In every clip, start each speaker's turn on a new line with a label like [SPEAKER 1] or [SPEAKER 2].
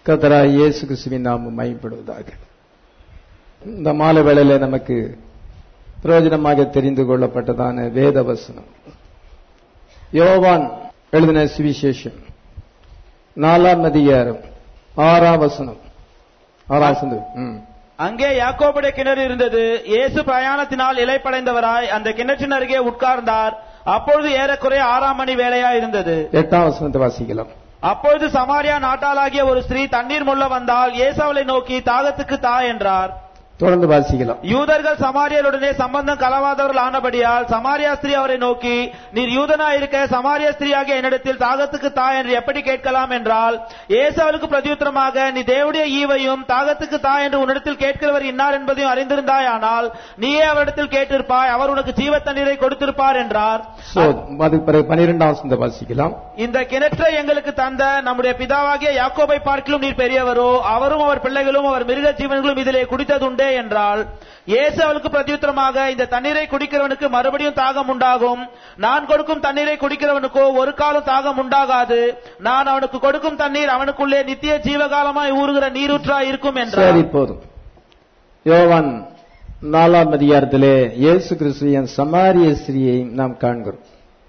[SPEAKER 1] கத்தராய் இயேசு கிறிஸ்துவின் நாமம் மைப்படுவதாக இந்த மாலை வேளையில நமக்கு பிரயோஜனமாக தெரிந்து கொள்ளப்பட்டதான வேத வசனம் யோவான் எழுதின சுவிசேஷம் நாலாம் அதிகாரம் ஆறாம் வசனம் ஆறாம் வசனம் ம்.
[SPEAKER 2] அங்கே யாக்கோபுடைய கிணறு இருந்தது இயேசு பிரயாணத்தினால் இலைப்படைந்தவராய் அந்த கிணற்றின் அருகே உட்கார்ந்தார் அப்பொழுது ஏறக்குறைய ஆறாம் மணி வேளையா இருந்தது
[SPEAKER 1] எட்டாம் வசனத்தை வாசிக்கலாம்
[SPEAKER 2] அப்பொழுது சமாரியா நாட்டாளாகிய ஒரு ஸ்திரீ தண்ணீர் முள்ள வந்தால் இயேசு அவளை நோக்கி தாகத்துக்கு தா என்றார்
[SPEAKER 1] தொடர்ந்து வாசிக்கலாம்
[SPEAKER 2] யூதர்கள் சமாரியருடனே சம்பந்தம் கலவாதவர்கள் ஆனபடியால் சமாரியா ஸ்திரீ அவரை நோக்கி நீர் யூதனா இருக்க சமாரிய ஸ்திரீயாகிய என்னிடத்தில் தாகத்துக்கு தா என்று எப்படி கேட்கலாம் என்றால் இயேசு அவளுக்கு பிரதியுத்தரமாக நீ தேவனுடைய ஈவையும் தாகத்துக்கு தா என்று உன்னிடத்தில் கேட்கிறவர் இன்னார் என்பதையும் அறிந்திருந்தாயானால் நீயே அவரிடத்தில் கேட்டிருப்பாய் அவர் உனக்கு ஜீவ தண்ணீரை கொடுத்திருப்பார் என்றார்
[SPEAKER 1] சோ அதுக்கு பிறகு பனிரெண்டாம் வசனத்தை வாசிக்கலாம்
[SPEAKER 2] இந்த கிணற்றை எங்களுக்கு தந்த நம்முடைய பிதாவாகிய யாக்கோபை பார்க்கிலும் நீர் பெரியவரோ அவரும் அவர் பிள்ளைகளும் அவர் மிருக ஜீவன்களும் இதிலே குடித்ததுண்டே என்றால் இயேசு அவளுக்கு பிரதியுத்தரமாக இந்த தண்ணீரை குடிக்கிறவனுக்கு மறுபடியும் தாகம் உண்டாகும் நான் கொடுக்கும் தண்ணீரை குடிக்கிறவனுக்கோ ஒரு காலம் தாகம் உண்டாகாது நான் அவனுக்கு கொடுக்கும் தண்ணீர் அவனுக்குள்ளே நித்திய ஜீவகாலமாய் ஊறுகிற நீரூற்றாய் இருக்கும் என்றார்
[SPEAKER 1] சரி போதும் யோவான் நாலாம் அதிகாரத்திலே இயேசு கிறிஸ்துவின் சமாரிய ஸ்திரியை நாம் காண்கிறோம்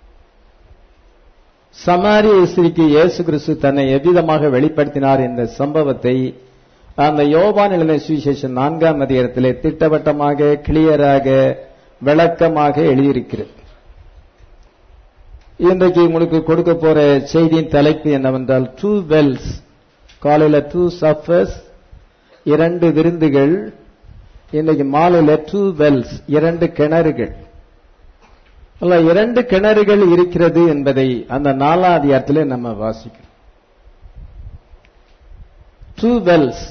[SPEAKER 1] சமாரிய ஸ்திரிக்கு இயேசு கிறிஸ்து தன்னை எவ்விதமாக வெளிப்படுத்தினார் என்ற சம்பவத்தை அந்த யோவான் எழுதின சுவிசேஷம் நான்காம் அதிகாரத்திலே திட்டவட்டமாக கிளியராக விளக்கமாக எழுதியிருக்கிறது இன்றைக்கு உங்களுக்கு கொடுக்க போற செய்தியின் தலைப்பு என்னவென்றால் டூ வெல்ஸ் காலையில டூ சஃபர்ஸ் இரண்டு விருந்துகள் இன்னைக்கு மாலையில டூ வெல்ஸ் இரண்டு கிணறுகள் அல்ல இரண்டு கிணறுகள் இருக்கிறது என்பதை அந்த நாலாம் அதிகாரத்திலே நம்ம வாசிக்கிறோம் டூ வெல்ஸ்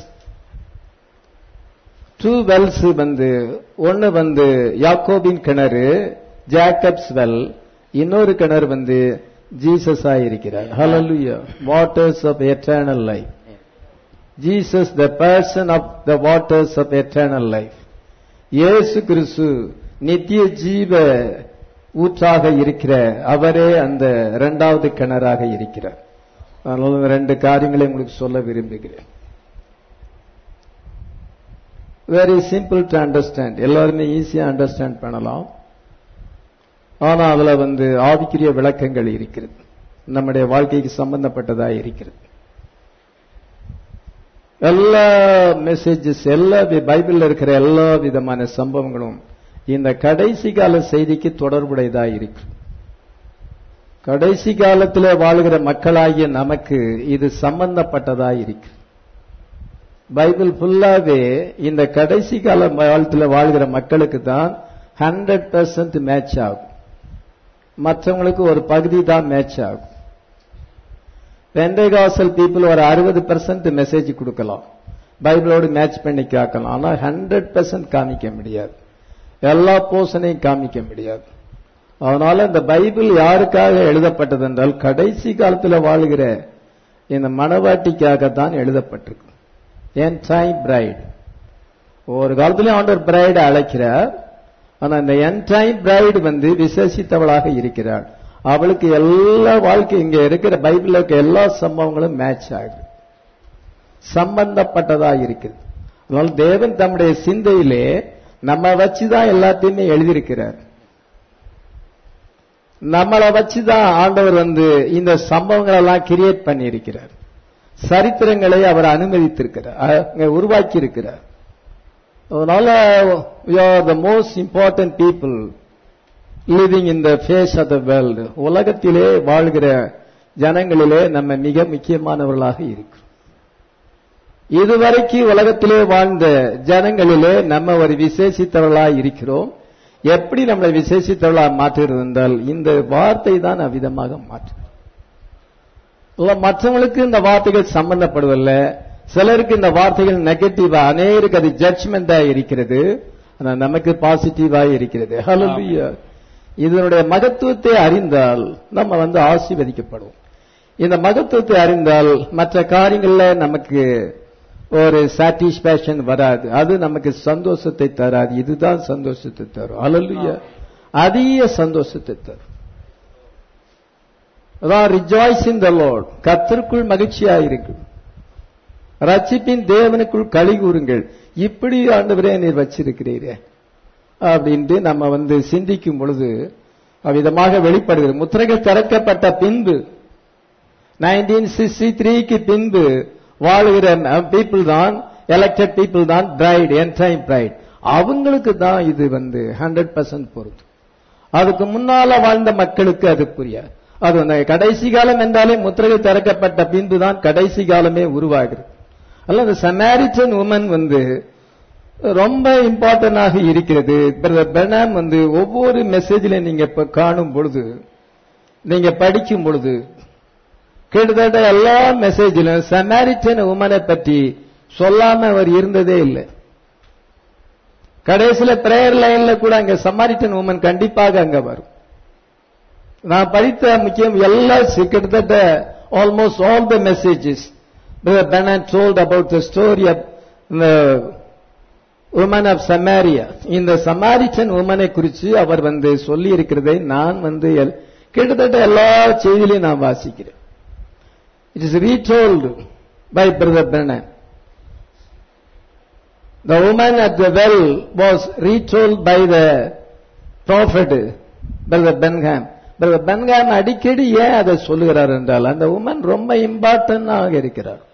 [SPEAKER 1] டூ வெல்ஸ் வந்து ஒன்னு வந்து யாக்கோபின் கிணறு ஜாக்கப்ஸ் வெல் இன்னொரு கிணறு வந்து ஜீசஸ் இருக்கிறார் hallelujah waters of eternal life Jesus the person of the waters of eternal life இயேசு கிறிஸ்து நித்திய ஜீவ ஊற்றாக இருக்கிற அவரே அந்த இரண்டாவது கிணறாக இருக்கிறார் அதனால இந்த ரெண்டு காரியங்களை உங்களுக்கு சொல்ல விரும்புகிறேன் வெரி சிம்பிள் டு அண்டர்ஸ்டாண்ட் எல்லாருமே ஈஸியா அண்டர்ஸ்டாண்ட் பண்ணலாம் ஆனா அதுல வந்து ஆவிக்குரிய விளக்கங்கள் இருக்கிறது நம்முடைய வாழ்க்கைக்கு சம்பந்தப்பட்டதா இருக்கிறது எல்லா மெசேஜஸ் எல்லா வி- பைபிள்ல இருக்கிற எல்லா விதமான சம்பவங்களும் இந்த கடைசி கால செய்திக்கு தொடர்புடையதா இருக்கு கடைசி காலத்தில் வாழ்கிற மக்களாகிய நமக்கு இது சம்பந்தப்பட்டதா இருக்கு பைபிள் ஃபுல்லாவே இந்த கடைசி கால காலத்தில் வாழ்கிற மக்களுக்கு தான் ஹண்ட்ரட் பெர்சன்ட் மேட்ச் ஆகும் மற்றவங்களுக்கு ஒரு பகுதி தான் மேட்ச் ஆகும் பெண்டகாசல் பீப்புள் ஒரு அறுபது பெர்சன்ட் மெசேஜ் கொடுக்கலாம் பைபிளோடு மேட்ச் பண்ணி காக்கலாம் ஆனா ஹண்ட்ரட் பெர்சன்ட் காமிக்க முடியாது எல்லா போர்ஷனையும் காமிக்க முடியாது அதனால இந்த பைபிள் யாருக்காக எழுதப்பட்டது என்றால் கடைசி காலத்துல வாழ்கிற இந்த மணவாட்டிக்காக தான் எழுதப்பட்டிருக்கு என் டைம் பிரைட் ஒரு காலத்திலே ஆண்டவர் பிரைடு அழைக்கிறார் ஆனா இந்த என் டைம் பிரைடு வந்து விசேஷித்தவளாக இருக்கிறாள் அவளுக்கு எல்லா வாழ்க்கை இங்க இருக்கிற பைபிள்ல இருக்க எல்லா சம்பவங்களும் மேட்ச் ஆகுது சம்பந்தப்பட்டதா இருக்குது அதனால தேவன் தம்முடைய சிந்தையிலே நம்ம வச்சுதான் எல்லாத்தையுமே எழுதியிருக்கிறார் நம்மளை வச்சுதான் ஆண்டவர் வந்து இந்த சம்பவங்கள் எல்லாம் கிரியேட் பண்ணி இருக்கிறார் சரித்திரங்களை அவர் அனுமதித்திருக்கிறார் அங்க உருவாக்கி இருக்கிறார் அதனால we are the most important people living in the face of the world உலகத்திலே வாழ்கிற ஜனங்களிலே நம்ம மிக முக்கியமானவர்களாக இருக்கிறோம் இதுவரைக்கும் உலகத்திலே வாழ்ந்த ஜனங்களிலே நம்ம ஒரு விசேஷித்தவர்களாக இருக்கிறோம் எப்படி நம்மளை விசேஷித்தவர்களாக மாற்றுகிறது என்றால் இந்த வார்த்தை தான் அவ்விதமாக மாற்று இல்ல மற்றவங்களுக்கு இந்த வார்த்தைகள் சம்பந்தப்படுவதில்ல சிலருக்கு இந்த வார்த்தைகள் நெகட்டிவா அநேருக்கு அது ஜட்ஜ்மெண்டா இருக்கிறது ஆனா நமக்கு பாசிட்டிவா இருக்கிறது ஹalleluya இதனுடைய மகத்துவத்தை அறிந்தால் நம்ம வந்து ஆசீர்வதிக்கப்படுவோம் இந்த மகத்துவத்தை அறிந்தால் மற்ற காரியங்கள்ல நமக்கு ஒரு சாட்டிஸ்பேக்ஷன் வராது அது நமக்கு சந்தோஷத்தை தராது இதுதான் சந்தோஷத்தை தரும் ஹalleluya அதிக சந்தோஷத்தை தரும் அதான் ரிஜாய்ஸ் இன் த லார்ட் கர்த்தருக்குள் மகிழ்ச்சியா இருக்கு ரட்சிப்பின் தேவனுக்குள் களி கூறுங்கள் இப்படி ஆண்டவரே நீர் வச்சிருக்கிறீரே அப்படின்ட்டு நம்ம வந்து சிந்திக்கும் பொழுது அவ்விதமாக வெளிப்படுகிறது முத்திரைகள் திறக்கப்பட்ட பின்பு நைன்டீன் சிக்ஸ்டி த்ரீக்கு பின்பு வாழுகிற பீப்புள் தான் எலெக்டட் பீப்புள் தான் பிரைட் என்டைம் பிரைட் அவங்களுக்கு தான் இது வந்து ஹண்ட்ரட் பர்சன்ட் பொருந்தும் அதுக்கு முன்னால வாழ்ந்த மக்களுக்கு அது புரியாது அது அந்த கடைசி காலம் என்றாலே முத்திரைகள் திறக்கப்பட்ட பின்பு தான் கடைசி காலமே உருவாகிறது அல்ல அந்த சமாரிட்டன் உமன் வந்து ரொம்ப இம்பார்ட்டன்டாக இருக்கிறது பிரதர் பெனாம் வந்து ஒவ்வொரு மெசேஜில நீங்க இப்ப காணும் பொழுது நீங்க படிக்கும் பொழுது கிட்டத்தட்ட எல்லா மெசேஜிலும் சமாரிட்டன் உமனை பற்றி சொல்லாம அவர் இருந்ததே இல்லை கடைசியில பிரேயர் லைன்ல கூட அங்க சமாரிட்டன் உமன் கண்டிப்பாக அங்க வரும் நான் படித்த முக்கியம் எல்லா கிட்டத்தட்ட almost all the messages Branham told about the story of woman of Samaria இந்த சமாரிச்சன் உமனை குறித்து அவர் வந்து சொல்லி இருக்கிறதை நான் வந்து எல்- கிட்டத்தட்ட எல்லா செய்தியிலையும் நான் வாசிக்கிறேன் it is retold by brother Branham The woman at the well was retold by the prophet, Brother Benham. Brother Benham அடிக்கடி ஏன் அதை சொல்லுகிறார் என்றால் அந்த உமன் ரொம்ப இம்பார்ட்டன்டாக இருக்கிறார்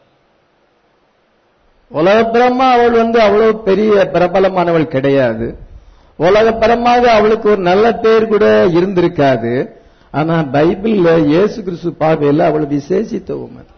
[SPEAKER 1] உலகப்புறமா அவள் வந்து அவ்வளவு பெரிய பிரபலமானவள் கிடையாது உலகப்பரமாக அவளுக்கு ஒரு நல்ல பேர் கூட இருந்திருக்காது ஆனா பைபிள்ல இயேசு கிறிஸ்து பார்வையில் அவள் விசேஷித்த உமன்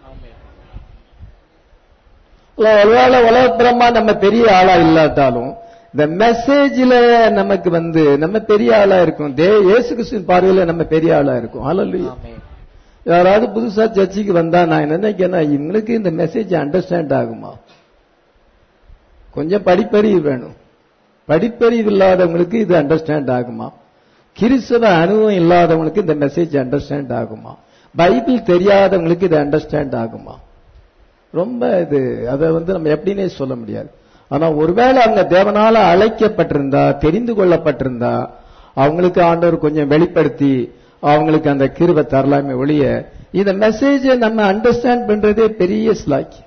[SPEAKER 1] இல்ல, ஒருவேளை உலகப்புறமா நம்ம பெரிய ஆளா இல்லாட்டாலும் இந்த மெசேஜ்ல நமக்கு வந்து நம்ம பெரிய ஆளா இருக்கும் தே இயேசு கிறிஸ்துவின் பார்வையில நம்ம பெரிய ஆளா இருக்கும் ஹalleluya யாராவது புதுசா சர்ச்சுக்கு வந்தா நான் என்ன நினைக்கிறேன்னா இவங்களுக்கு இந்த மெசேஜ் அண்டர்ஸ்டாண்ட் ஆகுமா கொஞ்சம் படிப்பறிவு வேணும் படிப்பறிவு இல்லாதவங்களுக்கு இது அண்டர்ஸ்டாண்ட் ஆகுமா கிறிஸ்தவ அனுபவம் இல்லாதவங்களுக்கு இந்த மெசேஜ் அண்டர்ஸ்டாண்ட் ஆகுமா பைபிள் தெரியாதவங்களுக்கு இது அண்டர்ஸ்டாண்ட் ஆகுமா ரொம்ப இது அதை வந்து நம்ம எப்படின்னே சொல்ல முடியாது ஆனா ஒருவேளை அவங்க தேவனால அழைக்கப்பட்டிருந்தா தெரிந்து கொள்ளப்பட்டிருந்தா அவங்களுக்கு ஆண்டவர் கொஞ்சம் வெளிப்படுத்தி அவங்களுக்கு அந்த கிருபை தரலாமே ஒழிய இந்த மெசேஜை நம்ம அண்டர்ஸ்டாண்ட் பண்றதே பெரிய ஸ்லாக்கி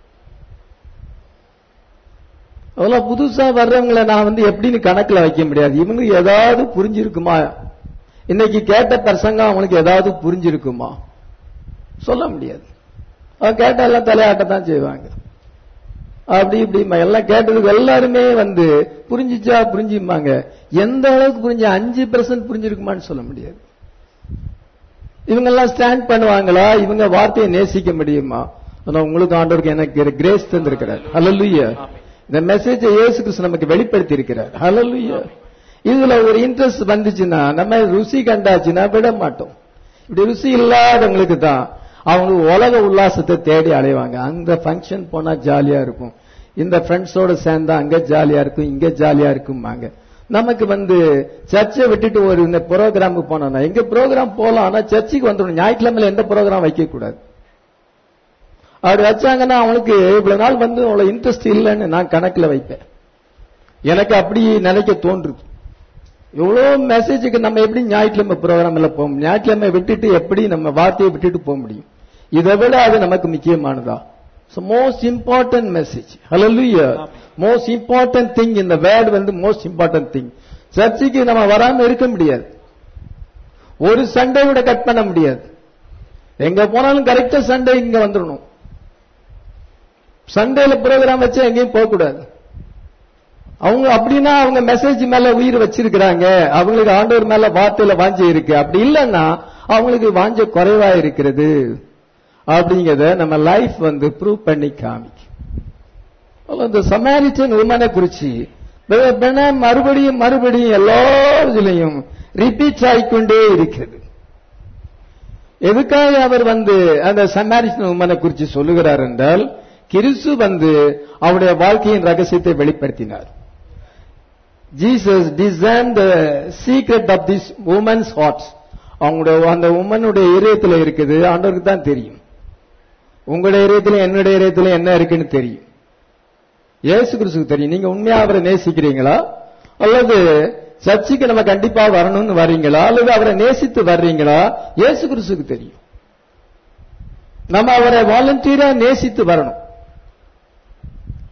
[SPEAKER 1] அதெல்லாம் புதுசா வர்றவங்களை நான் வந்து எப்படின்னு கணக்குல வைக்க முடியாது இவங்க ஏதாவது புரிஞ்சிருக்குமா இன்னைக்கு கேட்ட பிரசங்கம் அவங்களுக்கு ஏதாவது புரிஞ்சிருக்குமா சொல்ல முடியாது அவன் கேட்டா எல்லாம் தலையாட்டத்தான் செய்வாங்க அப்படி இப்படி எல்லாம் கேட்டதுக்கு எல்லாருமே வந்து புரிஞ்சிச்சா புரிஞ்சுமாங்க எந்த அளவுக்கு புரிஞ்சு அஞ்சு பெர்சன்ட் புரிஞ்சிருக்குமான்னு சொல்ல முடியாது இவங்க எல்லாம் ஸ்டாண்ட் பண்ணுவாங்களா இவங்க வார்த்தையை நேசிக்க முடியுமா ஆனா உங்களுக்கு ஆண்டவருக்கு எனக்கு கிரேஸ் தந்திருக்கிறார் ஹalleluya இந்த மெசேஜை இயேசு கிறிஸ்து நமக்கு வெளிப்படுத்தி இருக்கிறார் ஹalleluya இதுல ஒரு இன்ட்ரெஸ்ட் வந்துச்சுன்னா நம்ம ருசி கண்டாச்சுன்னா விட மாட்டோம் இப்படி ருசி இல்லாதவங்களுக்கு தான் அவங்க உலக உல்லாசத்தை தேடி அலைவாங்க அந்த ஃபங்க்ஷன் போனா ஜாலியா இருக்கும் இந்த ஃப்ரெண்ட்ஸோட சேர்ந்தா அங்க ஜாலியா இருக்கும் இங்க ஜாலியா இருக்கும்பாங்க நமக்கு வந்து சர்ச்சை விட்டுட்டு ஒரு இந்த ப்ரோக்ராமுக்கு போனோம்னா எங்க ப்ரோக்ராம் போலாம் ஆனா சர்ச்சுக்கு வந்துடணும் ஞாயிற்றுக்கிழமையில எந்த ப்ரோக்ராம் வைக்க கூடாது அப்படி வச்சாங்கன்னா அவனுக்கு இவ்வளவு நாள் வந்து அவ்வளவு இன்ட்ரெஸ்ட் இல்லைன்னு நான் கணக்குல வைப்பேன் எனக்கு அப்படி நினைக்க தோன்றுது எவ்வளவு மெசேஜுக்கு நம்ம எப்படி ஞாயிற்றுக்கிழமை ப்ரோக்ராம்ல போக முடியும் ஞாயிற்றுக்கிழமை விட்டுட்டு எப்படி நம்ம வார்த்தையை விட்டுட்டு போக முடியும் இதை விட அது நமக்கு முக்கியமானதா most important message hallelujah most important thing இந்த வேர்ட் வந்து மோஸ்ட் இம்பார்ட்டன்ட் திங் சர்ச்சுக்கு நம்ம வராம இருக்க முடியாது ஒரு சண்டே கூட கட் பண்ண முடியாது எங்க போனாலும் கரெக்டா சண்டே இங்க வந்துடணும் சண்டேல ப்ரோக்ராம் வச்சு எங்கேயும் போக கூடாது அவங்க அப்படின்னா அவங்க மெசேஜ் மேல உயிர் வச்சிருக்கிறாங்க அவங்களுக்கு ஆண்டவர் மேல வார்த்தையில வாஞ்சை இருக்கு அப்படி இல்லைன்னா அவங்களுக்கு வாஞ்சை குறைவா இருக்கிறது அப்படிங்கறத நம்ம லைஃப் வந்து ப்ரூவ் பண்ணி காமிக்கும் அப்ப இந்த சமாரிச்சன் உமனை குறிச்சு பென மறுபடியும் மறுபடியும் எல்லா இதுலையும் ரிப்பீட் ஆகிக்கொண்டே இருக்கிறது எதுக்காக அவர் வந்து அந்த சமாரிச்சன் உமனை குறித்து சொல்லுகிறார் என்றால் கிறிஸ்து வந்து அவருடைய வாழ்க்கையின் ரகசியத்தை வெளிப்படுத்தினார் Jesus design the secret of this woman's hearts அவங்களுடைய அந்த உமனுடைய இதயத்துல இருக்குது ஆண்டவருக்கு தான் தெரியும் உங்களுடைய இதயத்துல என்னுடைய இதயத்துல என்ன இருக்குன்னு தெரியும் இயேசு கிறிஸ்துக்கு தெரியும் நீங்க உண்மையா அவரை நேசிக்கிறீங்களா அல்லது சர்ச்சுக்கு நம்ம கண்டிப்பா வரணும்னு வர்றீங்களா அல்லது அவரை நேசித்து வர்றீங்களா இயேசு கிறிஸ்துக்கு தெரியும் நம்ம அவரை வாலண்டியரா நேசித்து வரணும்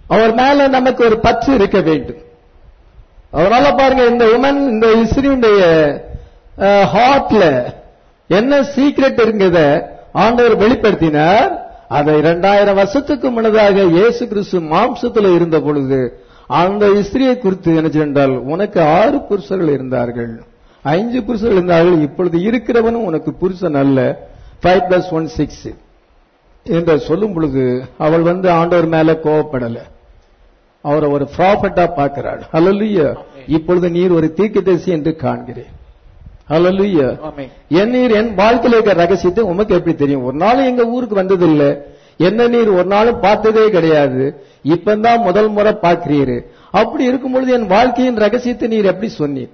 [SPEAKER 1] அவர் மேல நமக்கு ஒரு பற்று இருக்க வேண்டும் அதனால பாருங்க இந்த உமன் இந்த இஸ்ரீனுடைய ஹார்ட்ல என்ன சீக்ரெட் இருக்குத ஆண்டவர் வெளிப்படுத்தினார் அதை இரண்டாயிரம் வருஷத்துக்கு முன்னதாக இயேசு கிறிஸ்து மாம்சத்துல இருந்த பொழுது அந்த இஸ்திரியை குறித்து என்ன என்றால் உனக்கு ஆறு புருஷர்கள் இருந்தார்கள் ஐந்து புருஷர்கள் இருந்தார்கள் இப்பொழுது இருக்கிறவனும் உனக்கு புருஷன் அல்ல ஃபைவ் பிளஸ் ஒன் சிக்ஸ் என்று சொல்லும் பொழுது அவள் வந்து ஆண்டவர் மேல கோவப்படல அவரை ஒரு ப்ராஃபட்டா பார்க்கிறாள் ஹalleluya இப்பொழுது நீர் ஒரு தீர்க்கதரிசி என்று காண்கிறேன் ஹalleluya
[SPEAKER 2] ஆமென்
[SPEAKER 1] என் நீர் என் வாழ்க்கையில இருக்க ரகசியத்தை உமக்கு எப்படி தெரியும் ஒரு நாள் எங்க ஊருக்கு வந்ததில்ல என்ன நீர் ஒரு நாளும் பார்த்ததே கிடையாது இப்பதான் முதல் முறை பார்க்கிறீரு அப்படி இருக்கும் பொழுது என் வாழ்க்கையின் ரகசியத்தை நீர் எப்படி சொன்னீர்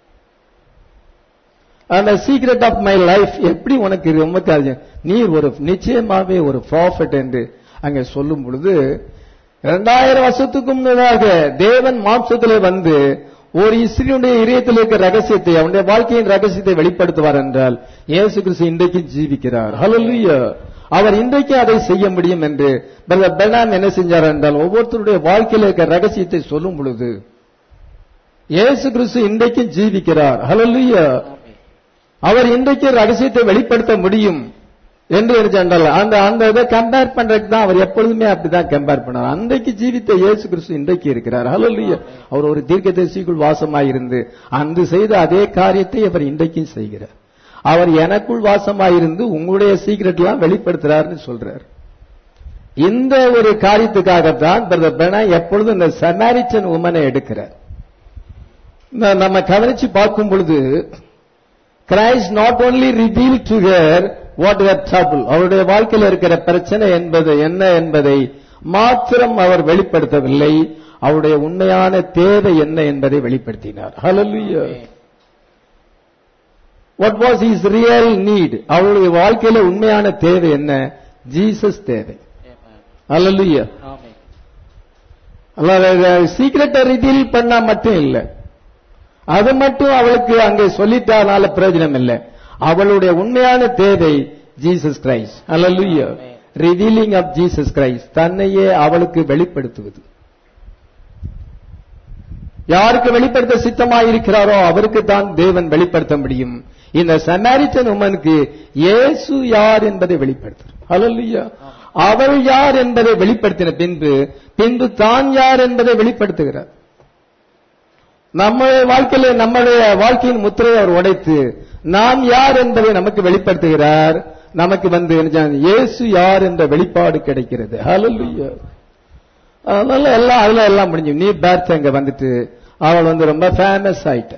[SPEAKER 1] அந்த சீக்ரெட் ஆஃப் மை லைஃப் எப்படி உனக்கு உமக்கு அது நீர் ஒரு நிச்சயமாவே ஒரு ப்ராஃபிட் என்று அங்கே சொல்லும் பொழுது இரண்டாயிரம் வருஷத்துக்கு முன்னதாக தேவன் மாம்சத்திலே வந்து ஒரு இஸ்ரீனுடைய இதயத்தில் இருக்க ரகசியத்தை அவனுடைய வாழ்க்கையின் ரகசியத்தை வெளிப்படுத்துவார் என்றால் இயேசு கிறிஸ்து இன்றைக்கு ஜீவிக்கிறார் ஹalleluya அவர் இன்றைக்கு அதை செய்ய முடியும் என்று பிரதர் பெர்னாம் என்ன செஞ்சார் என்றால் ஒவ்வொருத்தருடைய வாழ்க்கையில் இருக்க ரகசியத்தை சொல்லும் பொழுது இயேசு கிறிஸ்து இன்றைக்கும் ஜீவிக்கிறார் ஹalleluya அவர் இன்றைக்கு ரகசியத்தை வெளிப்படுத்த முடியும் என்று இருந்தால் அந்த அந்த இதை கம்பேர் பண்றதுக்கு தான் அவர் எப்பொழுதுமே அப்படிதான் கம்பேர் பண்ணார் அன்றைக்கு ஜீவித்த இயேசு கிறிஸ்து இன்றைக்கு இருக்கிறார் ஹalleluya அவர் ஒரு தீர்க்கதரிசிக்குள் வாசமாயிருந்து அன்று செய்த அதே காரியத்தை அவர் இன்றைக்கும் செய்கிறார் அவர் எனக்குள் வாசமாயிருந்து உங்களுடைய சீக்கிரட் எல்லாம் வெளிப்படுத்துறாருன்னு சொல்றார் இந்த ஒரு காரியத்துக்காகத்தான் பிரதர் பெனா எப்பொழுதும் இந்த சமாரிச்சன் உமனை எடுக்கிறார் ந- நம்ம கவனிச்சு பார்க்கும் பொழுது Christ not only reveal to her what her trouble அவருடைய வாழ்க்கையில் இருக்கிற பிரச்சனை என்பது என்ன என்பதை மாத்திரம் அவர் வெளிப்படுத்தவில்லை அவருடைய உண்மையான தேவை என்ன என்பதை வெளிப்படுத்தினார் hallelujah what was is real need அவருடைய வாழ்க்கையில உண்மையான தேவை என்ன ஜீசஸ் தேவை ஹalleluya
[SPEAKER 2] ஆமென்
[SPEAKER 1] அல்லாத சீக்கிரட்டை ரிவீல் பண்ணா மட்டும் இல்ல அது மட்டும் அவளுக்கு அங்கே சொல்லிட்டானால பிரயோஜனம் இல்லை அவளுடைய உண்மையான தேவை Jesus Christ hallelujah
[SPEAKER 2] Amen.
[SPEAKER 1] Revealing of Jesus Christ தன்னையே அவளுக்கு வெளிப்படுத்துவது யாருக்கு வெளிப்படுத்த சித்தமாயிருக்கிறாரோ அவருக்கு தான் தேவன் வெளிப்படுத்த முடியும் இந்த சமாரிட்டன் உமனுக்கு இயேசு யார் என்பதை வெளிப்படுத்தும் ஹalleluya அவள் யார் என்பதை வெளிப்படுத்தின பின்பு பின்பு தான் யார் என்பதை வெளிப்படுத்துகிறார் நம்முடைய வாழ்க்கையில நம்முடைய வாழ்க்கையின் முத்திரையை அவர் உடைத்து நாம் யார் என்பதை நமக்கு வெளிப்படுத்துகிறார் நமக்கு வந்து என்ன செய்ய- இயேசு யார் என்ற வெளிப்பாடு கிடைக்கிறது ஹalleluya அதனால எல்லாம் அதுல எல்லாம் முடிஞ்சு நீ பேர்த் அங்க வந்துட்டு அவள் வந்து ரொம்ப ஃபேமஸ் ஆயிட்ட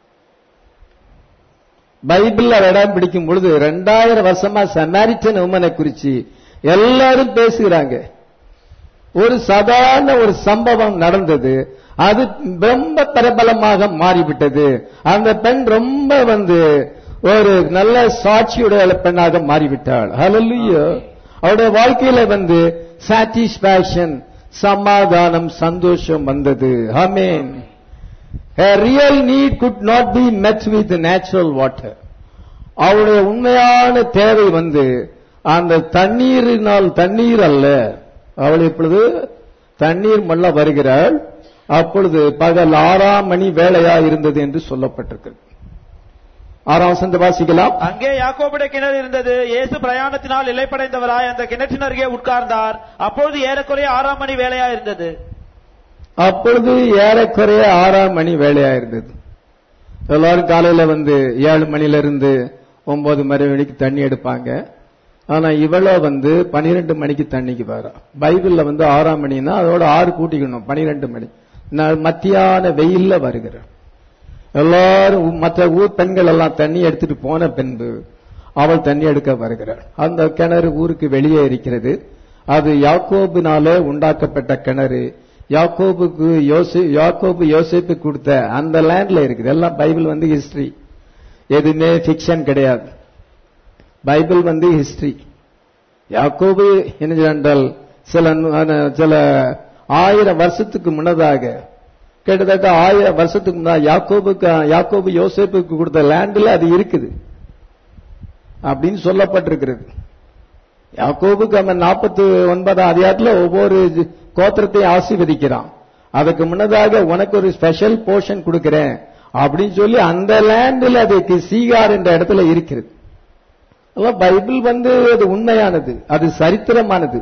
[SPEAKER 1] பைபிள்ல இடம் பிடிக்கும் பொழுது ரெண்டாயிரம் வருஷமா சமாரிட்டன் உமனை குறிச்சு எல்லாரும் பேசுகிறாங்க ஒரு சாதாரண ஒரு சம்பவம் நடந்தது அது ரொம்ப பிரபலமாக மாறிவிட்டது அந்த பெண் ரொம்ப வந்து ஒரு நல்ல சாட்சியுடைய பெண்ணாக மாறிவிட்டாள் ஹalleluya அவருடைய வாழ்க்கையில வந்து சாட்டிஸ்பாக்சன் சமாதானம் சந்தோஷம் வந்தது ஆமென் A real need could not be met with natural water. அவருடைய உண்மையான தேவை வந்து அந்த தண்ணீரினால் தண்ணீர் அல்ல அவள் இப்பொழுது தண்ணீர் மல்ல வருகிறாள் அப்பொழுது பகல் ஆறாம் மணி வேளையா இருந்தது என்று சொல்லப்பட்டிருக்கிறது ஆறாம் வசந்த வாசிக்கலாம்
[SPEAKER 2] அங்கே யாக்கோபுடைய கிணறு இருந்தது இயேசு பிரயாணத்தினால் இலைப்படைந்தவராய் அந்த கிணற்றின் அருகே உட்கார்ந்தார் அப்பொழுது ஏறக்குறைய ஆறாம் மணி வேலையா இருந்தது
[SPEAKER 1] அப்பொழுது ஏறக்குறைய ஆறாம் மணி வேலையா இருந்தது எல்லாரும் காலையில வந்து ஏழு மணில இருந்து ஒன்பது மணி வரைக்கும் தண்ணி எடுப்பாங்க ஆனா இவளோ வந்து பனிரெண்டு மணிக்கு தண்ணிக்கு வரா பைபிள்ல வந்து ஆறாம் மணினா அதோட ஆறு கூட்டிக்கணும் பனிரெண்டு மணி நான் மத்தியான வெயில்ல வருகிறார் எல்லாரும் மற்ற ஊர் பெண்கள் எல்லாம் தண்ணி எடுத்துட்டு போன பின்பு அவள் தண்ணி எடுக்க வருகிறாள் அந்த கிணறு ஊருக்கு வெளியே இருக்கிறது அது யாக்கோபினாலே உண்டாக்கப்பட்ட கிணறு யாக்கோபுக்கு யோசி யாக்கோபு யோசிப்பு கொடுத்த அந்த லேண்ட்ல இருக்குது எல்லாம் பைபிள் வந்து ஹிஸ்டரி எதுவுமே ஃபிக்ஷன் கிடையாது பைபிள் வந்து ஹிஸ்டரி யாக்கோபு என்ன என்றால் சில நு- அஹ் சில ஆயிரம் வருஷத்துக்கு முன்னதாக கிட்டத்தட்ட ஆயிரம் வருஷத்துக்கு முன்னாடி யாக்கோபுக்கு யாக்கோபு யோசேப்புக்கு கொடுத்த லேண்ட்ல அது இருக்குது அப்படின்னு சொல்லப்பட்டிருக்கிறது யாக்கோபுக்கு அவன் நாற்பத்தி ஒன்பதாம் அதிகாரத்துல ஒவ்வொரு கோத்திரத்தை ஆசீர்வதிக்கிறான் அதுக்கு முன்னதாக உனக்கு ஒரு ஸ்பெஷல் போர்ஷன் கொடுக்கிறேன் அப்படின்னு சொல்லி அந்த லேண்டில் அதுக்கு சீகார் என்ற இடத்துல இருக்கிறது அதான் பைபிள் வந்து அது உண்மையானது அது சரித்திரமானது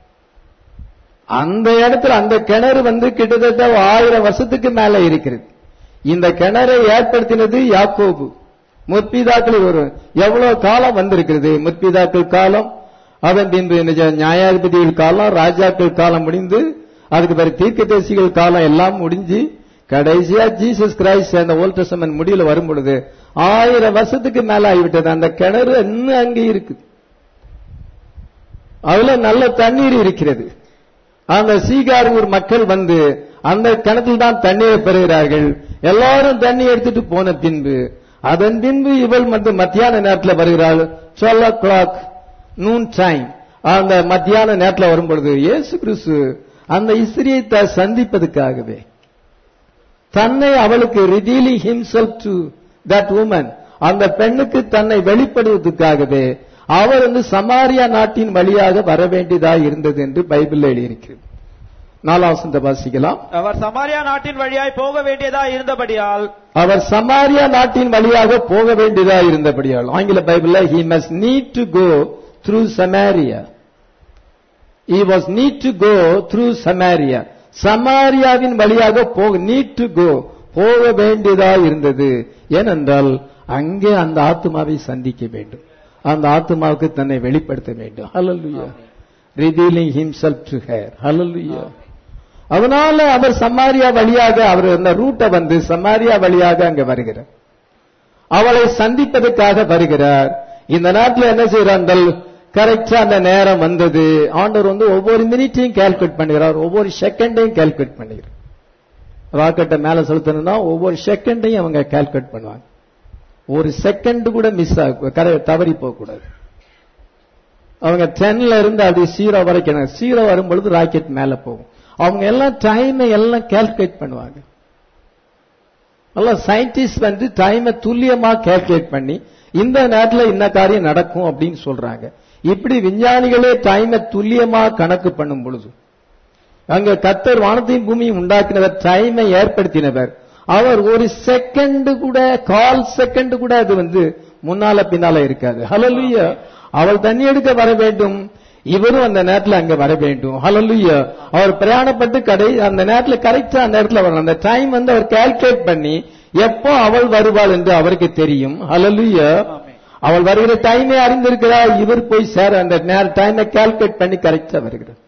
[SPEAKER 1] அந்த இடத்துல அந்த கிணறு வந்து கிட்டத்தட்ட ஆயிரம் வருஷத்துக்கு மேல இருக்கிறது இந்த கிணறை ஏற்படுத்தினது யாக்கோபு முற்பிதாக்கள் ஒரு எவ்வளவு காலம் வந்திருக்கிறது முற்பிதாக்கள் காலம் அதன் பின்பு நிஜ- நியாயாதிபதிகள் காலம் ராஜாக்கள் காலம் முடிந்து அதுக்கு பிறகு தீர்க்கதரிசிகள் காலம் எல்லாம் முடிஞ்சு கடைசியா ஜீசஸ் கிரைஸ்ட் அந்த ஓல்ட் டெஸ்டமென்ட் முடியல வரும் பொழுது ஆயிரம் வருஷத்துக்கு மேல ஆகிவிட்டது அந்த கிணறு இன்னும் அங்கே இருக்குது அதுல நல்ல தண்ணீர் இருக்கிறது அந்த சீகார் ஊர் மக்கள் வந்து அந்த கிணத்தில் தான் தண்ணீரை பெறுகிறார்கள் எல்லாரும் தண்ணி எடுத்துட்டு போன பின்பு அதன் பின்பு இவள் வந்து மத்தியான நேரத்தில் வருகிறாள் twelve o'clock noon time அந்த மத்தியான நேரத்தில் வரும்பொழுது இயேசு கிறிஸ்து அந்த இஸ்திரியை த- சந்திப்பதற்காகவே தன்னை அவளுக்கு revealing himself to that woman அந்த பெண்ணுக்கு தன்னை வெளிப்படுவதற்காகவே அவர் வந்து சமாரியா நாட்டின் வழியாக வர வேண்டியதாக இருந்தது என்று பைபிள் எழுதியிருக்கிறது நாலாம் வசனத்தை வாசிக்கலாம்
[SPEAKER 2] அவர் சமாரியா நாட்டின் வழியாய் போக வேண்டியதா இருந்தபடியால்
[SPEAKER 1] அவர் சமாரியா நாட்டின் வழியாக போக வேண்டியதா இருந்தபடியால் ஆங்கில பைபிள்ல he must need to go through Samaria he was need to go through Samaria சமாரியாவின் வழியாக போக need to go போக வேண்டியதா இருந்தது ஏனென்றால் அங்கே அந்த ஆத்மாவை சந்திக்க வேண்டும் அந்த ஆத்மாவுக்கு தன்னை வெளிப்படுத்த வேண்டும் ஹalleluya revealing himself to her hallelujah அதனால அவர் சமாரியா வழியாக அவர் அந்த ரூட்டை வந்து சமாரியா வழியாக அங்க வருகிறார் அவளை சந்திப்பதற்காக வருகிறார் இந்த நாட்டில் என்ன செய்யறார்கள் கரெக்டா அந்த நேரம் வந்தது ஆண்டவர் வந்து ஒவ்வொரு மினிட்டையும் கால்குலேட் பண்ணுகிறார் ஒவ்வொரு செகண்டையும் கால்குலேட் பண்ணுகிறார் ராக்கெட்டை மேல செலுத்தணும்னா ஒவ்வொரு செகண்டையும் அவங்க கால்குலேட் பண்ணுவாங்க ஒரு செகண்ட் கூட மிஸ் ஆக கர- தவறி போக கூடாது அவங்க டென்ல இருந்து அது ஜீரோ வரைக்கும் ஜீரோ வரும் பொழுது ராக்கெட் மேல போகும் அவங்க எல்லாம் டைமை எல்லாம் கால்குலேட் பண்ணுவாங்க எல்லாம் சயின்டிஸ்ட் வந்து டைமை துல்லியமா கால்குலேட் பண்ணி இந்த நேரத்துல இந்த காரியம் நடக்கும் அப்படின்னு சொல்றாங்க இப்படி விஞ்ஞானிகளே டைமை துல்லியமா கணக்கு பண்ணும் பொழுது அங்க கத்தர் வானத்தையும் பூமியும் உண்டாக்கினவர் டைமை ஏற்படுத்தினவர் அவர் ஒரு செகண்ட் கூட கால் செகண்ட் கூட அது வந்து முன்னால பின்னால இருக்காது ஹalleluya அவள் தண்ணி எடுக்க வர வேண்டும் இவரும் அந்த நேரத்துல அங்க வர வேண்டும் ஹalleluya அவர் பிரயாணப்பட்டு கடை அந்த நேரத்துல கரெக்டா அந்த நேரத்துல வரணும் அந்த டைம் வந்து அவர் கால்குலேட் பண்ணி எப்போ அவள் வருவாள் என்று அவருக்கு தெரியும் ஹalleluya அவள் வருகிற டைமே அறிந்திருக்கிறார் இவர் போய் சேர அந்த டைமை கால்குலேட் பண்ணி கரெக்டா வருகிறார்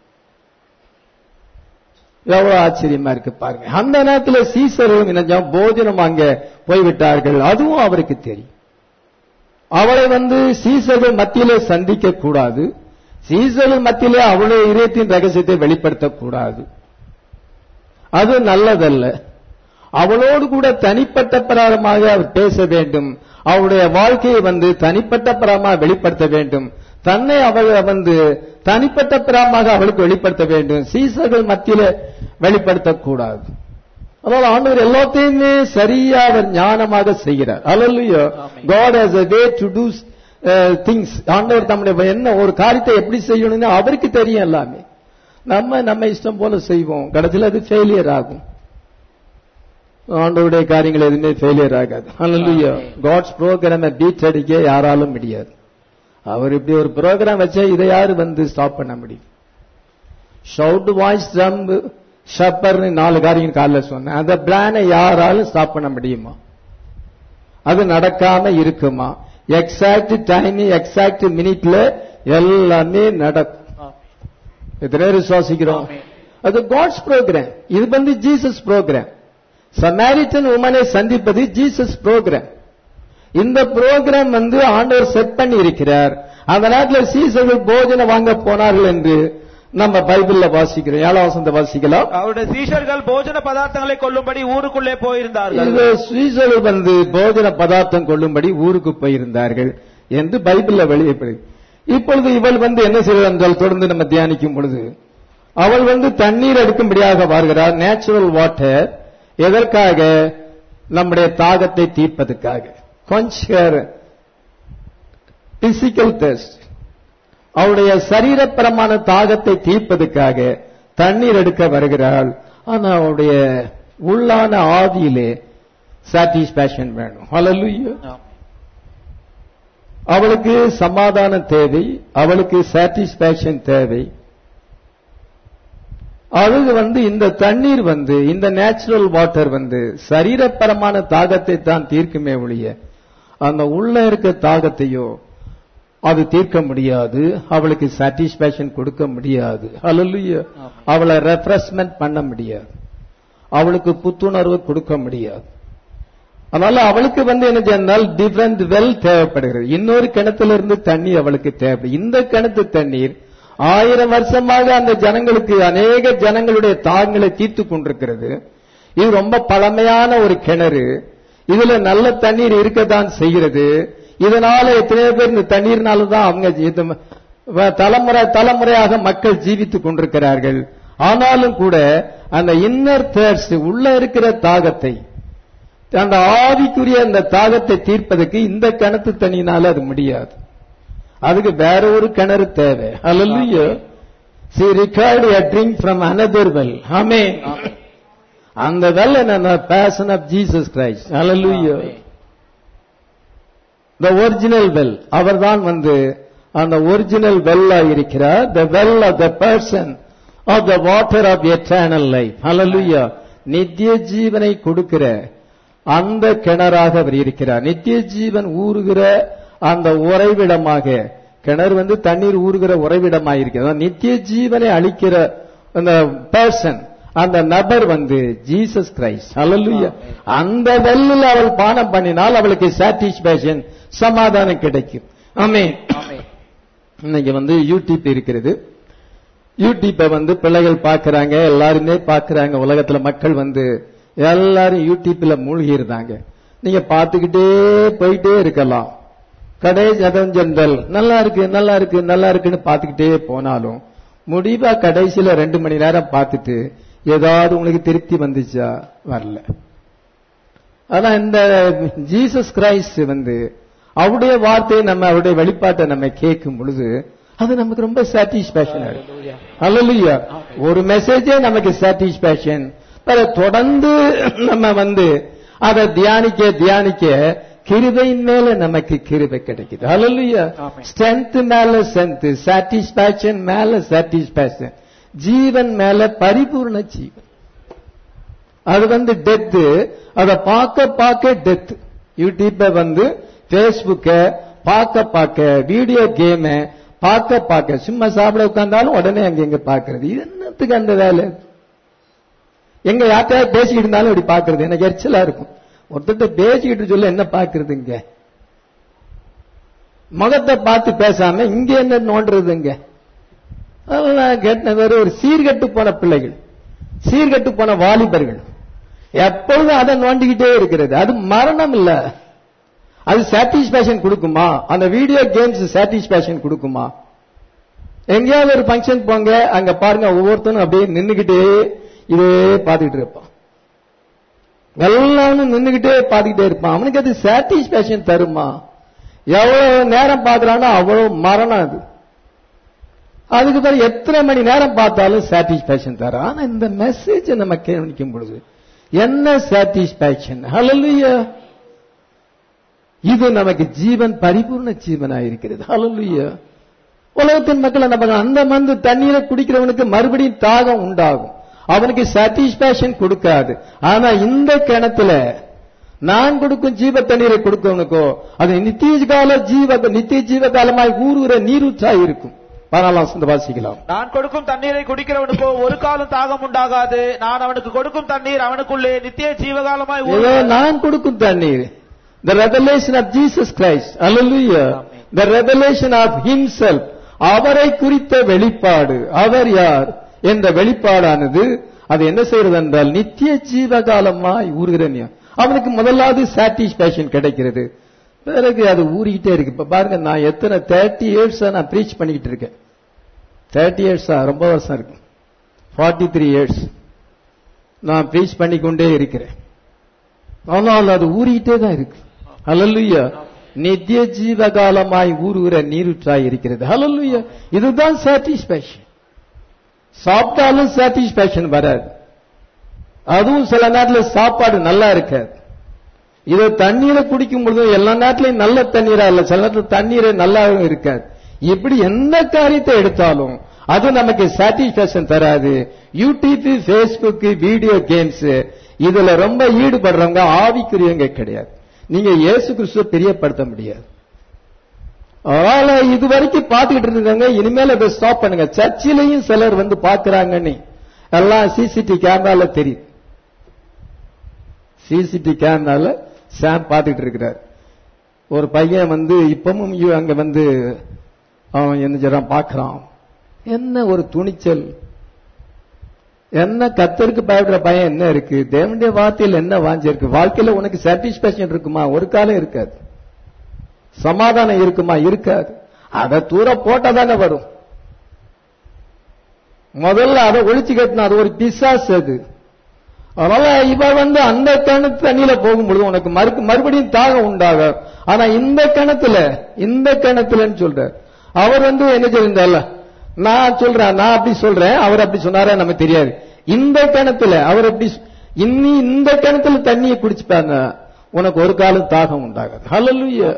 [SPEAKER 1] எவ்வளவு ஆச்சரியமா இருக்கு பாருங்க அந்த நேரத்துல சீசரும் நினைஞ்சோம் போஜனம் அங்க போய்விட்டார்கள் அதுவும் அவருக்கு தெரியும் அவளை வந்து சீசர்கள் மத்தியிலே சந்திக்க கூடாது சீசர்கள் மத்தியிலே அவளுடைய இதயத்தின் ரகசியத்தை வெளிப்படுத்தக் கூடாது அது நல்லதல்ல அவளோடு கூட தனிப்பட்ட பிரகாரமாக அவர் பேச வேண்டும் அவளுடைய வாழ்க்கையை வந்து தனிப்பட்ட பிரகாரமாக வெளிப்படுத்த வேண்டும் தன்னை அவள் வந்து தனிப்பட்ட பிரகாரமாக அவளுக்கு வெளிப்படுத்த வேண்டும் சீசர்கள் மத்தியில வெளிப்படுத்தக்கூடாது அதனால ஆண்டவர் எல்லாத்தையுமே சரியா அவர் ஞானமாக செய்கிறார் அல்லையோ God has a way to do uh, things ஆண்டவர் தம்முடைய என்ன ஒரு காரியத்தை எப்படி செய்யணும்னு அவருக்கு தெரியும் எல்லாமே நம்ம நம்ம இஷ்டம் போல செய்வோம் கடைசியில் அது ஃபெயிலியர் ஆகும் ஆண்டவருடைய காரியங்கள் எதுவுமே ஃபெயிலியர் ஆகாது அல்லையோ காட்ஸ் ப்ரோக்ராமை பீச் அடிக்க யாராலும் முடியாது அவர் இப்படி ஒரு ப்ரோக்ராம் வச்சா இதை யாரு வந்து ஸ்டாப் பண்ண முடியும் ஷவுட் வாய்ஸ் ஜம்ப் ஷப்பர்னு நாலு காரியம் காலைல சொன்னேன் அந்த பிளானை யாராலும் ஸ்டாப் பண்ண முடியுமா அது நடக்காம இருக்குமா எக்ஸாக்ட் டைம் எக்ஸாக்ட் மினிட்ல எல்லாமே நடக்கும் எத்தனை பேர் விசுவாசிக்கிறோம் அது காட்ஸ் ப்ரோக்ராம் இது வந்து ஜீசஸ் ப்ரோக்ராம் சமாரிட்டன் உமனை சந்திப்பது ஜீசஸ் ப்ரோக்ராம் இந்த ப்ரோக்ராம் வந்து ஆண்டவர் செட் பண்ணி இருக்கிறார் அந்த நேரத்தில் சீசர்கள் போஜனம் வாங்க போனார்கள் என்று நம்ம பைபிள்ல வாசிக்கிறோம் ஏழாம் வசந்த வாசிக்கலாம்
[SPEAKER 2] அவருடைய சீஷர்கள் போஜன பதார்த்தங்களை கொள்ளும்படி ஊருக்குள்ளே போயிருந்தார்கள்
[SPEAKER 1] இது சீசர்கள் வந்து போஜன பதார்த்தம் கொள்ளும்படி ஊருக்கு போயிருந்தார்கள் என்று பைபிள்ல வெளியப்படுது இப்பொழுது இவள் வந்து என்ன செய்கிறார் என்றால் தொடர்ந்து நம்ம தியானிக்கும் பொழுது அவள் வந்து தண்ணீர் எடுக்கும்படியாக வருகிறார் நேச்சுரல் வாட்டர் எதற்காக நம்முடைய தாகத்தை தீர்ப்பதற்காக கொஞ்சம் பிசிக்கல் டெஸ்ட் அவருடைய சரீரப்பரமான தாகத்தை தீர்ப்பதற்காக தண்ணீர் எடுக்க வருகிறாள் ஆனா அவளுடைய உள்ளான ஆதியிலே சாட்டிஸ்பேக்ஷன் வேணும் ஹalleluya அவளுக்கு சமாதானம் தேவை அவளுக்கு சாட்டிஸ்பேக்ஷன் தேவை அது வந்து இந்த தண்ணீர் வந்து இந்த நேச்சுரல் வாட்டர் வந்து சரீரப்பரமான தாகத்தை தான் தீர்க்குமே ஒழிய அந்த உள்ள இருக்க தாகத்தையோ அது தீர்க்க முடியாது அவளுக்கு சாட்டிஸ்பேக்ஷன் கொடுக்க முடியாது ஹalleluya அவளை ரெஃப்ரெஷ்மெண்ட் பண்ண முடியாது அவளுக்கு புத்துணர்வு கொடுக்க முடியாது அதனால அவளுக்கு வந்து என்ன சொன்னால் டிஃபரண்ட் வெல் தேவைப்படுகிறது இன்னொரு கிணத்துல இருந்து தண்ணி அவளுக்கு தேவை இந்த கிணத்து தண்ணீர் ஆயிரம் வருஷமாக அந்த ஜனங்களுக்கு அநேக ஜனங்களுடைய தாகங்களை தீர்த்து கொண்டிருக்கிறது இது ரொம்ப பழமையான ஒரு கிணறு இதுல நல்ல தண்ணீர் இருக்கத்தான் செய்கிறது இதனால எத்தனையோ பேர் இந்த தண்ணீர்னால தான் அவங்க இது வ- தலைமுறை தலைமுறையாக மக்கள் ஜீவித்துக் கொண்டிருக்கிறார்கள் ஆனாலும் கூட அந்த இன்னர் தேர்ஸ் உள்ள இருக்கிற தாகத்தை அந்த ஆவிக்குரிய அந்த தாகத்தை தீர்ப்பதற்கு இந்த கிணத்து தண்ணினால அது முடியாது அதுக்கு வேற ஒரு கிணறு தேவை ஹalleluya see required a drink from another well amen அந்த well என்ன passion of jesus christ hallelujah the original well அவர்தான் வந்து அந்த ஒரிஜினல் வெல்லா இருக்கிறார் the well of the person of the water of eternal life hallelujah நித்திய ஜீவனை கொடுக்கிற அந்த கிணறாக அவர் இருக்கிறார் நித்திய ஜீவன் ஊறுகிற அந்த உறைவிடமாக கிணறு வந்து தண்ணீர் ஊறுகிற உறைவிடமாக இருக்கிறது நித்திய ஜீவனை அளிக்கிற அந்த பர்சன் அந்த நபர் வந்து ஜீசஸ் கிரைஸ்ட் ஹalleluya அந்த வெல்லில் அவள் பானம் பண்ணினால் அவளுக்கு சாட்டிஸ்பேக்ஷன் சமாதானம் கிடைக்கும் ஆமென் இன்னைக்கு வந்து யூடியூப் இருக்கிறது யூடியூப்பை வந்து பிள்ளைகள் பார்க்கறாங்க எல்லாருமே பார்க்கறாங்க உலகத்துல மக்கள் வந்து எல்லாரும் யூடியூப்ல மூழ்கி இருந்தாங்க நீங்க பார்த்துக்கிட்டே போயிட்டே இருக்கலாம் கடைசி அதஞ்சந்தல் நல்லா இருக்கு நல்லா இருக்கு நல்லா இருக்குன்னு பார்த்துக்கிட்டே போனாலும் முடிவா கடைசியில ரெண்டு மணி நேரம் பார்த்துட்டு ஏதாவது உங்களுக்கு திருப்தி வந்துச்சா வரல ஆனா இந்த ஜீசஸ் கிரைஸ்ட் வந்து அவருடைய வார்த்தையை நம்ம அவருடைய வெளிப்பாட்டை நம்ம கேட்கும் பொழுது அது நமக்கு ரொம்ப சாட்டிஸ்பேக்ஷன் அல்லையா ஒரு மெசேஜே நமக்கு சாட்டிஸ்பேக்ஷன் தொடர்ந்து நம்ம வந்து அதை தியானிக்க தியானிக்க கிருபையின் மேல நமக்கு கிருபை கிடைக்குது அல்லையா ஸ்ட்ரென்த் மேல ஸ்ட்ரென்த் சாட்டிஸ்பேக்ஷன் மேல சாட்டிஸ்பேக்ஷன் ஜீவன் மேல பரிபூர்ண ஜீவன் அது வந்து டெத்து அதை பார்க்க பார்க்க டெத் யூடியூப்ப வந்து பேஸ்புக்க பார்க்க பார்க்க வீடியோ கேம பார்க்க பார்க்க சும்மா சாப்பிட உட்கார்ந்தாலும் உடனே அங்க எங்க பாக்குறது இது என்னத்துக்கு அந்த வேலை எங்க யார்கிட்டயாவது பேசிக்கிட்டு இருந்தாலும் இப்படி பாக்குறது எனக்கு எரிச்சலா இருக்கும் ஒருத்தர்கிட்ட பேசிக்கிட்டு சொல்ல என்ன பாக்குறது இங்க முகத்தை பார்த்து பேசாம இங்க என்ன நோண்டுறது இங்க அதெல்லாம் கேட்ட வேற ஒரு சீர்கெட்டு போன பிள்ளைகள் சீர்கெட்டு போன வாலிபர்கள் எப்பொழுதும் அதை நோண்டிக்கிட்டே இருக்கிறது அது மரணம் இல்ல அது சாட்டிஸ்பேக்ஷன் கொடுக்குமா அந்த வீடியோ கேம்ஸ் சாட்டிஸ்பேக்ஷன் கொடுக்குமா எங்கேயாவது ஒரு ஃபங்க்ஷன் போங்க அங்க பாருங்க ஒவ்வொருத்தனும் அப்படியே நின்னுகிட்டே இதே பார்த்துக்கிட்டு இருப்பான் எல்லாரும் நின்னுகிட்டே பார்த்துக்கிட்டே இருப்பான் அவனுக்கு அது சாட்டிஸ்பேக்ஷன் தருமா எவ்வளவு நேரம் பார்க்கறானோ அவ்வளவு மரணம் அது அதுக்கு பிறகு எத்தனை மணி நேரம் பார்த்தாலும் சாட்டிஸ்பேக்ஷன் தரும் ஆனா இந்த மெசேஜ் நம்ம கவனிக்கும் பொழுது என்ன சாட்டிஸ்பேக்ஷன் ஹalleluya இது நமக்கு ஜீவன் பரிபூர்ண ஜீவனா இருக்கிறது ஹalleluya உலகத்தின் மக்கள் என்ன பண்ண அந்த மந்து தண்ணீரை குடிக்கிறவனுக்கு மறுபடியும் தாகம் உண்டாகும் அவனுக்கு சாட்டிஸ்பேக்ஷன் கொடுக்காது ஆனா இந்த கிணத்துல நான் கொடுக்கும் ஜீவ தண்ணீரை கொடுக்கவனுக்கோ அது நித்திய கால ஜீவ நித்திய ஜீவ காலமாய் ஊறுகிற நீரூற்றா இருக்கும் பரவாயில்ல சொந்த வாசிக்கலாம்
[SPEAKER 2] நான் கொடுக்கும் தண்ணீரை குடிக்கிறவனுக்கோ ஒரு காலம் தாகம் உண்டாகாது நான் அவனுக்கு கொடுக்கும் தண்ணீர் அவனுக்குள்ளே நித்திய ஜீவகாலமாய்
[SPEAKER 1] இதோ
[SPEAKER 2] ஊறும்.
[SPEAKER 1] நான் கொடுக்கும் தண்ணீர் the revelation of jesus christ hallelujah the revelation of himself அவரை குறித்த வெளிப்பாடு அவர் யார் என்ற வெளிப்பாடானது அது என்ன செய்யறது என்றால் நித்திய ஜீவகாலமாய் ஊறுகிற நீர். அவனுக்கு முதலாவது சாட்டிஸ்பேக்ஷன் கிடைக்கிறது பிறகு அது ஊறிக்கிட்டே இருக்கு இப்ப பாருங்க நான் எத்தனை தேர்ட்டி இயர்ஸ் நான் ப்ரீச் பண்ணிக்கிட்டு இருக்கேன் தேர்ட்டி இயர்ஸா ரொம்ப வருஷம் இருக்கு ஃபார்ட்டி த்ரீ இயர்ஸ் நான் ப்ரீச் பண்ணிக்கொண்டே இருக்கிறேன் ஆனால் அது ஊறிக்கிட்டே தான் இருக்கு ஹalleluya நித்திய ஜீவகாலமாய் ஊறுகிற நீருற்றாய் இருக்கிறது ஹalleluya இதுதான் சாட்டிஸ்பேக்ஷன் சாப்பிட்டாலும் சாட்டிஸ்பேக்ஷன் வராது அதுவும் சில நேரத்தில் சாப்பாடு நல்லா இருக்காது இதை தண்ணீரை குடிக்கும் பொழுது எல்லா நேரத்திலையும் நல்ல தண்ணீரா இல்ல சில நேரத்தில் தண்ணீரே நல்லாவும் இருக்காது இப்படி எந்த காரியத்தை எடுத்தாலும் அது நமக்கு சாட்டிஸ்பேக்ஷன் தராது யூடியூப் ஃபேஸ்புக் வீடியோ கேம்ஸ் இதுல ரொம்ப ஈடுபடுறவங்க ஆவிக்குரியவங்க கிடையாது நீங்க இயேசு கிறிஸ்துவ பிரியப்படுத்த முடியாது அதனால இது வரைக்கும் பார்த்துக்கிட்டு இருக்காங்க இனிமேல் அதை ஸ்டாப் பண்ணுங்க சர்ச்சிலையும் சிலர் வந்து பாக்குறாங்கன்னு எல்லாம் சிசிடி கேமரால தெரியுது சிசிடி கேமரால சாம் பார்த்துட்டு இருக்கிறார் ஒரு பையன் வந்து இப்பவும் இ- அங்க வந்து அவன் என்ன செய்றான் பார்க்கறான் என்ன ஒரு துணிச்சல் என்ன கத்தருக்கு பயப்படுற பயம் என்ன இருக்கு தேவனுடைய வார்த்தையில் என்ன வாஞ்சி இருக்கு வாழ்க்கையில உனக்கு சாட்டிஸ்பேக்ஷன் இருக்குமா ஒரு காலம் இருக்காது சமாதானம் இருக்குமா இருக்காது அதை தூர போட்டா தானே வரும் முதல்ல அதை ஒழிச்சு கட்டினா அது ஒரு பிசாசு அது அதனால இவ வந்து அந்த கிணத்து தண்ணியில போகும்பொழுது உனக்கு மறு மறுபடியும் தாகம் உண்டாகும் ஆனா இந்த கிணத்துல இந்த கிணத்துலன்னு சொல்ற அவர் வந்து என்ன சொல்லியிருந்தால நான் சொல்றேன் நான் அப்படி சொல்றேன் அவர் அப்படி சொன்னாரா நமக்கு தெரியாது இந்த கிணத்துல அவர் அப்படி சொ- இன்னி இந்த கிணத்துல தண்ணியை குடிச்சுப்பாங்க உனக்கு ஒரு காலம் தாகம் உண்டாகாது ஹalleluya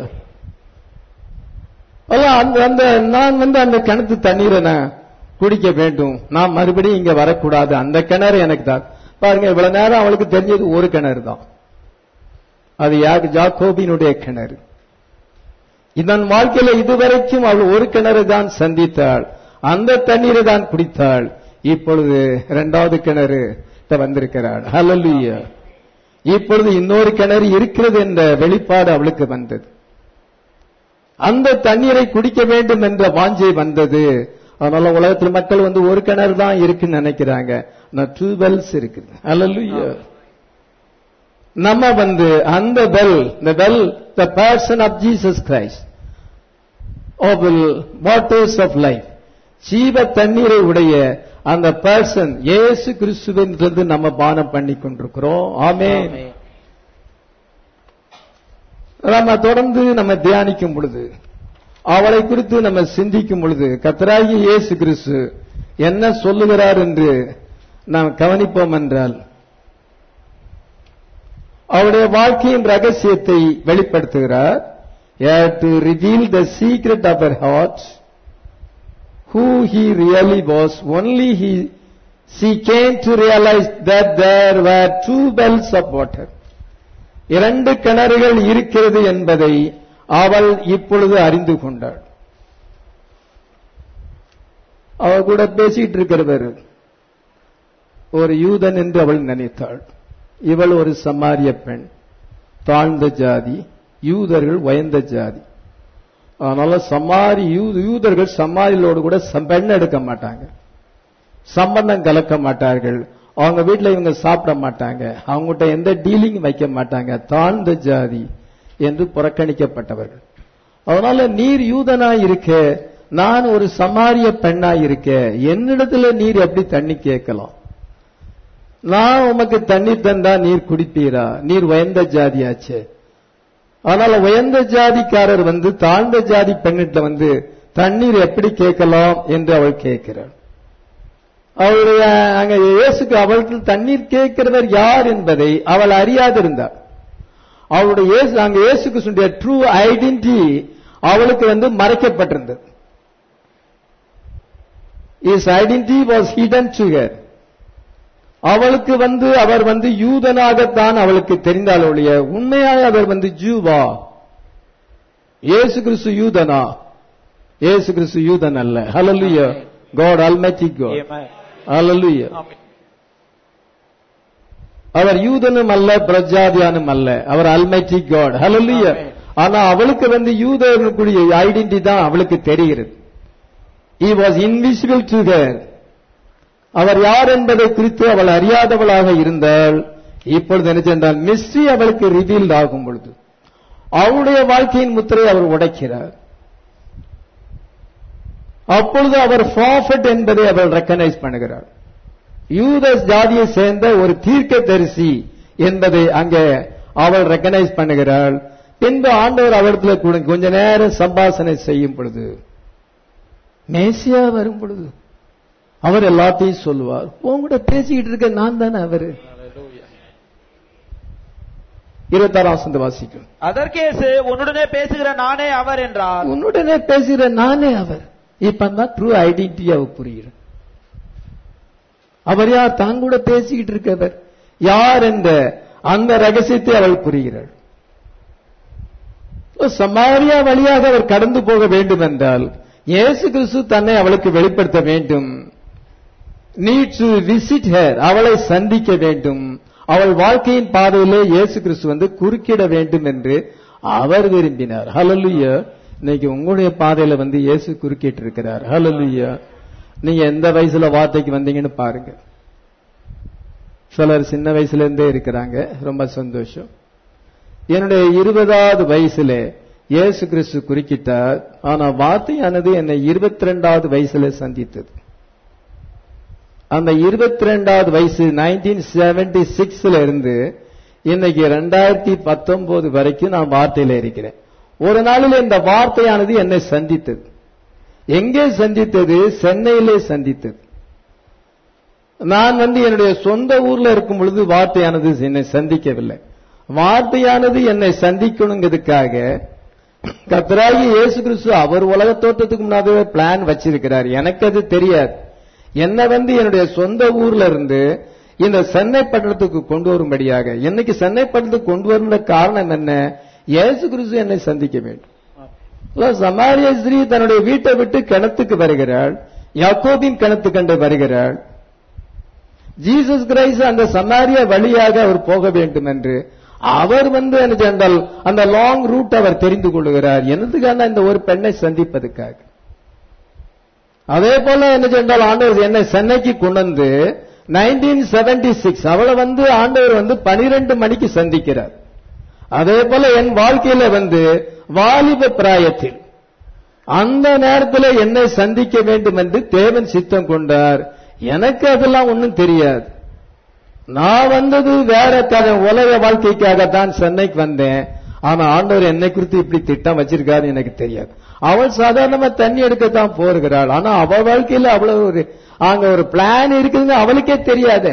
[SPEAKER 1] அதான் அந்த அந்த நான் வந்து அந்த கிணத்து தண்ணீரை நான் குடிக்க வேண்டும் நான் மறுபடியும் இங்க வரக்கூடாது அந்த கிணறு எனக்கு தான் பாருங்க இவ்வளவு நேரம் அவளுக்கு தெரிஞ்சது ஒரு கிணறு தான் அது யாக்கு ஜாக்கோபினுடைய கிணறு இதன் வாழ்க்கையில இதுவரைக்கும் அவள் ஒரு கிணறு தான் சந்தித்தாள் அந்த தண்ணீரை தான் குடித்தாள் இப்பொழுது இரண்டாவது கிணறு வந்திருக்கிறாள் ஹalleluya இப்பொழுது இன்னொரு கிணறு இருக்கிறது என்ற வெளிப்பாடு அவளுக்கு வந்தது அந்த தண்ணீரை குடிக்க வேண்டும் என்ற வாஞ்சை வந்தது அதனால உலகத்தில் மக்கள் வந்து ஒரு கிணறு தான் இருக்குன்னு நினைக்கிறாங்க டூ வெல்ஸ் இருக்குது அல்ல நம்ம வந்து அந்த well the well the person of Jesus Christ of waters of life ஜீவ தண்ணீரை உடைய அந்த பர்சன் இயேசு கிறிஸ்துவிலிருந்து நம்ம பானம் பண்ணி கொண்டிருக்கிறோம் ஆமே
[SPEAKER 2] ஆமென்.
[SPEAKER 1] நம்ம தொடர்ந்து நம்ம தியானிக்கும் பொழுது அவளை குறித்து நம்ம சிந்திக்கும் பொழுது கத்தராகி இயேசு கிறிஸ்து என்ன சொல்லுகிறார் என்று நாம் கவனிப்போம் என்றால் அவருடைய வாழ்க்கையின் ரகசியத்தை வெளிப்படுத்துகிறார் to reveal the secret of her heart who he really was only he she came to realize that there were two wells of water இரண்டு கிணறுகள் இருக்கிறது என்பதை அவள் இப்பொழுது அறிந்து கொண்டாள் அவள் கூட பேசிட்டு இருக்கிறவர் ஒரு யூதன் என்று அவள் நினைத்தாள் இவள் ஒரு சமாரிய பெண் தாழ்ந்த ஜாதி யூதர்கள் உயர்ந்த ஜாதி அதனால சமாரி யூ- யூதர்கள் சமாரிகளோடு கூட சம்- பெண் எடுக்க மாட்டாங்க சம்பந்தம் கலக்க மாட்டார்கள் அவங்க வீட்ல இவங்க சாப்பிட மாட்டாங்க அவங்ககிட்ட எந்த டீலிங் வைக்க மாட்டாங்க தாழ்ந்த ஜாதி என்று புறக்கணிக்கப்பட்டவர்கள் அதனால நீர் யூதனா இருக்க நான் ஒரு சமாரிய பெண்ணா இருக்க என்னிடத்துல நீர் எப்படி தண்ணி கேட்கலாம் நான் உமக்கு தண்ணி தந்தா நீர் குடிப்பீரா நீர் உயர்ந்த ஜாதியாச்சே அதனால உயர்ந்த ஜாதிக்காரர் வந்து தாழ்ந்த ஜாதி பெண்ணிட்ட வந்து தண்ணீர் எப்படி கேட்கலாம் என்று அவள் கேட்கிறாள் அவளுடைய அங்க இயேசுக்கு அவளுக்கு தண்ணீர் கேட்கிறவர் யார் என்பதை அவள் அறியாதிருந்தாள் அவளுடைய இயேசு அங்க இயேசுக்கு சொல்லிய ட்ரூ ஐடென்டி அவளுக்கு வந்து மறைக்கப்பட்டிருந்தது is identity was hidden to her அவளுக்கு வந்து அவர் வந்து யூதனாகத்தான் அவளுக்கு தெரிந்தால் ஒழிய உண்மையாக அவர் வந்து ஜூவா இயேசு கிறிஸ்து யூதனா இயேசு கிறிஸ்து யூதன் அல்ல hallelujah God almighty God
[SPEAKER 2] Amen.
[SPEAKER 1] Hallelujah
[SPEAKER 2] amen.
[SPEAKER 1] அவர் யூதனும் அல்ல பிரஜாதியானும் அல்ல அவர் அல்மைட்டி காட் ஹalleluya
[SPEAKER 2] Amen.
[SPEAKER 1] ஆனா அவளுக்கு வந்து யூதனுக்குரிய ஐடென்டி தான் அவளுக்கு தெரிகிறது he was invisible to her அவர் யார் என்பதை குறித்து அவள் அறியாதவளாக இருந்தால் இப்பொழுது என்ன சென்றால் மிஸ்ட்ரி அவளுக்கு ரிவீல்ட் ஆகும் பொழுது அவளுடைய வாழ்க்கையின் முத்திரை அவர் உடைக்கிறார் அப்பொழுது அவர் ப்ராஃபட் என்பதை அவள் ரெக்கனைஸ் பண்ணுகிறார் யூதஸ் ஜாதியை சேர்ந்த ஒரு தீர்க்கதரிசி என்பதை அங்கே அவள் ரெக்கனைஸ் பண்ணுகிறாள் பின்பு ஆண்டவர் அவரிடத்துல கூட கொஞ்ச நேரம் சம்பாசனை செய்யும் பொழுது மேசியா வரும் பொழுது அவர் எல்லாத்தையும் சொல்லுவார் உன் கூட பேசிக்கிட்டு இருக்க நான் தானே அவரு இருபத்தாறாம் வசந்த வாசிக்கும்
[SPEAKER 2] அதற்கேசு உன்னுடனே பேசுகிற நானே அவர் என்றார்
[SPEAKER 1] உன்னுடனே பேசுகிற நானே அவர் இப்பதான் ட்ரூ ஐடென்டிட்டி அவர் புரிகிறது அவர் யார் தான் கூட பேசிக்கிட்டு இருக்கவர் யார் என்ற அந்த ரகசியத்தை அவள் புரிகிறாள் சமாரியா வழியாக அவர் கடந்து போக வேண்டும் என்றால் இயேசு கிறிஸ்து தன்னை அவளுக்கு வெளிப்படுத்த வேண்டும் நீட் டு விசிட் ஹேர் அவளை சந்திக்க வேண்டும் அவள் வாழ்க்கையின் பாதையிலே இயேசு கிறிஸ்து வந்து குறுக்கிட வேண்டும் என்று அவர் விரும்பினார் ஹalleluya இன்னைக்கு உங்களுடைய பாதையில வந்து இயேசு குறுக்கிட்டு இருக்கிறார் ஹalleluya நீங்க எந்த வயசுல வார்த்தைக்கு வந்தீங்கன்னு பாருங்க சிலர் சின்ன வயசுல இருந்தே இருக்கிறாங்க ரொம்ப சந்தோஷம் என்னுடைய இருபதாவது வயசுல இயேசு கிறிஸ்து குறுக்கிட்டார் ஆனா வார்த்தையானது என்னை இருபத்தி ரெண்டாவது வயசுல சந்தித்தது அந்த இருபத்தி ரெண்டாவது வயசு நைன்டீன் செவன்டி சிக்ஸ்ல இருந்து இன்னைக்கு ரெண்டாயிரத்தி பத்தொன்பது வரைக்கும் நான் வார்த்தையில இருக்கிறேன் ஒரு நாளில் இந்த வார்த்தையானது என்னை சந்தித்தது எங்கே சந்தித்தது சென்னையிலே சந்தித்தது நான் வந்து என்னுடைய சொந்த ஊர்ல இருக்கும் பொழுது வார்த்தையானது என்னை சந்திக்கவில்லை வார்த்தையானது என்னை சந்திக்கணுங்கிறதுக்காக கத்தராகி இயேசு கிறிஸ்து அவர் உலக தோட்டத்துக்கு முன்னாடியே பிளான் வச்சிருக்கிறார் எனக்கு அது தெரியாது என்ன வந்து என்னுடைய சொந்த ஊர்ல இருந்து இந்த சென்னை பட்டணத்துக்கு கொண்டு வரும்படியாக என்னைக்கு சென்னை பட்டணத்துக்கு கொண்டு வருகிற காரணம் என்ன இயேசு கிறிஸ்து என்னை சந்திக்க வேண்டும் சமாரிய ஸ்ரீ தன்னுடைய வீட்டை விட்டு கிணத்துக்கு வருகிறாள் யாக்கோபின் கிணத்து கண்டு வருகிறாள் ஜீசஸ் கிரைஸ்ட் அந்த சமாரிய வழியாக அவர் போக வேண்டும் என்று அவர் வந்து என்ன சென்றால் அந்த லாங் ரூட் அவர் தெரிந்து கொள்கிறார் என்னதுக்கான இந்த ஒரு பெண்ணை சந்திப்பதற்காக அதே போல என்ன சென்றால் ஆண்டவர் என்னை சென்னைக்கு கொண்டு வந்து நைன்டீன் செவன்டி சிக்ஸ் அவளை வந்து ஆண்டவர் வந்து பனிரெண்டு மணிக்கு சந்திக்கிறார் அதே போல என் வாழ்க்கையில வந்து வாலிப பிராயத்தில் அந்த நேரத்தில் என்னை சந்திக்க வேண்டும் என்று தேவன் சித்தம் கொண்டார் எனக்கு அதெல்லாம் ஒன்றும் தெரியாது நான் வந்தது வேற கதை உலக வாழ்க்கைக்காகத்தான் சென்னைக்கு வந்தேன் ஆனா ஆண்டவர் என்னை குறித்து இப்படி திட்டம் வச்சிருக்காரு எனக்கு தெரியாது அவள் சாதாரணமா தண்ணி எடுக்கத்தான் போகிறாள் ஆனா அவள் வாழ்க்கையில அவ்வளவு ஒரு அங்க ஒரு பிளான் இருக்குதுங்க அவளுக்கே தெரியாதே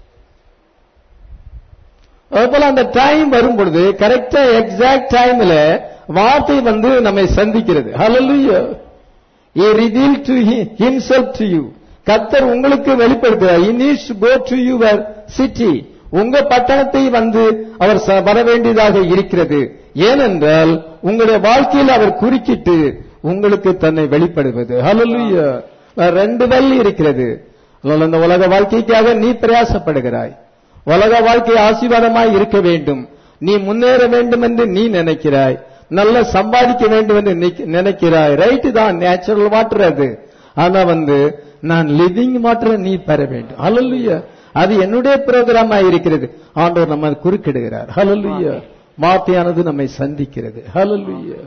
[SPEAKER 1] அதுபோல அந்த டைம் வரும் பொழுது கரெக்டா எக்ஸாக்ட் டைம்ல வார்த்தை வந்து நம்மை சந்திக்கிறது ஹalleluya he revealed to himself to you கத்தர் உங்களுக்கு வெளிப்படுத்துகிறார் he needs to go to your city உங்க பட்டணத்தை வந்து அவர் ச- வர வேண்டியதாக இருக்கிறது ஏனென்றால் உங்களுடைய வாழ்க்கையில் அவர் குறுக்கிட்டு உங்களுக்கு தன்னை வெளிப்படுவது ஹalleluya ரெண்டு வழி இருக்கிறது அதனால இந்த உலக வாழ்க்கைக்காக நீ பிரயாசப்படுகிறாய் உலக வாழ்க்கை ஆசீர்வாதமாய் இருக்க வேண்டும் நீ முன்னேற வேண்டும் என்று நீ நினைக்கிறாய் நல்ல சம்பாதிக்க வேண்டும் என்று நினைக்க- நினைக்கிறாய் ரைட்டு தான் நேச்சுரல் வாட்டர் அது ஆனா வந்து நான் லிவிங் வாட்டரை நீ பெற வேண்டும் ஹalleluya அது என்னுடைய புரோகிராமா இருக்கிறது ஆண்டவர் நம்ம குறுக்கிடுகிறார் ஹalleluya வார்த்தையானது நம்மை சந்திக்கிறது ஹalleluya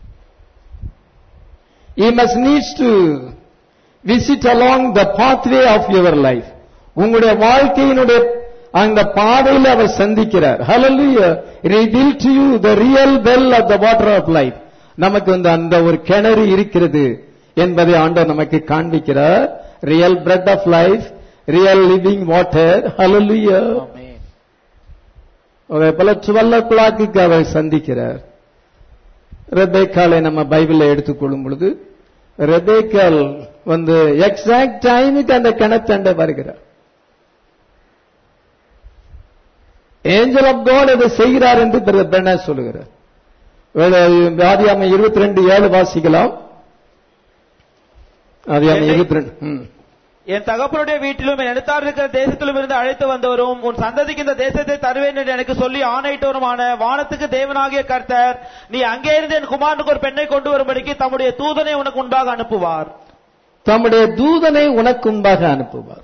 [SPEAKER 1] he must needs to visit along the pathway of your life உங்களுடைய வாழ்க்கையினுடைய அந்த பாதையில் அவர் சந்திக்கிறார் hallelujah reveal to you the real well of the water of life நமக்கு வந்து அந்த ஒரு கிணறு இருக்கிறது என்பதை ஆண்டவர் நமக்கு காண்பிக்கிறார் real bread of life real living water hallelujah அதே போல டுவெல் ஓ கிளாக்கு அவர் சந்திக்கிறார் ரெபேக்காலை நம்ம பைபிள்ல எடுத்துக்கொள்ளும் பொழுது ரெபேக்கால் வந்து எக்ஸாக்ட் டைமுக்கு அந்த கிணத்தண்டை வருகிறார் ஏஞ்சல் ஆஃப் காட் அதை செய்கிறார் என்று பெண்ண சொல்லுகிறார் ஆதியாம இருபத்தி ரெண்டு ஏழு வாசிக்கலாம் ஆதியாம இருபத்தி ரெண்டு
[SPEAKER 2] என் தகப்பனுடைய வீட்டிலும் என் எடுத்தார் இருக்கிற தேசத்திலும் இருந்து அழைத்து வந்தவரும் உன் சந்ததிக்கு இந்த தேசத்தை தருவேன் என்று எனக்கு சொல்லி ஆணையிட்டவருமான வானத்துக்கு தேவனாகிய கர்த்தர் நீ அங்கே இருந்து என் குமாரனுக்கு ஒரு பெண்ணை கொண்டு வரும்படிக்கு தம்முடைய தூதனை உனக்கு முன்பாக அனுப்புவார்
[SPEAKER 1] தம்முடைய தூதனை உனக்கு முன்பாக அனுப்புவார்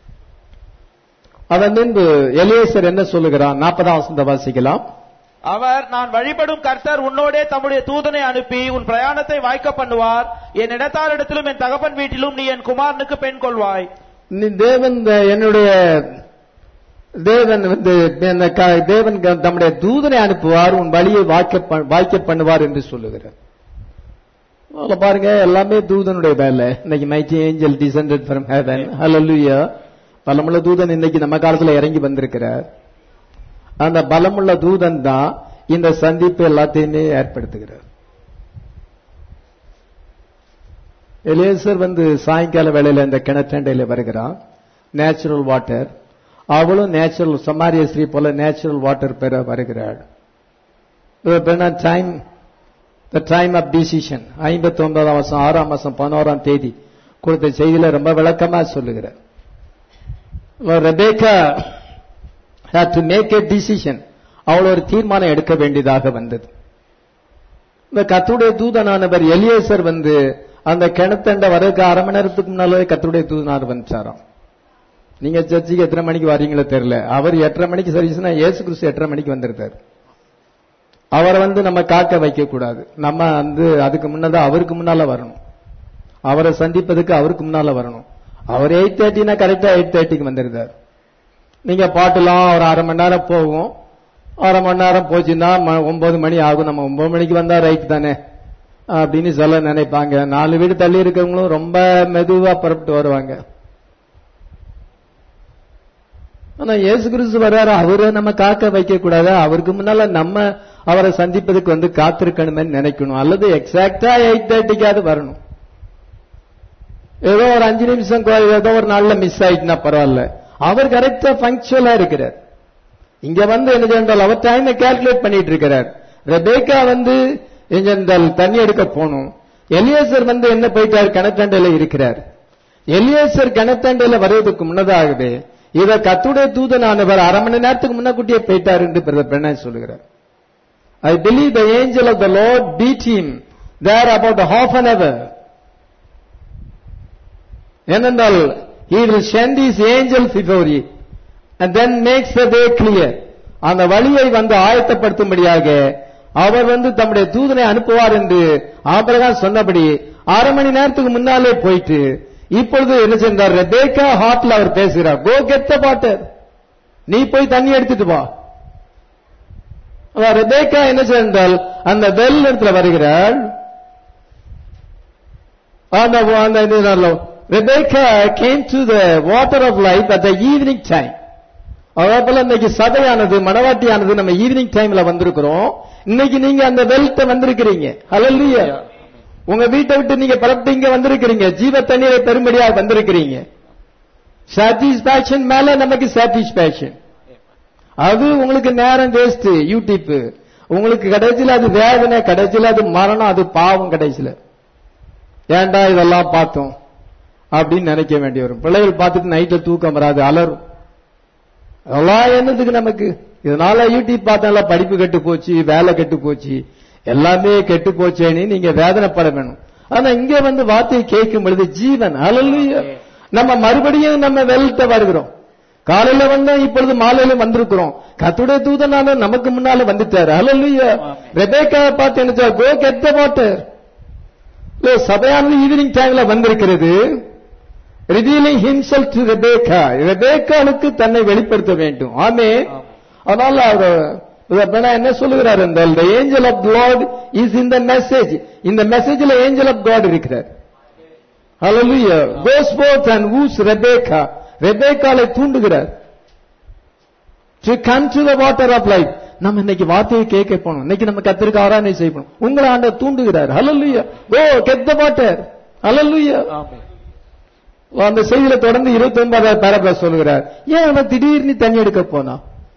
[SPEAKER 1] அதன் பின்பு எலியேசர் என்ன சொல்லுகிறான் நாற்பதாம் வசந்த வாசிக்கலாம்
[SPEAKER 2] அவர் நான் வழிபடும் கர்த்தர் உன்னோடே தம்முடைய தூதனை அனுப்பி உன் பிரயாணத்தை வாய்க்க பண்ணுவார் என் இடத்தாரிடத்திலும் என் தகப்பன் வீட்டிலும் நீ என் குமாரனுக்கு பெண் கொள்வாய்
[SPEAKER 1] நீ தேவன் இந்த என்னுடைய தேவன் வந்து இந்த க- தேவன் க- தம்முடைய தூதனை அனுப்புவார் உன் வழியை வாய்க்க ப- வாய்க்க பண்ணுவார் என்று சொல்லுகிறார் அதுல பாருங்க எல்லாமே தூதனுடைய வேலை இன்னைக்கு mighty angel descended from heaven hallelujah பலமுள்ள தூதன் இன்னைக்கு நம்ம காலத்துல இறங்கி வந்திருக்கிறார் அந்த பலமுள்ள தூதன் தான் இந்த சந்திப்பு எல்லாத்தையுமே ஏற்படுத்துகிறார் எலியேசர் வந்து சாயங்கால வேளையில இந்த கிணற்றண்டையில வருகிறான் நேச்சுரல் வாட்டர் அவளும் நேச்சுரல் சமாரிய ஸ்ரீ போல நேச்சுரல் வாட்டர் பெற வருகிறாள் time the time of decision ஐம்பத்தி ஒன்பதாம் மாசம் ஆறாம் மாசம் பதினோராம் தேதி கொடுத்த செய்தியில ரொம்ப விளக்கமா சொல்லுகிறார் Rebecca had to make a decision அவள் ஒரு தீர்மானம் எடுக்க வேண்டியதாக வந்தது இந்த கத்துடைய தூதனானவர் எலியேசர் வந்து அந்த கிணத்தண்ட வரதுக்கு அரை மணி நேரத்துக்கு முன்னாலே கத்துடைய தூதனார் வந்துச்சாராம் நீங்க சர்ச்சுக்கு எத்தனை மணிக்கு வரீங்களோ தெரியல அவர் எட்டரை மணிக்கு சர்வீஸ்னா ஏசு கிறிஸ்து எட்டரை மணிக்கு வந்திருக்காரு அவரை வந்து நம்ம காக்க வைக்க கூடாது நம்ம வந்து அதுக்கு முன்னதா அவருக்கு முன்னால வரணும் அவரை சந்திப்பதுக்கு அவருக்கு முன்னால வரணும் அவர் எயிட் தேர்ட்டினா கரெக்டா எயிட் தேர்ட்டிக்கு வந்திருந்தார் நீங்க பாட்டுலாம் ஒரு அரை மணி நேரம் போகும் அரை மணி நேரம் போச்சுன்னா ம- ஒன்பது மணி ஆகும் நம்ம ஒன்பது மணிக்கு வந்தா ரைட் தானே அப்படின்னு சொல்ல நினைப்பாங்க நாலு வீடு தள்ளி இருக்கவங்களும் ரொம்ப மெதுவா புறப்பட்டு வருவாங்க ஆனா இயேசு கிறிஸ்து வர்றாரு அவரை நம்ம காக்க வைக்க கூடாது அவருக்கு முன்னால நம்ம அவரை சந்திப்பதுக்கு வந்து காத்திருக்கணுமே நினைக்கணும் அல்லது எக்ஸாக்டா எயிட் தேர்ட்டிக்காவது வரணும் ஏதோ ஒரு அஞ்சு நிமிஷம் கோ- ஏதோ ஒரு நாள்ல மிஸ் ஆயிட்டுனா பரவாயில்ல அவர் கரெக்டா பங்க்சுவலா இருக்கிறார் இங்க வந்து என்ன சென்றால் அவர் டைமை கால்குலேட் பண்ணிட்டு இருக்கிறார் ரெபேக்கா வந்து என்றால் தண்ணி எடுக்க போகணும் எலியேசர் வந்து என்ன போயிட்டார் கிணத்தண்டையில இருக்கிறார் எலியேசர் கிணத்தண்டையில வருவதற்கு முன்னதாகவே இத கத்துடைய தூதனானவர் அரை மணி நேரத்துக்கு முன்னக்கூட்டியே போயிட்டார் என்று பிரதர் பிரணாய் சொல்லுகிறார் I believe the angel of the Lord beat him there about half an hour ஏனென்றால் he will send his angels before you and then makes the way clear அந்த வழியை வந்து ஆயத்தப்படுத்தும்படியாக அவர் வந்து தம்முடைய தூதனை அனுப்புவார் என்று ஆபிரகாம் சொன்னபடி அரை மணி நேரத்துக்கு முன்னாலே போயிட்டு இப்பொழுது என்ன சென்றார் ரெபேக்கா ஹாட்ல அவர் பேசுகிறார் கோ கெத்த பாட்டர் நீ போய் தண்ணி எடுத்துட்டு வா அவ ரெபேக்கா என்ன சென்றால் அந்த வெல் இடத்துல வருகிறாள் அந்த அந்த இது Rebecca came to the water of life at the evening time அதே போல இன்னைக்கு சபையானது மணவாட்டியானது நம்ம ஈவினிங் டைம்ல வந்திருக்கிறோம் இன்னைக்கு நீங்க அந்த வெல்ட்ட வந்திருக்கிறீங்க ஹalleluya உங்க வீட்டை விட்டு நீங்க பரப்பிட்டு இங்க வந்திருக்கிறீங்க ஜீவ தண்ணீரை பெரும்படியாக வந்திருக்கிறீங்க சாட்டிஸ்பாக்சன் மேல நமக்கு சாட்டிஸ்பாக்சன் அது உங்களுக்கு நேரம் வேஸ்ட் யூடியூப் உங்களுக்கு கடைசியில் அது வேதனை கடைசியில் அது மரணம் அது பாவம் கடைசியில் ஏன்டா இதெல்லாம் பார்த்தோம் அப்படின்னு நினைக்க வேண்டி வரும் பிள்ளைகள் பார்த்துட்டு நைட்ல தூக்கம் வராது அலரும் அதெல்லாம் என்னதுக்கு நமக்கு இதனால யூடியூப் பார்த்தால படிப்பு கெட்டு போச்சு வேலை கெட்டு போச்சு எல்லாமே கெட்டு போச்சேன்னு நீங்க வேதனைப்பட வேணும் ஆனா இங்க வந்து வார்த்தையை கேட்கும் பொழுது ஜீவன் அலல்லையா நம்ம மறுபடியும் நம்ம வெல்ட்ட வருகிறோம் காலையில வந்தோம் இப்பொழுது மாலையில வந்திருக்கிறோம் கத்துடைய தூதனால நமக்கு முன்னால வந்துட்டாரு அலல்லையா ரெபேக்காவை பார்த்து என்ன கோ கெட்ட வாட்டர் சபையானது ஈவினிங் டைம்ல வந்திருக்கிறது ரிவீலிங் ஹிம்செல் டு ரெபேக்கா ரெபேக்காளுக்கு தன்னை வெளிப்படுத்த வேண்டும் ஆமே அதனால அவர் அப்படின்னா என்ன சொல்லுகிறார் என்றால் the angel of God is in the message இந்த மெசேஜ்ல angel of God இருக்கிறார் hallelujah goes forth and woos Rebecca ரெபேக்காலை தூண்டுகிறார் to come to the water of life நம்ம இன்னைக்கு வார்த்தையை கேட்க போனோம் இன்னைக்கு நம்ம கத்திரிக்க ஆராதனை செய்யணும் உங்களை ஆண்ட தூண்டுகிறார் hallelujah go get the water hallelujah அந்த செய்தியில தொடர்ந்து இருபத்தி ஒன்பதாவது பேரபிள சொல்லுகிறார் ஏன் அவன் திடீர்னு தண்ணி எடுக்க போனா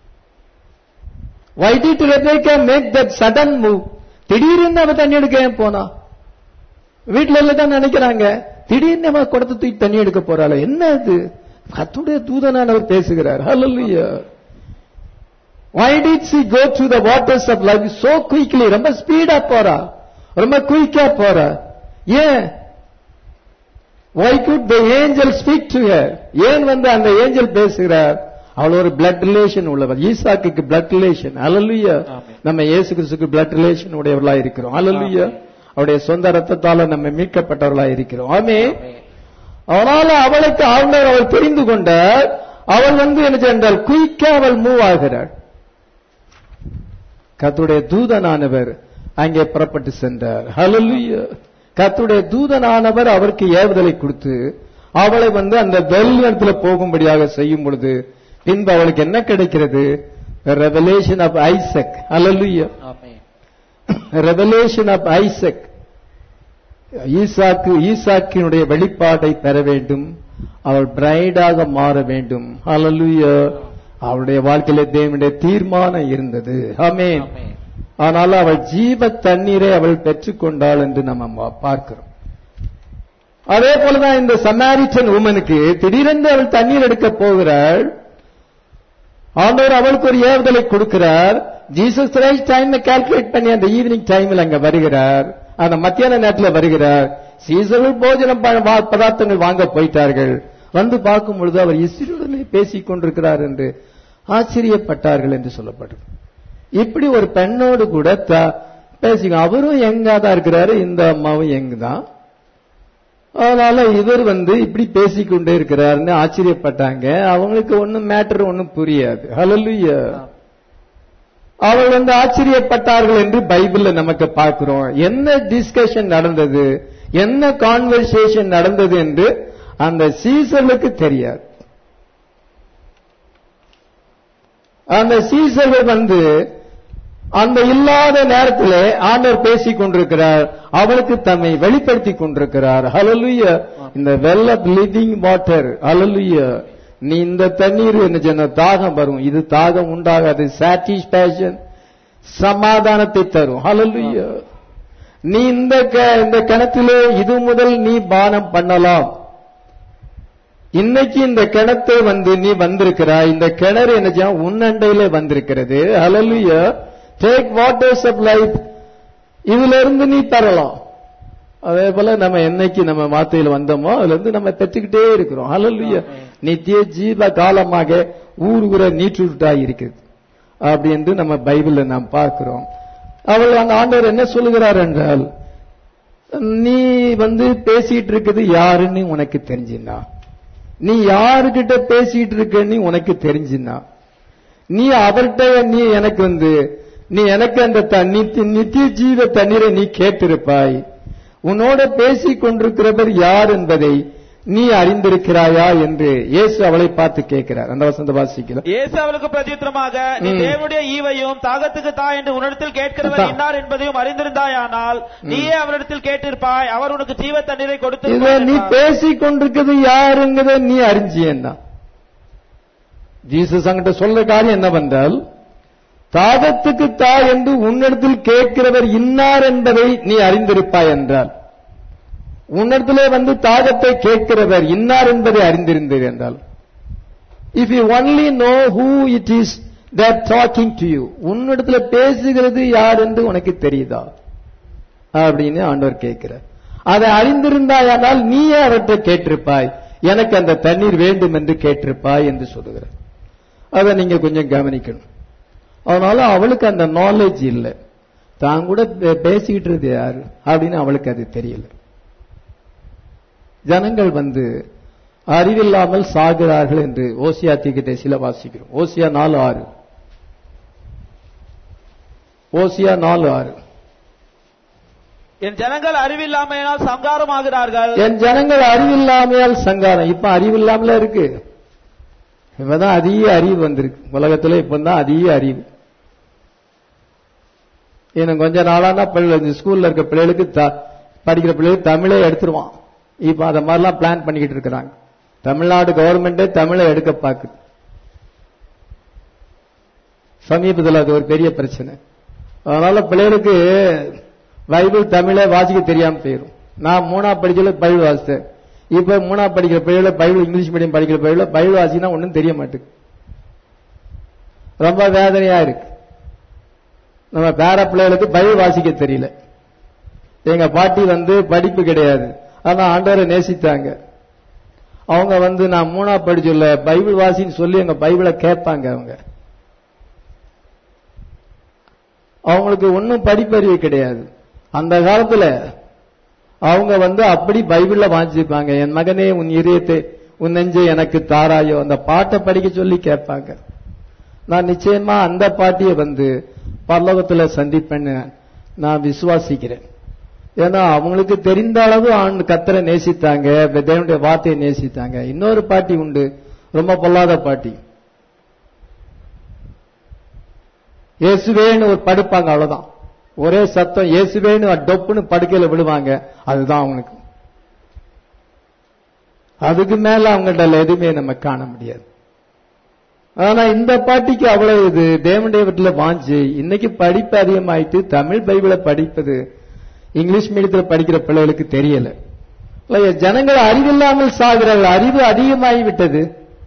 [SPEAKER 1] why did Rebecca make that sudden move திடீர்னு அவன் தண்ணி எடுக்க ஏன் போனா வீட்டுல எல்லாம் தான் நினைக்கிறாங்க திடீர்னு அவன் குடத்தை தூக்கி தண்ணி எடுக்க போறாள் என்ன இது கத்துடைய தூதனானவர் பேசுகிறார் hallelujah why did she go to the waters of life so quickly ரொம்ப ஸ்பீடா போறா ரொம்ப குயிக்கா போறா ஏன் why could the angel speak to her ஏன் வந்து அந்த ஏஞ்சல் பேசுகிறார் அவள் ஒரு பிளட் ரிலேஷன் உள்ளவர் ஈசாக்குக்கு பிளட் ரிலேஷன் அலலுயா நம்ம இயேசு கிறிஸ்துக்கு பிளட் ரிலேஷன் உடையவர்களா இருக்கிறோம் அலலுயா அவருடைய சொந்த ரத்தத்தால நம்ம மீட்கப்பட்டவர்களா இருக்கிறோம் ஆமே அதனால அவளுக்கு ஆண்டவர் அவள் தெரிந்து கொண்டார் அவள் வந்து என்ன சென்றால் குயிக்கா அவள் மூவ் ஆகிறாள் கத்துடைய தூதனானவர் அங்கே புறப்பட்டு சென்றார் ஹalleluya கர்த்தருடைய தூதனானவர் அவருக்கு ஏவுதலை கொடுத்து அவளை வந்து அந்த வெல் இடத்துல போகும்படியாக செய்யும் பொழுது பின்பு அவளுக்கு என்ன கிடைக்கிறது revelation of Isaac hallelujah
[SPEAKER 2] amen
[SPEAKER 1] revelation of Isaac ஈசாக்கு ஈசாக்கினுடைய வெளிப்பாட்டை பெற வேண்டும் அவள் பிரைடாக மாற வேண்டும் ஹalleluya அவளுடைய வாழ்க்கையில தேவனுடைய தீர்மானம் இருந்தது ஆமென்
[SPEAKER 2] ஆமென்
[SPEAKER 1] ஆனால் அவள் ஜீவ தண்ணீரை அவள் பெற்றுக்கொண்டாள் என்று நம்ம ம- பார்க்கிறோம் அதே போலதான் இந்த சமாரிச்சன் உமனுக்கு திடீரென்று அவள் தண்ணீர் எடுக்க போகிறாள் ஆண்டவர் அவளுக்கு ஒரு ஏவுதலை கொடுக்கிறார் ஜீசஸ் கிரைஸ்ட் டைம் கால்குலேட் பண்ணி அந்த ஈவினிங் டைம்ல அங்க வருகிறார் அந்த மத்தியான நேரத்தில் வருகிறார் சீசர்கள் போஜனம் ப- வா- பதார்த்தங்கள் வாங்க போயிட்டார்கள் வந்து பார்க்கும் பொழுது அவர் இஸ்ரேலுடனே பேசிக் கொண்டிருக்கிறார் என்று ஆச்சரியப்பட்டார்கள் என்று சொல்லப்பட்டது இப்படி ஒரு பெண்ணோடு கூட த- பேசிக்க அவரும் எங்கா தான் இருக்கிறாரு இந்த அம்மாவும் எங்க தான் அதனால இவர் வந்து இப்படி பேசிக்கொண்டே இருக்கிறாருன்னு ஆச்சரியப்பட்டாங்க அவங்களுக்கு ஒண்ணும் மேட்டர் ஒண்ணும் புரியாது ஹalleluya அவள் வந்து ஆச்சரியப்பட்டார்கள் என்று பைபிள்ல நமக்கு பார்க்கிறோம் என்ன டிஸ்கஷன் நடந்தது என்ன கான்வர்சேஷன் நடந்தது என்று அந்த சீசர்களுக்கு தெரியாது அந்த சீசர்கள் வந்து அந்த இல்லாத நேரத்திலே ஆண்டவர் பேசிக் கொண்டிருக்கிறார் அவளுக்கு தம்மை வெளிப்படுத்திக் கொண்டிருக்கிறார் ஹalleluya இந்த well of living water hallelujah நீ இந்த தண்ணீர் என்ன சொன்ன தாகம் வரும் இது தாகம் உண்டாகாது சாட்டிஸ்பேஷன் சமாதானத்தை தரும் ஹalleluya நீ இந்த க- இந்த கிணத்திலே இது முதல் நீ பானம் பண்ணலாம் இன்னைக்கு இந்த கிணத்தை வந்து நீ வந்திருக்கிறாய் இந்த கிணறு என்ன செய்யும்? உன் அண்டையிலே வந்திருக்கிறது hallelujah take waters of life இதுல இருந்து நீ பெறலாம் அதே போல நம்ம என்னைக்கு நம்ம வார்த்தையில் வந்தோமோ அதுல இருந்து நம்ம பெற்றுக்கிட்டே இருக்கிறோம் ஹalleluya நித்திய ஜீவ காலமாக ஊறுகிற நீற்றுட்டாய் இருக்குது அப்படி என்று நம்ம பைபிள்ல நாம் பார்க்கிறோம் அவள் அந்த ஆண்டவர் என்ன சொல்லுகிறார் என்றால் நீ வந்து பேசிட்டு இருக்குது யாருன்னு உனக்கு தெரிஞ்சினா நீ யாருகிட்ட பேசிட்டு இருக்கன்னு உனக்கு தெரிஞ்சினா நீ அவர்கிட்ட நீ எனக்கு வந்து நீ எனக்கு அந்த த- நித்தி- நித்திய ஜீவ தண்ணீரை நீ கேட்டிருப்பாய் உன்னோட பேசிக் கொண்டிருக்கிறவர் யார் என்பதை நீ அறிந்திருக்கிறாயா என்று இயேசு அவளை பார்த்து கேட்கிறார் அந்த வசந்த வாசிக்கலாம்
[SPEAKER 2] இயேசு அவளுக்கு பிரதியுத்தரமாக நீ
[SPEAKER 1] ம்.
[SPEAKER 2] தேவனுடைய ஈவையும் தாகத்துக்கு தா என்று உன்னிடத்தில் கேட்கிறவர்
[SPEAKER 1] தா.
[SPEAKER 2] இன்னார் என்பதையும் அறிந்திருந்தாயானால் நீயே அவரிடத்தில் கேட்டிருப்பாய் அவர் உனக்கு ஜீவ தண்ணீரை
[SPEAKER 1] இத
[SPEAKER 2] கொடுத்து
[SPEAKER 1] நீ பேசிக் கொண்டிருக்கிறது யாருங்கிறத நீ அறிஞ்சியன்னா ஜீசஸ் அங்கிட்ட சொல்ற காரியம் என்னவென்றால் தாகத்துக்கு தா என்று உன்னிடத்தில் கேட்கிறவர் இன்னார் என்பதை நீ அறிந்திருப்பாய் என்றால் உன்னிடத்திலே வந்து தாகத்தை கேட்கிறவர் இன்னார் என்பதை அறிந்திருந்தீர் என்றால் if you only know who it is that talking to you உன்னிடத்துல பேசுகிறது யார் என்று உனக்கு தெரியுதா அப்படின்னு ஆண்டவர் கேட்கிறார் அதை அறிந்திருந்தாயானால் நீயே அவர்கிட்ட கேட்டிருப்பாய் எனக்கு அந்த தண்ணீர் வேண்டும் என்று கேட்டிருப்பாய் என்று சொல்லுகிறார் அதை நீங்க கொஞ்சம் கவனிக்கணும் அதனால அவளுக்கு அந்த நாலேஜ் இல்லை தான் கூட பே- பேசிக்கிட்டு இருந்தது யாரு அப்படின்னு அவளுக்கு அது தெரியல ஜனங்கள் வந்து அறிவில்லாமல் சாகிறார்கள் என்று ஓசியா தீக்கிட்ட சில வாசிக்கிறோம் ஓசியா நாலு ஆறு ஓசியா நாலு ஆறு
[SPEAKER 2] என் ஜனங்கள் அறிவில்லாமையினால் சங்காரமாகிறார்கள்
[SPEAKER 1] என் ஜனங்கள் அறிவில்லாமையால் சங்காரம் இப்ப அறிவில்லாமல இருக்கு இப்பதான் அதிக அறிவு வந்திருக்கு உலகத்துல இப்பதான் அதிக அறிவு இன்னும் கொஞ்ச நாளானா பிள்ளை இந்த ஸ்கூல்ல இருக்க பிள்ளைகளுக்கு த- படிக்கிற பிள்ளைகளுக்கு தமிழே எடுத்துருவான் இப்ப அத மாதிரிலாம் பிளான் பண்ணிக்கிட்டு இருக்கிறாங்க தமிழ்நாடு கவர்மெண்டே தமிழை எடுக்க பாக்குது சமீபத்தில் அது ஒரு பெரிய பிரச்சனை அதனால பிள்ளைகளுக்கு பைபிள் தமிழை வாசிக்க தெரியாம போயிடும் நான் மூணா படிக்கல பைபிள் வாசித்தேன் இப்ப மூணா படிக்கிற பிள்ளைகள பைபிள் இங்கிலீஷ் மீடியம் படிக்கிற பிள்ளைகள பைபிள் வாசினா ஒன்றும் தெரிய மாட்டேங்குது ரொம்ப வேதனையா இருக்கு நம்ம பேர பிள்ளைகளுக்கு பைபிள் வாசிக்க தெரியல எங்க பாட்டி வந்து படிப்பு கிடையாது ஆனா ஆண்டவரை நேசித்தாங்க அவங்க வந்து நான் மூணா படிச்சுள்ள பைபிள் வாசின்னு சொல்லி எங்க பைபிளை கேட்பாங்க அவங்க அவங்களுக்கு ஒன்றும் படிப்பறிவு கிடையாது அந்த காலத்துல அவங்க வந்து அப்படி பைபிள்ல வாசிப்பாங்க என் மகனே உன் இதயத்தை உன் நெஞ்சை எனக்கு தாராயோ அந்த பாட்டை படிக்க சொல்லி கேட்பாங்க நான் நிச்சயமா அந்த பாட்டியை வந்து பரலோகத்துல சந்திப்பேன்னு நான் விசுவாசிக்கிறேன் ஏன்னா அவங்களுக்கு தெரிந்த அளவு ஆண் கத்தரை நேசித்தாங்க தேவனுடைய வார்த்தையை நேசித்தாங்க இன்னொரு பாட்டி உண்டு ரொம்ப பொல்லாத பாட்டி இயேசுவேன்னு ஒரு படுப்பாங்க அவ்வளவுதான் ஒரே சத்தம் இயேசுவேன்னு டொப்புன்னு படுக்கையில விழுவாங்க அதுதான் அவங்களுக்கு அதுக்கு மேல அவங்கள்ட்ட எதுவுமே நம்ம காண முடியாது ஆனா இந்த பாட்டிக்கு அவ்வளவு இது தேவனுடைய வீட்டுல வாஞ்சு இன்னைக்கு படிப்பு அதிகமாயிட்டு தமிழ் பைபிளை படிப்பது இங்கிலீஷ் மீடியத்துல படிக்கிற பிள்ளைகளுக்கு தெரியல இல்ல, ஜனங்கள் அறிவில்லாமல் சாகிறார்கள் அறிவு அதிகமாகி விட்டது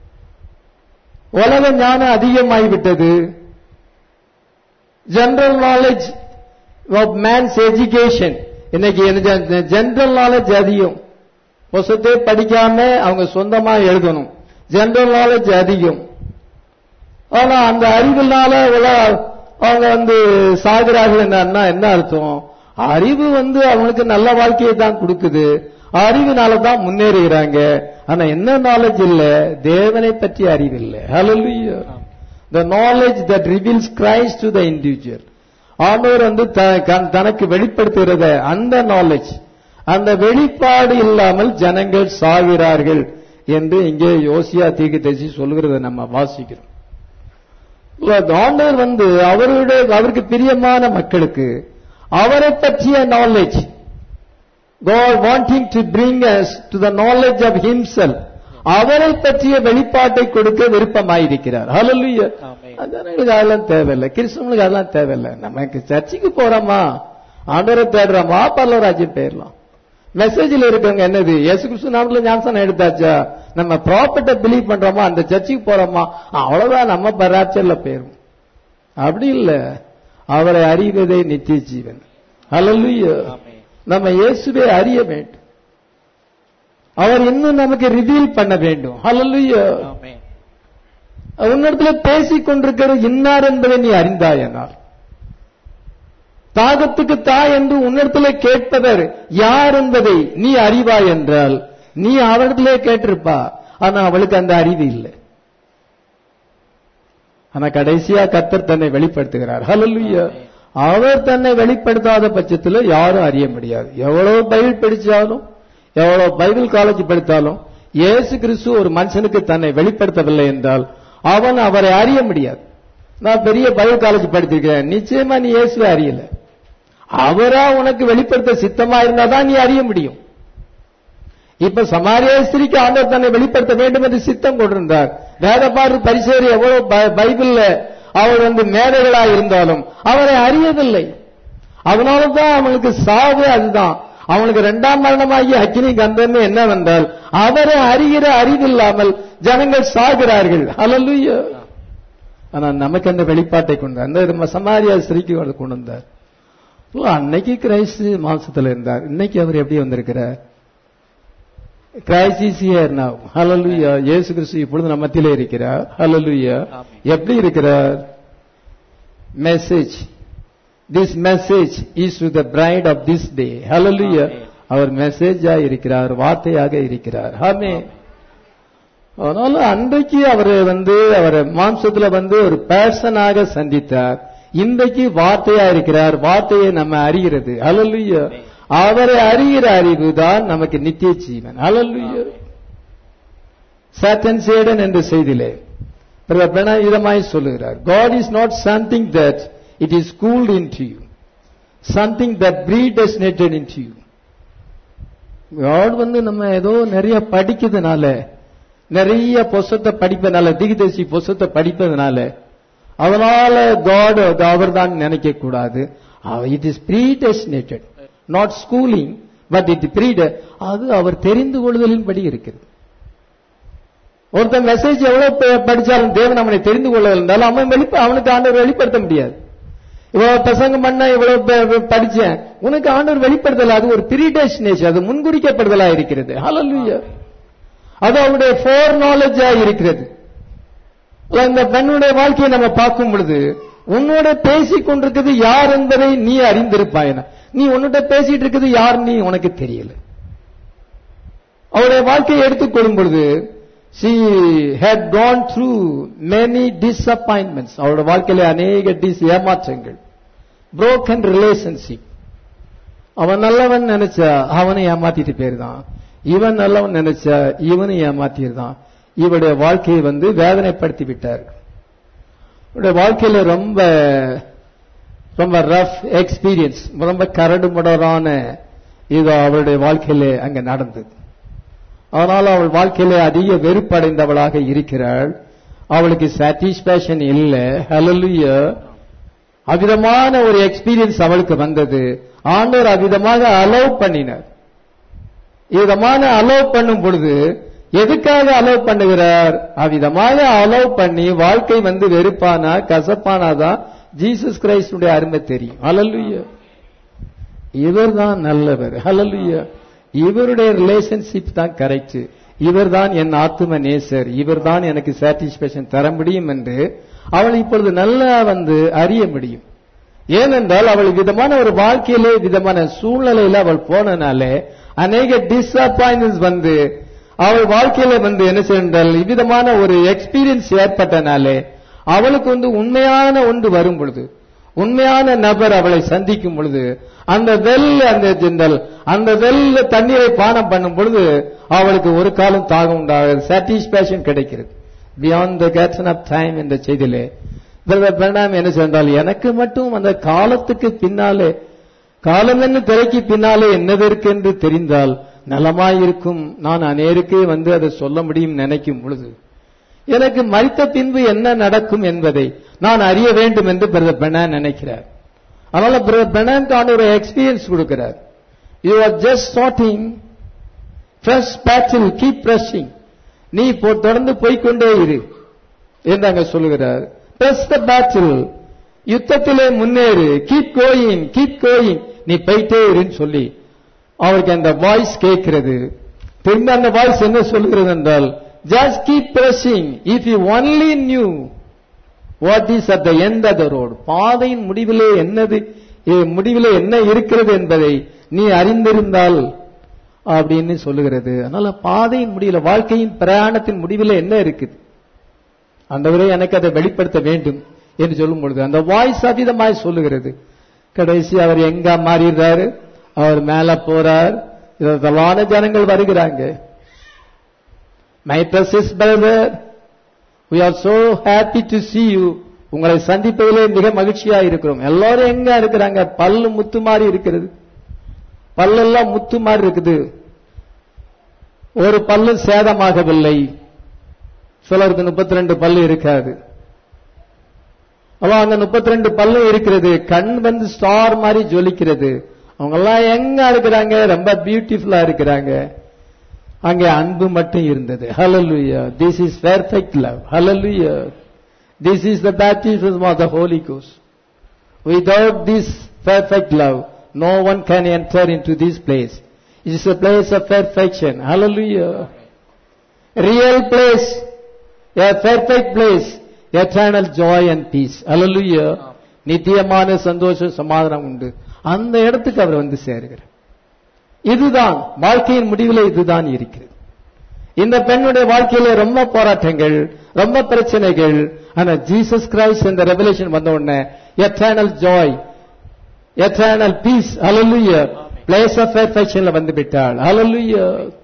[SPEAKER 1] உலக ஞானம் அதிகமாகி விட்டது general knowledge of man's education இன்னைக்கு ஜெனரல் நாலேஜ் அதிகம் புஸ்தத்தை படிக்காம அவங்க சொந்தமா எழுதணும் ஜெனரல் நாலேஜ் அதிகம் ஆனா அந்த அறிவினால உல- அவங்க வந்து சாகுறார்கள் என்னன்னா என்ன அர்த்தம் அறிவு வந்து அவங்களுக்கு நல்ல வாழ்க்கையை தான் கொடுக்குது அறிவினால தான் முன்னேறுகிறாங்க ஆனா என்ன நாலேஜ் இல்ல தேவனை பற்றி அறிவு இல்ல ஹalleluya the knowledge that reveals Christ to the individual ஆண்டவர் வந்து த- கண்- தனக்கு வெளிப்படுத்துகிறத அந்த நாலேஜ் அந்த வெளிப்பாடு இல்லாமல் ஜனங்கள் சாகிறார்கள் என்று இங்கே யோசியா தீர்க்கதரிசி சொல்கிறத நம்ம வாசிக்கிறோம் இல்ல, ஆண்டவர் வந்து அவருடைய அவருக்கு பிரியமான மக்களுக்கு அவரை பற்றிய knowledge God wanting to bring us to the knowledge of himself அவரை பற்றிய வெளிப்பாட்டை கொடுக்க விருப்பமாயிருக்கிறார் ஹalleluya
[SPEAKER 2] ஆமென்.
[SPEAKER 1] அதனால அதெல்லாம் தேவையில்லை கிறிஸ்தவனுக்கு அதெல்லாம் தேவையில்லை நமக்கு சர்ச்சுக்கு போறோமா ஆண்டவரை தேடுறோமா பல்லவராஜ்யம் போயிடலாம் மெசேஜ்ல இருக்கவங்க என்னது இயேசு கிறிஸ்து நாமத்துல ஞானசனம் எடுத்தாச்சா நம்ம ப்ராப்பர்ட்ட பிலீவ் பண்றோமா அந்த சர்ச்சுக்கு போறோமா அவ்வளவுதான் நம்ம பராச்சல்ல போயிரும் அப்படி இல்ல அவரை அறிவதே நித்திய ஜீவன் ஹalleluya
[SPEAKER 2] ஆமென்.
[SPEAKER 1] நம்ம இயேசுவை அறிய வேண்டும் அவர் இன்னும் நமக்கு ரிவீல் பண்ண வேண்டும் ஹalleluya
[SPEAKER 2] ஆமென்.
[SPEAKER 1] உன்னிடத்துல பேசிக் கொண்டிருக்கிற இன்னார் என்பதை நீ அறிந்தாயனால் தாகத்துக்கு தா என்று உன்னிடத்துல கேட்பவர் யார் என்பதை நீ அறிவாய் என்றால் நீ அவரிடத்திலே கேட்டிருப்பா ஆனா அவளுக்கு அந்த அறிவு இல்லை ஆனா கடைசியா கத்தர் தன்னை வெளிப்படுத்துகிறார் ஹalleluya அவர் தன்னை வெளிப்படுத்தாத பட்சத்துல யாரும் அறிய முடியாது எவ்வளவு பைபிள் படிச்சாலும் எவ்வளவு பைபிள் காலேஜ் படித்தாலும் இயேசு கிறிஸ்து ஒரு மனுஷனுக்கு தன்னை வெளிப்படுத்தவில்லை என்றால் அவன் அவரை அறிய முடியாது நான் பெரிய பைபிள் காலேஜ் படித்திருக்கிறேன் நிச்சயமா நீ இயேசுவை அறியல அவரா உனக்கு வெளிப்படுத்த சித்தமா இருந்தா தான் நீ அறிய முடியும் இப்ப சமாரிய ஸ்திரிக்கு ஆண்டவர் தன்னை வெளிப்படுத்த வேண்டும் என்று சித்தம் கொண்டிருந்தார் வேதபாடு பரிசேரி எவ்வளவு பை- பைபிள்ல அவர் வந்து மேதைகளா இருந்தாலும் அவரை அறியவில்லை அதனால தான் அவனுக்கு சாவு அதுதான் அவனுக்கு இரண்டாம் மரணமாகி அக்கினி கந்தன்னு என்னவென்றால் அவரை அறிகிற அறிவில்லாமல் ஜனங்கள் சாகிறார்கள் ஹalleluya ஆனா நமக்கு அந்த வெளிப்பாட்டை கொண்டு அந்த நம்ம சமாரியா ஸ்திரிக்கு அவர் கொண்டு வந்தார் ஓ, அன்னைக்கு கிரைஸ்து மாம்சத்துல இருந்தார் இன்னைக்கு அவர் எப்படி வந்திருக்கிறார் கிரைஸ்ட் இஸ் ஹியர் நவ ஹalleluya இயேசு கிறிஸ்து இப்பொழுது நம்ம மத்தியிலே இருக்கிறார் ஹalleluya
[SPEAKER 2] ஆமென்.
[SPEAKER 1] எப்படி இருக்கிறார் message this message is to the bride of this day hallelujah
[SPEAKER 2] amen.
[SPEAKER 1] அவர் மெசேஜா இருக்கிறார் வார்த்தையாக இருக்கிறார் ஆமென் அதனால அன்றைக்கு அவர் வந்து அவர் மாம்சத்துல வந்து ஒரு பேர்சனாக சந்தித்தார் இன்றைக்கு வார்த்தையா இருக்கிறார் வார்த்தையை நம்ம அறிகிறது ஹalleluya அவரை அறிகிற அறிவு தான் நமக்கு நித்திய ஜீவன் ஹalleluya சாத்தன் சேடன் என்ற செய்தியிலே பிரதர் பிரணாய் இதமாய் சொல்லுகிறார் God is not something that it is schooled into you something that predestinated into you God வந்து நம்ம ஏதோ நிறைய படிக்கிறதுனால நிறைய புஸ்தத்தை படிப்பதனால திகிதசி புஸ்தத்தை படிப்பதனால அதனால காட் அவர் தான் நினைக்க கூடாது it is predestinated not schooling but it ப்ரீட அது அவர் தெரிந்து கொள்ளுதலின் படி இருக்கிறது ஒருத்தன் மெசேஜ் எவ்வளவு ப- படிச்சாலும் தேவன் அவனை தெரிந்து கொள்ள இருந்தாலும் அவன் வெளிப்ப அவனுக்கு ஆண்டவர் வெளிப்படுத்த முடியாது இவ்வளவு பிரசங்கம் பண்ண இவ்வளவு ப- ப- படிச்சேன் உனக்கு ஆண்டவர் வெளிப்படுத்தல அது ஒரு பிரிடேஷனேஷன் அது முன்குறிக்கப்படுதலா இருக்கிறது ஹalleluya அது அவருடைய ஃபோர் நாலேஜா இருக்கிறது இல்ல, இந்த பெண்ணுடைய வாழ்க்கையை நம்ம பார்க்கும் பொழுது உன்னோட பேசிக் கொண்டிருக்கிறது யார் என்பதை நீ அறிந்திருப்பாயன நீ உன்னிட்ட பேசிட்டு இருக்கிறது யார் நீ உனக்கு தெரியல அவருடைய வாழ்க்கையை எடுத்துக்கொள்ளும் பொழுது she had gone through many disappointments அவருடைய வாழ்க்கையில அநேக டிஸ் ஏமாற்றங்கள் broken relationship அவன் நல்லவன் நினைச்சா அவனை ஏமாத்திட்டு போயிருந்தான் இவன் நல்லவன் நினைச்சா இவனை ஏமாத்திருந்தான் இவருடைய வாழ்க்கையை வந்து வேதனைப்படுத்தி விட்டார் இவருடைய வாழ்க்கையில ரொம்ப ரொம்ப ரஃப் எக்ஸ்பீரியன்ஸ் ரொம்ப கரடு முடரான இது அவளுடைய வாழ்க்கையில அங்க நடந்தது ஆனால் அவள் வாழ்க்கையில அதிக வெறுப்படைந்தவளாக இருக்கிறாள் அவளுக்கு சாட்டிஸ்பேக்ஷன் இல்லை ஹalleluya அவிதமான ஒரு எக்ஸ்பீரியன்ஸ் அவளுக்கு வந்தது ஆண்டவர் அவிதமாக அலோவ் பண்ணினார் விதமான அலோவ் பண்ணும் பொழுது எதுக்காக அலோவ் பண்ணுகிறார் அவ்விதமாக அலோவ் பண்ணி வாழ்க்கை வந்து வெறுப்பானா கசப்பானாதான் ஜீசஸ் கிரைஸ்டுடைய அருமை தெரியும் ஹalleluya இவர் தான் நல்லவர் ஹalleluya இவருடைய ரிலேஷன்ஷிப் தான் கரெக்ட் இவர் தான் என் ஆத்தும நேசர் இவர் தான் எனக்கு சாட்டிஸ்பேக்ஷன் தர முடியும் என்று அவள் இப்பொழுது நல்லா வந்து அறிய முடியும் ஏனென்றால் அவள் விதமான ஒரு வாழ்க்கையிலே விதமான சூழ்நிலையில அவள் போனனாலே அநேக டிஸ்அப்பாயின்மெண்ட்ஸ் வந்து அவள் வாழ்க்கையில வந்து என்ன செய்தால் இவ்விதமான ஒரு எக்ஸ்பீரியன்ஸ் ஏற்பட்டனாலே அவளுக்கு வந்து உண்மையான ஒன்று வரும் பொழுது உண்மையான நபர் அவளை சந்திக்கும் பொழுது அந்த வெல் அந்த ஜெண்டல் அந்த வெல்ல தண்ணீரை பானம் பண்ணும் பொழுது அவளுக்கு ஒரு காலம் தாகம் உண்டாகிறது சாட்டிஸ்பேக்ஷன் கிடைக்கிறது beyond the curtain of time என்ற செய்தியிலே பிரணாம் என்ன சொன்னால் எனக்கு மட்டும் அந்த காலத்துக்கு பின்னாலே காலம் என்ன திரைக்கு பின்னாலே என்னது இருக்கு என்று தெரிந்தால் நலமாயிருக்கும் நான் அநேருக்கு வந்து அதை சொல்ல முடியும் நினைக்கும் பொழுது எனக்கு மறித்த பின்பு என்ன நடக்கும் என்பதை நான் அறிய வேண்டும் என்று பிரதர் பெனான் நினைக்கிறார் அதனால பிரதர் பெனான் ஒரு எக்ஸ்பீரியன்ஸ் கொடுக்கிறார் you are just starting fresh battle keep pressing நீ இப்போ தொடர்ந்து போய்க்கொண்டே இரு என்று அங்க சொல்லுகிறார் பிரஸ் த பேட்டில் யுத்தத்திலே முன்னேறு கீப் கோயிங் கீப் கோயிங் நீ போயிட்டே இருன்னு சொல்லி அவருக்கு அந்த வாய்ஸ் கேட்கிறது திரும்ப அந்த வாய்ஸ் என்ன சொல்கிறது என்றால் just keep pressing if you only knew what is at the end of the road பாதையின் முடிவிலே என்னது இ- முடிவிலே என்ன இருக்கிறது என்பதை நீ அறிந்திருந்தால் அப்படின்னு சொல்லுகிறது அதனால பாதையின் முடிவில வாழ்க்கையின் பிரயாணத்தின் முடிவில என்ன இருக்குது ஆண்டவரே எனக்கு அதை வெளிப்படுத்த வேண்டும் என்று சொல்லும் பொழுது அந்த வாய்ஸ் அதீதமாய் சொல்லுகிறது கடைசி அவர் எங்க மாறிடுறாரு அவர் மேல போறார் இதெல்லான ஜனங்கள் வருகிறாங்க my precious brother we are so happy to see you உங்களை சந்திப்பதிலே மிக மகிழ்ச்சியா இருக்கிறோம் எல்லாரும் எங்க இருக்கிறாங்க பல்லு முத்து மாதிரி இருக்கிறது பல்லெல்லாம் முத்து மாதிரி இருக்குது ஒரு பல்லு சேதமாகவில்லை சிலருக்கு முப்பத்தி ரெண்டு பல்லு இருக்காது அவன் அந்த முப்பத்தி ரெண்டு பல்லு இருக்கிறது கண் வந்து ஸ்டார் மாதிரி ஜொலிக்கிறது அவங்க எல்லாம் எங்க இருக்கிறாங்க ரொம்ப பியூட்டிஃபுல்லா இருக்கிறாங்க அங்கே அன்பு மட்டும் இருந்தது ஹalleluya this is perfect love hallelujah this is the baptism of the holy ghost without this perfect love no one can enter into this place it is a place of perfection hallelujah real place a perfect place eternal joy and peace hallelujah நித்தியமான சந்தோஷம் சமாதானம் உண்டு அந்த இடத்துக்கு அவர் வந்து சேருகிறார் இதுதான் வாழ்க்கையின் முடிவில் இதுதான் இருக்கிறது இந்த பெண்ணுடைய வாழ்க்கையில ரொம்ப போராட்டங்கள் ரொம்ப பிரச்சனைகள் ஆனா ஜீசஸ் கிரைஸ்ட் இந்த ரெவலேஷன் வந்த உடனே eternal joy eternal peace hallelujah place of பெர்ஃபெக்ஷன்ல வந்து விட்டாள் அலலுய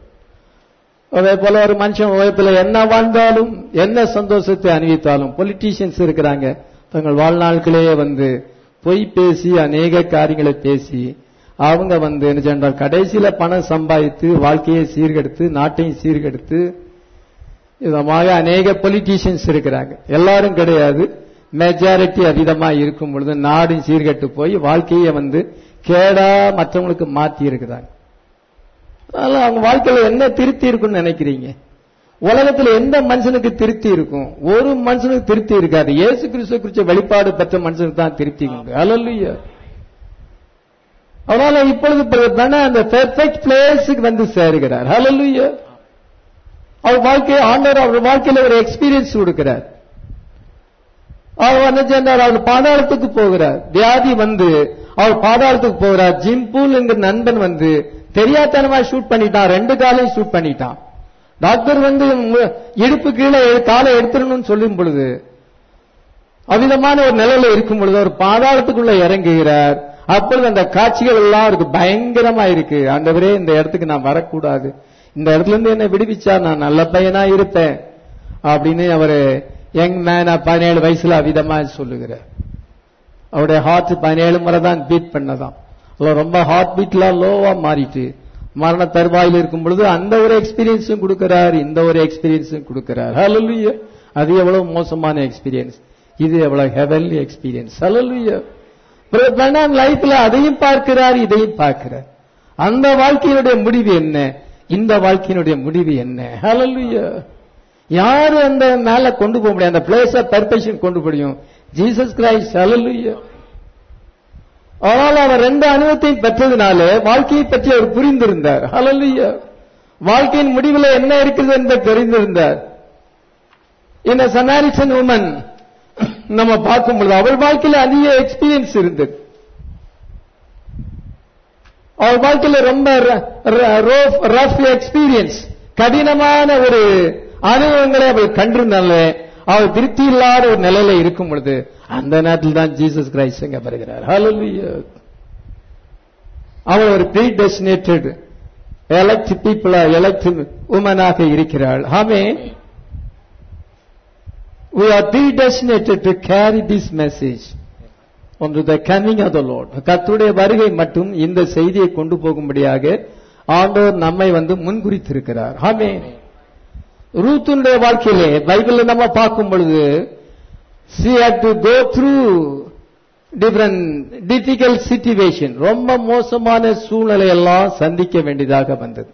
[SPEAKER 1] அதே போல ஒரு மனுஷன் உலகத்துல என்ன வாழ்ந்தாலும் என்ன சந்தோஷத்தை அணிவித்தாலும் பொலிட்டீஷியன்ஸ் இருக்கிறாங்க தங்கள் வாழ்நாட்களே வந்து பொய் பேசி அநேக காரியங்களை பேசி அவங்க வந்து என்ன சென்றால் கடைசியில பணம் சம்பாதித்து வாழ்க்கையை சீர்கெடுத்து நாட்டையும் சீர்கெடுத்து விதமாக அநேக பொலிட்டீஷியன்ஸ் இருக்கிறாங்க எல்லாரும் கிடையாது மெஜாரிட்டி அதிகமா இருக்கும் பொழுது நாடும் சீர்கெட்டு போய் வாழ்க்கையை வந்து கேடா மற்றவங்களுக்கு மாத்தி இருக்கிறாங்க அதனால அவங்க வாழ்க்கையில என்ன திருப்தி இருக்கும்னு நினைக்கிறீங்க உலகத்துல எந்த மனுஷனுக்கு திருப்தி இருக்கும் ஒரு மனுஷனுக்கு திருப்தி இருக்காது இயேசு கிறிஸ்துவ குறிச்ச வெளிப்பாடு பெற்ற மனுஷனுக்கு தான் திருப்தி உண்டு அல்லல்லுயா அதனால இப்பொழுது பெண்ண அந்த பெர்ஃபெக்ட் பிளேஸுக்கு வந்து சேருகிறார் ஹalleluya அவர் வாழ்க்கையை ஆண்டவர் அவர் வாழ்க்கையில ஒரு எக்ஸ்பீரியன்ஸ் கொடுக்கிறார் அவர் என்ன சென்றார் அவர் பாதாளத்துக்கு போகிறார் வியாதி வந்து அவர் பாதாளத்துக்கு போகிறார் ஜிம்பூல் என்கிற நண்பன் வந்து தெரியாதனமா ஷூட் பண்ணிட்டான் ரெண்டு காலையும் ஷூட் பண்ணிட்டான் டாக்டர் வந்து மு- இடுப்பு கீழே காலை எடுத்துடணும்னு சொல்லும் பொழுது அவ்விதமான ஒரு நிலையில இருக்கும் பொழுது அவர் பாதாளத்துக்குள்ள இறங்குகிறார் அப்பொழுது அந்த காட்சிகள் எல்லாம் இருக்கு பயங்கரமா இருக்கு ஆண்டவரே இந்த இடத்துக்கு நான் வரக்கூடாது இந்த இடத்துல இருந்து என்ன விடுவிச்சா நான் நல்ல பையனா இருப்பேன் அப்படின்னு அவரு யங் மேனா பதினேழு வயசுல அவிதமா சொல்லுகிறார் அவருடைய ஹார்ட் பதினேழு முறை தான் பீட் பண்ணதாம் அதுல ரொம்ப ஹார்ட் பீட்லாம் லோவா மாறிட்டு மரண தருவாயில் இருக்கும் பொழுது அந்த ஒரு எக்ஸ்பீரியன்ஸும் கொடுக்கிறார் இந்த ஒரு எக்ஸ்பீரியன்ஸும் கொடுக்கிறார் ஹalleluya அது எவ்வளவு மோசமான எக்ஸ்பீரியன்ஸ் இது எவ்வளவு ஹெவன்லி எக்ஸ்பீரியன்ஸ் ஹalleluya பிரணாம் லைஃப்ல அதையும் பார்க்கிறார் இதையும் பார்க்கிறார் அந்த வாழ்க்கையினுடைய முடிவு என்ன இந்த வாழ்க்கையினுடைய முடிவு என்ன ஹalleluya யாரு அந்த மேல கொண்டு போக முடியும் அந்த பிளேஸ் ஆஃப் பெர்ஃபெக்ஷன் கொண்டு போக முடியும் ஜீசஸ் கிரைஸ்ட் ஹalleluya ஆனால் அவர் ரெண்டு அனுபவத்தையும் பெற்றதுனால வாழ்க்கையை பற்றி அவர் புரிந்திருந்தார் ஹalleluya வாழ்க்கையின் முடிவில் என்ன இருக்கிறது என்பதை தெரிந்திருந்தார் இந்த சனாரிசன் உமன் நம்ம பார்க்கும் பொழுது அவள் வாழ்க்கையில அதிக எக்ஸ்பீரியன்ஸ் இருந்தது அவள் வாழ்க்கையில ரொம்ப ரஃப் எக்ஸ்பீரியன்ஸ் கடினமான ஒரு அனுபவங்களை அவள் கண்டிருந்தால அவள் திருப்தி இல்லாத ஒரு நிலையில இருக்கும் பொழுது அந்த நேரத்தில் தான் ஜீசஸ் கிரைஸ்ட் இங்க வருகிறார் ஹalleluya அவள் ஒரு ப்ரீ டெஸ்டினேட்டட் எலக்ட் பீப்புளா எலக்ட் உமனாக இருக்கிறாள் ஆமே we are predestinated to carry this message on to the coming of the Lord கர்த்தருடைய வருகை மட்டும் இந்த செய்தியை கொண்டு போகும்படியாக ஆண்டவர் நம்மை வந்து முன்குறித்திருக்கிறார் ஆமே ரூத்துடைய வாழ்க்கையிலே பைபிள்ல நம்ம பார்க்கும் பொழுது she had to go through different difficult situation ரொம்ப மோசமான சூழ்நிலை எல்லாம் சந்திக்க வேண்டியதாக வந்தது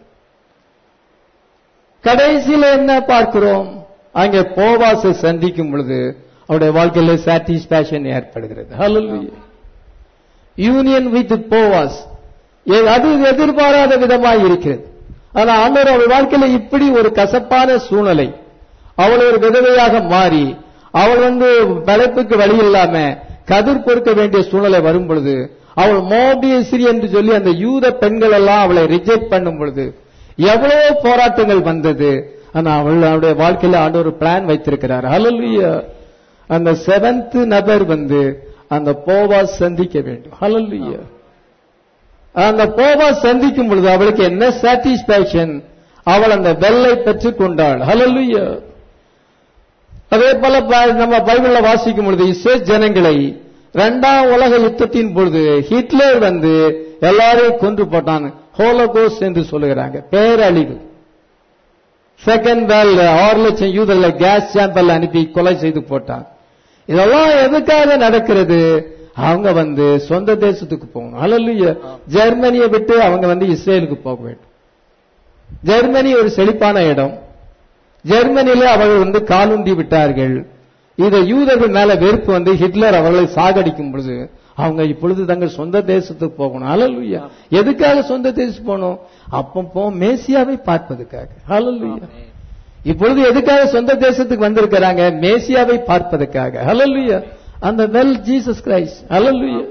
[SPEAKER 1] கடைசியில என்ன பார்க்கிறோம் அங்கே போவாசை சந்திக்கும் பொழுது அவருடைய வாழ்க்கையில சாட்டிஸ்பாக்சன் ஏற்படுகிறது ஹalleluya யூனியன் வித் போவாஸ் அது எதிர்பாராத விதமாய் இருக்கிறது ஆனா ஆண்டவர் அவள் வாழ்க்கையில இப்படி ஒரு கசப்பான சூழ்நிலை அவள் ஒரு விதவையாக மாறி அவள் வந்து பிழைப்புக்கு வழி இல்லாம கதிர் பொறுக்க வேண்டிய சூழ்நிலை வரும் பொழுது அவள் மோபியசிரி என்று சொல்லி அந்த யூத பெண்கள் எல்லாம் அவளை ரிஜெக்ட் பண்ணும் பொழுது எவ்வளவோ போராட்டங்கள் வந்தது ஆனா அவள் அவருடைய வாழ்க்கையில ஆண்டவர் பிளான் வைத்திருக்கிறார் ஹalleluya அந்த செவன்த் நபர் வந்து அந்த போவா சந்திக்க வேண்டும் ஹalleluya அந்த போவா சந்திக்கும் பொழுது அவளுக்கு என்ன சாட்டிஸ்பாக்சன் அவள் அந்த வெள்ளை பெற்றுக் கொண்டாள் ஹalleluya அதே போல ப- நம்ம பைபிள்ல வாசிக்கும் பொழுது இஸ்ரேல் ஜனங்களை இரண்டாம் உலக யுத்தத்தின் பொழுது ஹிட்லர் வந்து எல்லாரையும் கொன்று போட்டான் ஹோலோகோஸ் என்று சொல்லுகிறாங்க பேரழிவு செகண்ட் வேர்ல்ட் ஆறு லட்சம் யூதர்களை கேஸ் சாம்பல் அனுப்பி கொலை செய்து போட்டான் இதெல்லாம் எதுக்காக நடக்கிறது அவங்க வந்து சொந்த தேசத்துக்கு போகணும் அல்ல ஜெர்மனியை விட்டு அவங்க வந்து இஸ்ரேலுக்கு போக வேண்டும் ஜெர்மனி ஒரு செழிப்பான இடம் ஜெர்மனியில அவர்கள் வந்து காலுண்டி விட்டார்கள் இதை யூதர்கள் மேல வெறுப்பு வந்து ஹிட்லர் அவர்களை சாகடிக்கும் பொழுது அவங்க இப்பொழுது தங்கள் சொந்த தேசத்துக்கு போகணும் ஹalleluya எதுக்காக சொந்த தேசத்துக்கு போகணும் அப்பப்போ மேசியாவை பார்ப்பதற்காக ஹalleluya இப்பொழுது எதுக்காக சொந்த தேசத்துக்கு வந்திருக்கிறாங்க மேசியாவை பார்ப்பதற்காக ஹalleluya அந்த வெல் ஜீசஸ் கிரைஸ்ட் ஹalleluya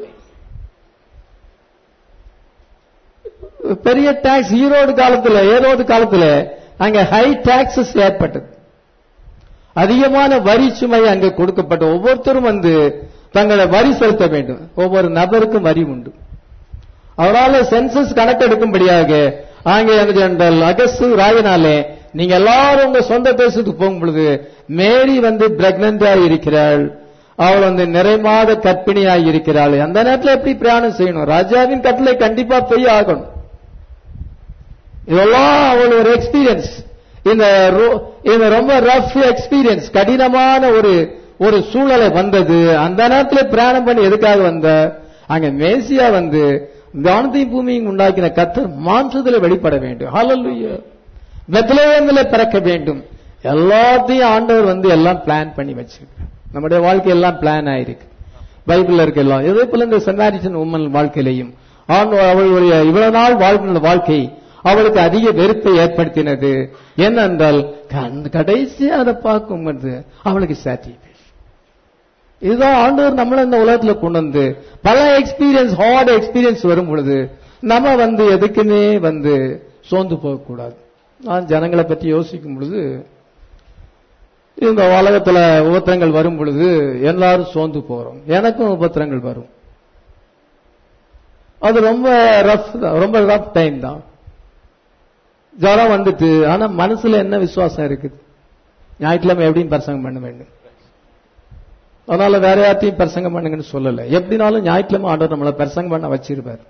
[SPEAKER 1] பெரிய டாக்ஸ் ஈரோடு காலத்துல ஏரோடு காலத்துல அங்க ஹை டாக்ஸஸ் ஏற்பட்டது அதிகமான வரி சுமை அங்க கொடுக்கப்பட்ட ஒவ்வொருத்தரும் வந்து தங்களை வரி செலுத்த வேண்டும் ஒவ்வொரு நபருக்கும் வரி உண்டு அவரால சென்சஸ் கணக்கெடுக்கும்படியாக அங்கே என்ன என்றால் அகஸ்து ராயனாலே நீங்க எல்லாரும் உங்க சொந்த தேசத்துக்கு போகும் பொழுது மேரி வந்து பிரெக்னண்டா இருக்கிறாள் அவள் வந்து நிறைமாத கற்பிணியாய் இருக்கிறாள் அந்த நேரத்தில் எப்படி பிரயாணம் செய்யணும் ராஜாவின் கட்டளை கண்டிப்பா போய் ஆகணும் இதெல்லாம் அவள் ஒரு எக்ஸ்பீரியன்ஸ் இந்த ரோ- இந்த ரொம்ப ரஃப் எக்ஸ்பீரியன்ஸ் கடினமான ஒரு ஒரு சூழ்நிலை வந்தது அந்த நேரத்தில் பிரயாணம் பண்ணி எதுக்காக வந்த அங்க மேசியா வந்து வானத்தையும் பூமியும் உண்டாக்கின கத்தர் மாற்றத்தில் வெளிப்பட வேண்டும் ஹalleluya பெத்லகேமில் பிறக்க வேண்டும் எல்லாத்தையும் ஆண்டவர் வந்து எல்லாம் பிளான் பண்ணி வச்சிருக்கார் நம்முடைய வாழ்க்கை எல்லாம் பிளான் ஆயிருக்கு பைபிள்ல இருக்க எல்லாம் இதே போல இந்த சன்னாரிசன் உம்மன் வாழ்க்கையிலையும் ஆண்டு அவளுடைய இவ்வளவு நாள் வாழ்ந்த வாழ்க்கை அவளுக்கு அதிக வெறுப்பை ஏற்படுத்தினது என்னென்றால் கண்- கடைசியா அதை பார்க்கும் பொழுது அவளுக்கு சாட்டிஸ்ஃபேக்ஷன் இதுதான் ஆண்டவர் நம்மள இந்த உலகத்துல கொண்டு வந்து பல எக்ஸ்பீரியன்ஸ் ஹார்ட் எக்ஸ்பீரியன்ஸ் வரும் பொழுது நம்ம வந்து எதுக்குமே வந்து சோர்ந்து போகக்கூடாது நான் ஜனங்களை பற்றி யோசிக்கும் பொழுது இந்த உலகத்துல உபத்திரங்கள் வரும் பொழுது எல்லாரும் சோர்ந்து போறோம் எனக்கும் உபத்திரங்கள் வரும் அது ரொம்ப ரஃப் தான் ரொம்ப ரஃப் டைம் தான் ஜுரம் வந்துட்டு ஆனா மனசுல என்ன விசுவாசம் இருக்குது ஞாயிற்றுக்கிழமை எப்படியும் பிரசங்கம் பண்ண வேண்டும் அதனால வேற யார்ட்டையும் பிரசங்கம் பண்ணுங்கன்னு சொல்லல எப்படினாலும் ஞாயிற்றுக்கிழமை ஆண்டவர் நம்மளை பிரசங்கம் பண்ண வச்சிருப்பார்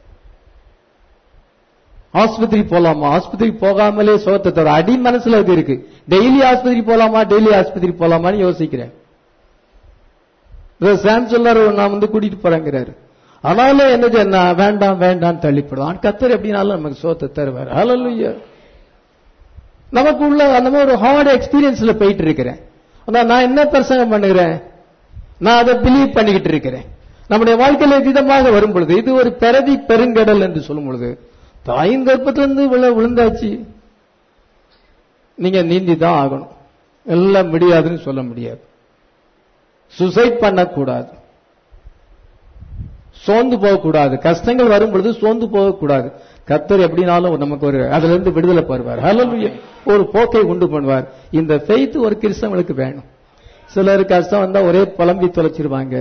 [SPEAKER 1] ஆஸ்பத்திரி போலாமா ஆஸ்பத்திரி போகாமலே சோகத்தை தவிர அடி மனசுல அது இருக்கு டெய்லி ஆஸ்பத்திரி போலாமா டெய்லி ஆஸ்பத்திரி போலாமான்னு யோசிக்கிறேன் சாம் சொல்லாரு நான் வந்து கூட்டிட்டு போறேங்கிறாரு ஆனாலும் என்ன சொன்னா வேண்டாம் வேண்டாம் தள்ளிப்படும் கத்தர் எப்படினாலும் நமக்கு சோத்தை தருவார் ஹalleluya நமக்கு உள்ள அந்த மாதிரி ஒரு ஹார்ட் எக்ஸ்பீரியன்ஸ்ல போயிட்டு இருக்கிறேன் ஆனா நான் என்ன பிரசங்கம் பண்ணுகிறேன் நான் அதை பிலீவ் பண்ணிக்கிட்டு இருக்கிறேன் நம்முடைய வாழ்க்கையில விதமாக வரும் பொழுது இது ஒரு பிறவி பெருங்கடல் என்று சொல்லும் பொழுது தாயின் கர்ப்பத்திலிருந்து விழ விழுந்தாச்சு நீங்க நீந்தி தான் ஆகணும் எல்லாம் முடியாதுன்னு சொல்ல முடியாது சுசைட் பண்ணக்கூடாது சோர்ந்து போகக்கூடாது கஷ்டங்கள் வரும் பொழுது சோர்ந்து போகக்கூடாது கத்தர் எப்படினாலும் நமக்கு ஒரு அதுல இருந்து விடுதலை பெறுவார் ஹalleluya ஒரு போக்கை உண்டு பண்ணுவார் இந்த ஃபெய்த் ஒரு கிறிஸ்தவங்களுக்கு வேணும் சிலருக்கு கஷ்டம் வந்தா ஒரே புலம்பி தொலைச்சிருவாங்க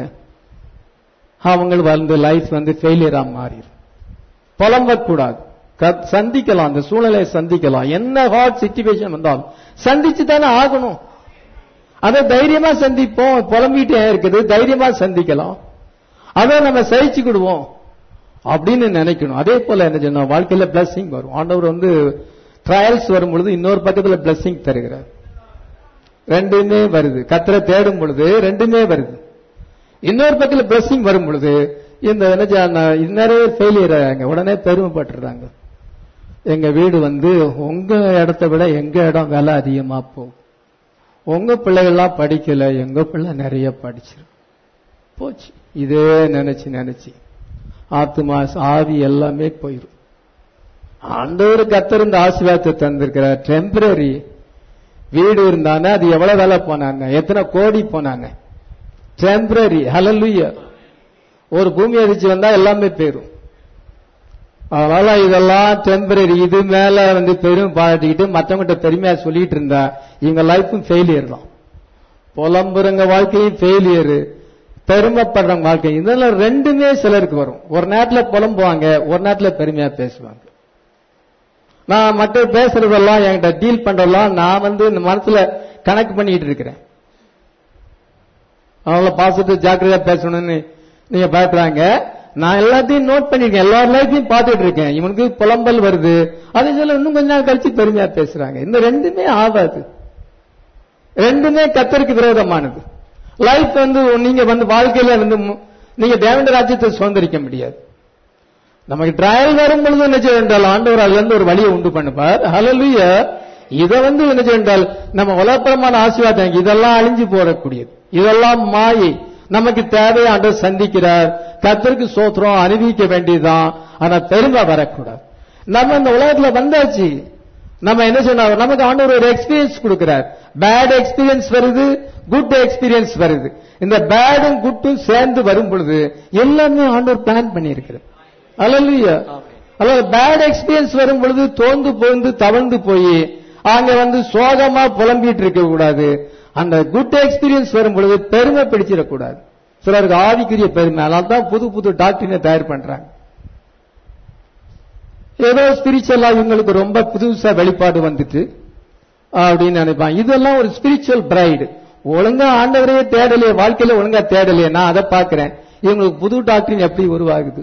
[SPEAKER 1] அவங்க வந்து லைஃப் வந்து ஃபெயிலியரா மாறிடும் புலம்பக்கூடாது க- சந்திக்கலாம் அந்த சூழ்நிலையை சந்திக்கலாம் என்ன ஹார்ட் சிச்சுவேஷன் வந்தாலும் சந்திச்சு தானே ஆகணும் அதை தைரியமா சந்திப்போம் புலம்பிட்டே இருக்குது தைரியமா சந்திக்கலாம் அதை நம்ம சகிச்சுக்கிடுவோம் அப்படின்னு நினைக்கணும் அதே போல என்ன சொன்னா வாழ்க்கையில பிளஸிங் வரும் ஆண்டவர் வந்து ட்ரையல்ஸ் வரும் பொழுது இன்னொரு பக்கத்துல பிளஸிங் தருகிறார் ரெண்டுமே வருது கத்தரை தேடும் பொழுது ரெண்டுமே வருது இன்னொரு பக்கத்துல பிளஸிங் வரும் பொழுது இந்த என்ன சொன்னா, நிறைய ஃபெயிலியர் ஆகிறாங்க உடனே பெருமைப்பட்டுறாங்க எங்க வீடு வந்து உங்க இடத்தை விட எங்க இடம் விலை அதிகமா போகும் உங்க பிள்ளைகள்லாம் படிக்கல எங்க பிள்ளை நிறைய படிச்சிருக்கு போச்சு இதே நினைச்சு நினைச்சு ஆத்துமா ஆவி எல்லாமே போயிடும் ஆண்டவர் கத்தர் இந்த ஆசீர்வாதத்தை தந்திருக்கிறார் டெம்பரரி வீடு இருந்தானே அது எவ்வளவு வேலை போனாங்க எத்தனை கோடி போனாங்க டெம்பரரி ஹalleluya ஒரு பூமி அதிர்ச்சி வந்தா எல்லாமே போயிரும் அதனால இதெல்லாம் டெம்பரரி இது மேல வந்து பெரும் பாராட்டிக்கிட்டு மற்றவங்கிட்ட பெருமையா சொல்லிட்டு இருந்தா இவங்க லைஃபும் ஃபெயிலியர் தான் புலம்புறங்க வாழ்க்கையும் ஃபெயிலியர் பெருமைப்படுறவங்க வாழ்க்கை இதெல்லாம் ரெண்டுமே சிலருக்கு வரும் ஒரு நேரத்துல புலம்புவாங்க ஒரு நேரத்துல பெருமையா பேசுவாங்க நான் மற்ற பேசுறதெல்லாம் என்கிட்ட டீல் பண்றதெல்லாம் நான் வந்து இந்த மனசுல கணக்கு பண்ணிட்டு இருக்கிறேன் அவங்கள பாசிட்டு ஜாக்கிரதையா பேசணும்னு நீங்க பயப்படுறாங்க நான் எல்லாத்தையும் நோட் பண்ணிருக்கேன் எல்லா லைஃபையும் பார்த்துட்டு இருக்கேன் இவனுக்கு புலம்பல் வருது அதே சொல்ல இன்னும் கொஞ்ச நாள் கழிச்சு பெருமையா பேசுறாங்க இந்த ரெண்டுமே ஆகாது ரெண்டுமே கத்தருக்கு விரோதமானது லைஃப் வந்து நீங்க வந்து வாழ்க்கையில வந்து மு- நீங்க தேவண்ட ராஜ்யத்தை சுதந்திரிக்க முடியாது நமக்கு ட்ரையல் வரும் பொழுது என்ன செய்ய என்றால் ஆண்டவர் அதுல இருந்து ஒரு வழியை உண்டு பண்ணுப்பார் ஹalleluya இத வந்து என்ன செய்ய என்றால் நம்ம உலகப்பரமான ஆசீர்வாதம் இதெல்லாம் அழிஞ்சு போடக்கூடியது இதெல்லாம் மாயை நமக்கு தேவை ஆண்டவர் சந்திக்கிறார் கத்தருக்கு சோத்திரம் அனுபவிக்க வேண்டியதுதான் ஆனா பெருமை வரக்கூடாது நம்ம இந்த உலகத்துல வந்தாச்சு நம்ம என்ன சொன்னார் நமக்கு ஆண்டவர் ஒரு எக்ஸ்பீரியன்ஸ் கொடுக்கிறார் பேட் எக்ஸ்பீரியன்ஸ் வருது குட் எக்ஸ்பீரியன்ஸ் வருது இந்த பேடும் குட்டும் சேர்ந்து வரும் பொழுது எல்லாமே ஆண்டவர் பிளான் பண்ணியிருக்கிறார் அல்லையா அதாவது பேட் எக்ஸ்பீரியன்ஸ் வரும் பொழுது தோந்து போந்து தவழ்ந்து போய் அங்க வந்து சோகமா புலம்பிட்டு இருக்க கூடாது அந்த குட் எக்ஸ்பீரியன்ஸ் வரும் பொழுது பெருமை பிடிச்சிடக்கூடாது சிலருக்கு ஆவிக்குரிய பெருமை அதனால தான் புது புது டாக்டரினை தயார் பண்றாங்க ஏதோ ஸ்பிரிச்சுவலா இவங்களுக்கு ரொம்ப புதுசா வெளிப்பாடு வந்துட்டு அப்படின்னு நினைப்பான் இதெல்லாம் ஒரு ஸ்பிரிச்சுவல் பிரைடு ஒழுங்கா ஆண்டவரையே தேடலையே வாழ்க்கையில ஒழுங்கா தேடலையே நான் அதை பார்க்கிறேன் இவங்களுக்கு புது டாக்டரின் எப்படி உருவாகுது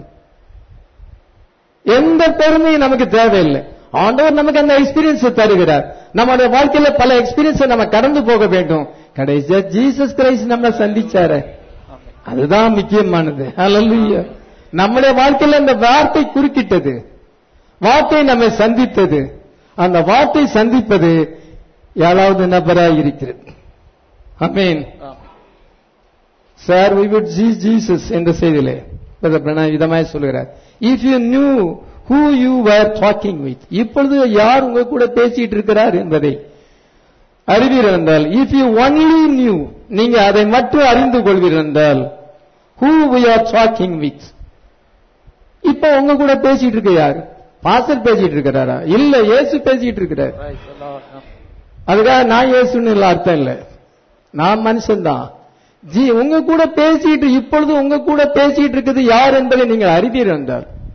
[SPEAKER 1] எந்த பெருமையும் நமக்கு தேவையில்லை ஆண்டவர் நமக்கு அந்த எக்ஸ்பீரியன்ஸ் தருகிறார் நம்முடைய வாழ்க்கையில பல எக்ஸ்பீரியன்ஸ் நம்ம கடந்து போக வேண்டும் கடைசியா ஜீசஸ் கிரைஸ்ட் நம்ம சந்திச்சாரு அதுதான் முக்கியமானது ஹalleluya நம்முடைய வாழ்க்கையில இந்த வார்த்தை குறுக்கிட்டது வார்த்தை நம்மை சந்தித்தது அந்த வார்த்தை சந்திப்பது ஏழாவது நபராய் இருக்கிறது அமீன் sir we would see Jesus என்ற செய்தியிலே பிரதர் பிரணாய் விதமாய் சொல்கிறார் if you knew who you were talking with இப்பொழுது யார் உங்க கூட பேசிட்டு இருக்கிறார் என்பதை அறிவீர் என்றால் இஃப் யூ ஒன்லி நியூ நீங்க அதை மட்டும் அறிந்து கொள்வீர் என்றால் who we are talking with இப்ப உங்க கூட பேசிட்டு இருக்க யாரு பாஸ்டர் பேசிட்டு இருக்கிறாரா இல்ல இயேசு பேசிட்டு இருக்கிறார் அதுக்காக நான் இயேசுன்னு இல்ல அர்த்தம் இல்ல நான் மனுஷன்தான் ஜி உங்க கூட பேசிட்டு இப்பொழுது உங்க கூட பேசிட்டு இருக்குது யார் என்பதை நீங்கள் அறிவீர் என்றால்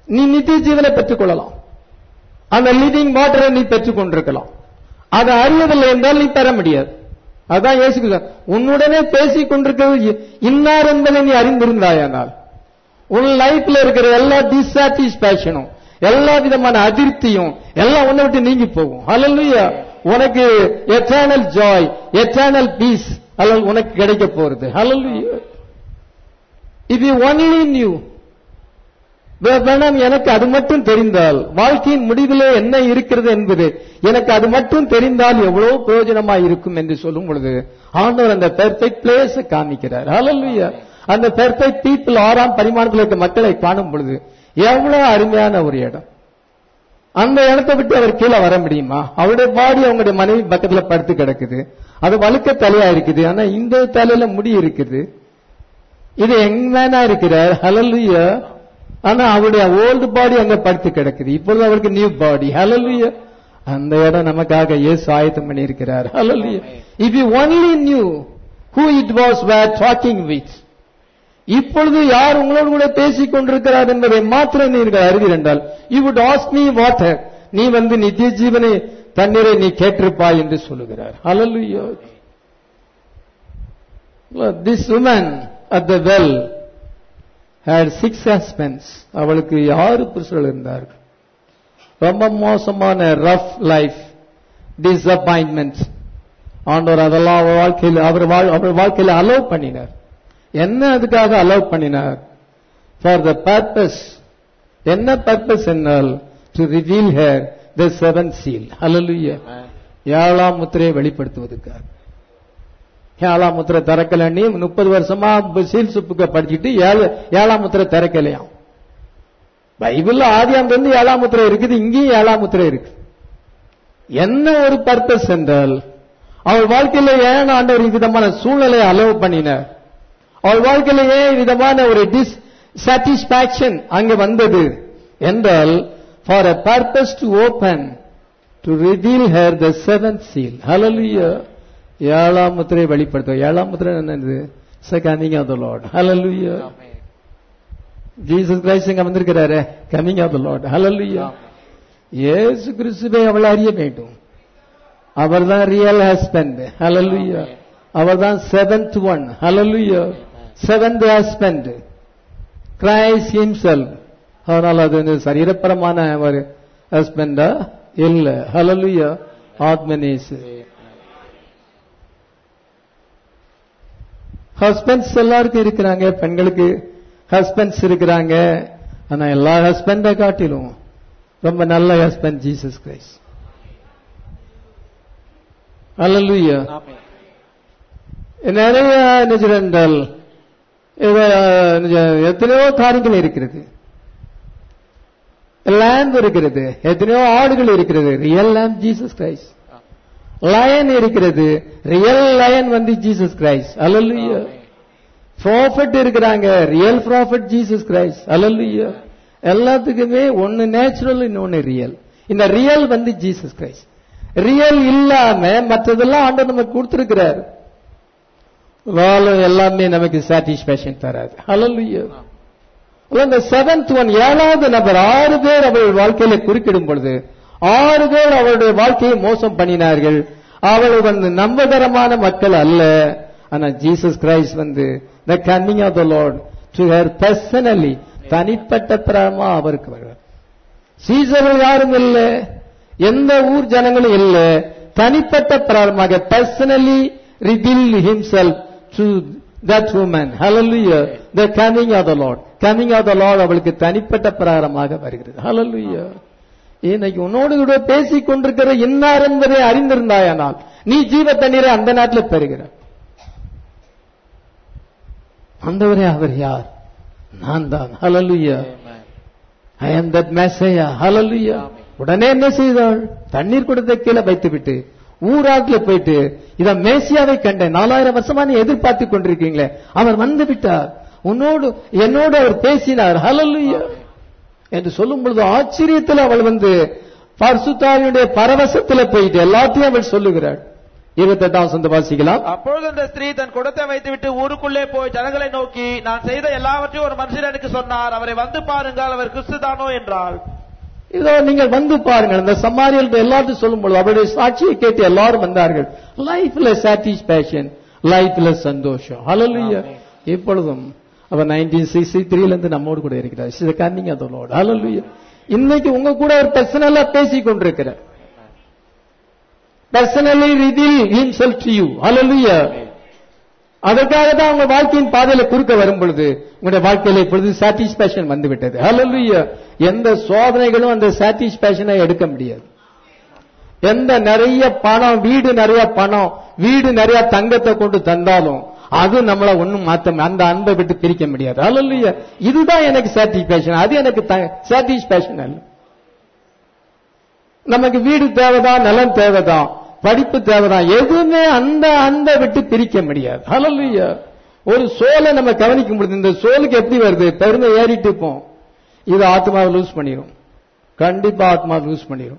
[SPEAKER 1] நீ நித்திய ஜீவனை பெற்றுக் கொள்ளலாம் அந்த லிவிங் வாட்டரை நீ பெற்றுக் கொண்டிருக்கலாம் அதை அறியவில்லை என்றால் நீ பெற முடியாது அதான் இயேசு உன்னுடனே பேசிக் கொண்டிருக்கிறது இன்னார் என்பதை நீ அறிந்திருந்தாயானால் உன் லைஃப்ல இருக்கிற எல்லா டிசாட்டிஸ்பேக்ஷனும் எல்லா விதமான அதிருப்தியும் எல்லாம் உன்னை விட்டு நீங்கி போகும் ஹalleluya உனக்கு எட்டர்னல் ஜாய் எட்டர்னல் பீஸ் அல்லது உனக்கு கிடைக்க போறது ஹalleluya if you only knew வேணாம் எனக்கு அது மட்டும் தெரிந்தால் வாழ்க்கையின் முடிவிலே என்ன இருக்கிறது என்பது எனக்கு அது மட்டும் தெரிந்தால் எவ்வளவு பிரயோஜனமா இருக்கும் என்று சொல்லும் பொழுது ஆண்டவர் அந்த பெர்ஃபெக்ட் பிளேஸ் காமிக்கிறார் ஹalleluya அந்த பெர்ஃபெக்ட் பீப்புள் ஆறாம் பரிமாணத்தில் இருக்க மக்களை காணும் பொழுது எவ்வளவு அருமையான ஒரு இடம் அந்த இடத்தை விட்டு அவர் கீழே வர முடியுமா அவருடைய பாடி அவங்களுடைய மனைவி பக்கத்துல படுத்து கிடக்குது அது வழுக்க தலையா இருக்குது ஆனா இந்த தலையில முடி இருக்குது இது எங்கனா இருக்கிறார் ஹalleluya ஆனா அவருடைய ஓல்டு பாடி அங்க படுத்து கிடக்குது இப்பொழுது அவருக்கு நியூ பாடி ஹalleluya அந்த இடம் நமக்காக இயேசு ஆயத்தம் பண்ணி இருக்கிறார் ஹalleluya if you only knew who it was were talking with இப்பொழுது யார் உங்களோடு கூட பேசிக் கொண்டிருக்கிறார் என்பதை மாத்திரம் நீங்கள் அறிவீர் என்றால் you would ask me water நீ வந்து நித்திய ஜீவனை தண்ணீரை நீ கேட்டிருப்பாய் என்று சொல்லுகிறார் ஹalleluya this woman at the well had six husbands அவளுக்கு ஆறு புருஷர்கள் இருந்தார்கள் ரொம்ப மோசமான ரஃப் லைஃப் டிசப்பாயின்மெண்ட் ஆண்டவர் அதெல்லாம் அவள் வாழ்க்கையில் அவர் வாழ்- அவர் வாழ்க்கையில அலோவ் பண்ணினார் என்ன அதுக்காக அலோவ் பண்ணினார் ஃபார் த பர்பஸ் என்ன பர்பஸ் என்னால் to reveal here the seven seal ஹalleluya ஏழாம் முத்திரையை வெளிப்படுத்துவதற்காக ஏழாம் முத்திரை திறக்கலன்னு முப்பது வருஷமா சீல் சுப்புக்க படிச்சுட்டு ஏழு- ஏழாம் முத்திரை திறக்கலையாம் பைபிள்ல ஆதியாம் இருந்து ஏழாம் முத்திரை இருக்குது இங்கேயும் ஏழாம் முத்திரை இருக்கு என்ன ஒரு பர்பஸ் என்றால் அவள் வாழ்க்கையில ஏன் ஆண்டவர் விதமான சூழ்நிலையை அலோவ் பண்ணினார் அவள் வாழ்க்கையில ஏன் விதமான ஒரு டிஸ் சாட்டிஸ்பாக்சன் அங்க வந்தது என்றால் for a purpose to open to reveal here the seven seal ஹalleluya ஏழாம் முத்திரை வெளிப்படுத்தும் ஏழாம் முத்திரை என்னது கமிங் ஆஃப் த லார்ட் ஹalleluya ஜீசஸ் கிரைஸ்ட் இங்க வந்திருக்கிறாரே கமிங் ஆஃப் த லார்ட் ஹalleluya இயேசு கிறிஸ்துவை அவள் அறிய வேண்டும் அவர்தான் ரியல் ஹஸ்பண்ட் ஹalleluya அவர்தான் செவன்த் ஒன் ஹalleluya செவன்த் ஹஸ்பண்ட் கிரைஸ்ட் ஹிம்செல்ஃப் அதனால அது வந்து சரீரப்பரமான ஒரு ஹஸ்பண்டா இல்ல ஹalleluya ஆத்மனேஸ் ஹஸ்பண்ட்ஸ் எல்லாருக்கும் இருக்கிறாங்க பெண்களுக்கு ஹஸ்பண்ட்ஸ் இருக்கிறாங்க ஆனா எல்லா ஹஸ்பண்ட காட்டிலும் ரொம்ப நல்ல ஹஸ்பண்ட் ஜீசஸ் கிரைஸ்ட் ஹalleluya நிறைய நிஜரண்டல் எத்தனையோ காரியங்கள் இருக்கிறது லேம்ப் இருக்கிறது எத்தனையோ ஆடுகள் இருக்கிறது real lamb Jesus Christ lion இருக்கிறது ரியல் லயன் வந்து ஜீசஸ் கிரைஸ்ட் அல்லல்லுயா ப்ராஃபட் இருக்கிறாங்க real prophet Jesus Christ hallelujah எல்லாத்துக்குமே ஒன்னு நேச்சுரல் இன்னொன்னு ரியல் இந்த ரியல் வந்து ஜீசஸ் கிரைஸ்ட் ரியல் இல்லாம மற்றதெல்லாம் ஆண்டவர் நமக்கு கொடுத்திருக்கிறார் வாழும் எல்லாமே நமக்கு சாட்டிஸ்பேக்ஷன் தராது அல்லல்லுயா அந்த செவன்த் ஒன் ஏழாவது நபர் ஆறு பேர் அவள் வாழ்க்கையில குறுக்கிடும் பொழுது ஆறு பேர் அவளுடைய வாழ்க்கையை மோசம் பண்ணினார்கள் அவள் வந்து நம்பகரமான மக்கள் அல்ல ஆனா ஜீசஸ் கிரைஸ்ட் வந்து the coming of the Lord to her personally தனிப்பட்ட பிரமா அவருக்கு வருவார் சீசர்கள் யாரும் இல்ல எந்த ஊர் ஜனங்களும் இல்ல தனிப்பட்ட பிராரமாக personally reveal himself to that woman hallelujah the coming of the lord coming of the lord அவளுக்கு தனிப்பட்ட பிரகாரமாக வருகிறது hallelujah இன்னைக்கு உன்னோடு கூட பேசிக் கொண்டிருக்கிற இன்னார் என்பதை அறிந்திருந்தாயானால் நீ ஜீவ தண்ணீரை அந்த நாட்டில் பெறுகிற அந்தவரே அவர் யார் நான் தான் hallelujah I am that Messiah. Hallelujah. உடனே என்ன செய்தாள் தண்ணீர் குடத்தை கீழே வைத்து விட்டு ஊராட்ல போயிட்டு இத மேசியாவை கண்டேன் நாலாயிரம் வருஷமா நீ எதிர்பார்த்து கொண்டிருக்கீங்களே அவர் வந்து விட்டார் உன்னோடு என்னோடு அவர் பேசினார் ஹalleluya என்று சொல்லும் பொழுது ஆச்சரியத்தில் அவள் வந்து பர்சுத்தாவியுடைய பரவசத்துல போயிட்டு எல்லாத்தையும் அவள் சொல்லுகிறாள் இருபத்தெட்டாம் சொந்த வாசிக்கலாம்
[SPEAKER 2] அப்பொழுது அந்த ஸ்திரீ தன் குடத்தை வைத்துவிட்டு ஊருக்குள்ளே போய் ஜனங்களை நோக்கி நான் செய்த எல்லாவற்றையும் ஒரு மனுஷர் எனக்கு சொன்னார் அவரை வந்து பாருங்கள் அவர் கிறிஸ்து தானோ என்றாள்
[SPEAKER 1] இதோ நீங்கள் வந்து பாருங்கள் இந்த சமாரியல் எல்லாத்தையும் சொல்லும் பொழுது அவருடைய சாட்சியை கேட்டு எல்லாரும் வந்தார்கள் லைஃப்ல சாட்டிஸ்பேஷன் லைஃப்ல சந்தோஷம் ஹalleluya இப்பொழுதும் அவர் நைன்டீன் சிக்ஸ்டி த்ரீல இருந்து நம்மோடு கூட இருக்கிறார் கன்னிங் அதோட ஹalleluya இன்னைக்கு உங்க கூட ஒரு பர்சனலா பேசி கொண்டிருக்கிறார் personally reveal himself to you ஹalleluya அதற்காக தான் உங்க வாழ்க்கையின் பாதையில குறுக்க வரும் பொழுது உங்களுடைய வாழ்க்கையில இப்பொழுது சாட்டிஸ்பேஷன் வந்து விட்டது ஹalleluya எந்த சோதனைகளும் அந்த சாட்டிஸ்பேஷனை எடுக்க முடியாது எந்த நிறைய பணம் வீடு நிறைய பணம் வீடு நிறைய தங்கத்தை கொண்டு தந்தாலும் அது நம்மள ஒண்ணும் மாத்த அந்த அன்பை விட்டு பிரிக்க முடியாது ஹalleluya இதுதான் எனக்கு சாட்டிஸ்பேஷன் அது எனக்கு சாட்டிஸ்பேஷன் அல்ல நமக்கு வீடு தேவைதான் நிலம் தேவைதான் படிப்பு தேவைதான் எதுவுமே அந்த அன்பை விட்டு பிரிக்க முடியாது ஹalleluya ஒரு சோலை நம்ம கவனிக்கும் பொழுது இந்த சோலுக்கு எப்படி வருது பெருமை ஏறிட்டு இருப்போம் இது ஆத்மாவை லூஸ் பண்ணிரும் கண்டிப்பா ஆத்மா லூஸ் பண்ணிரும்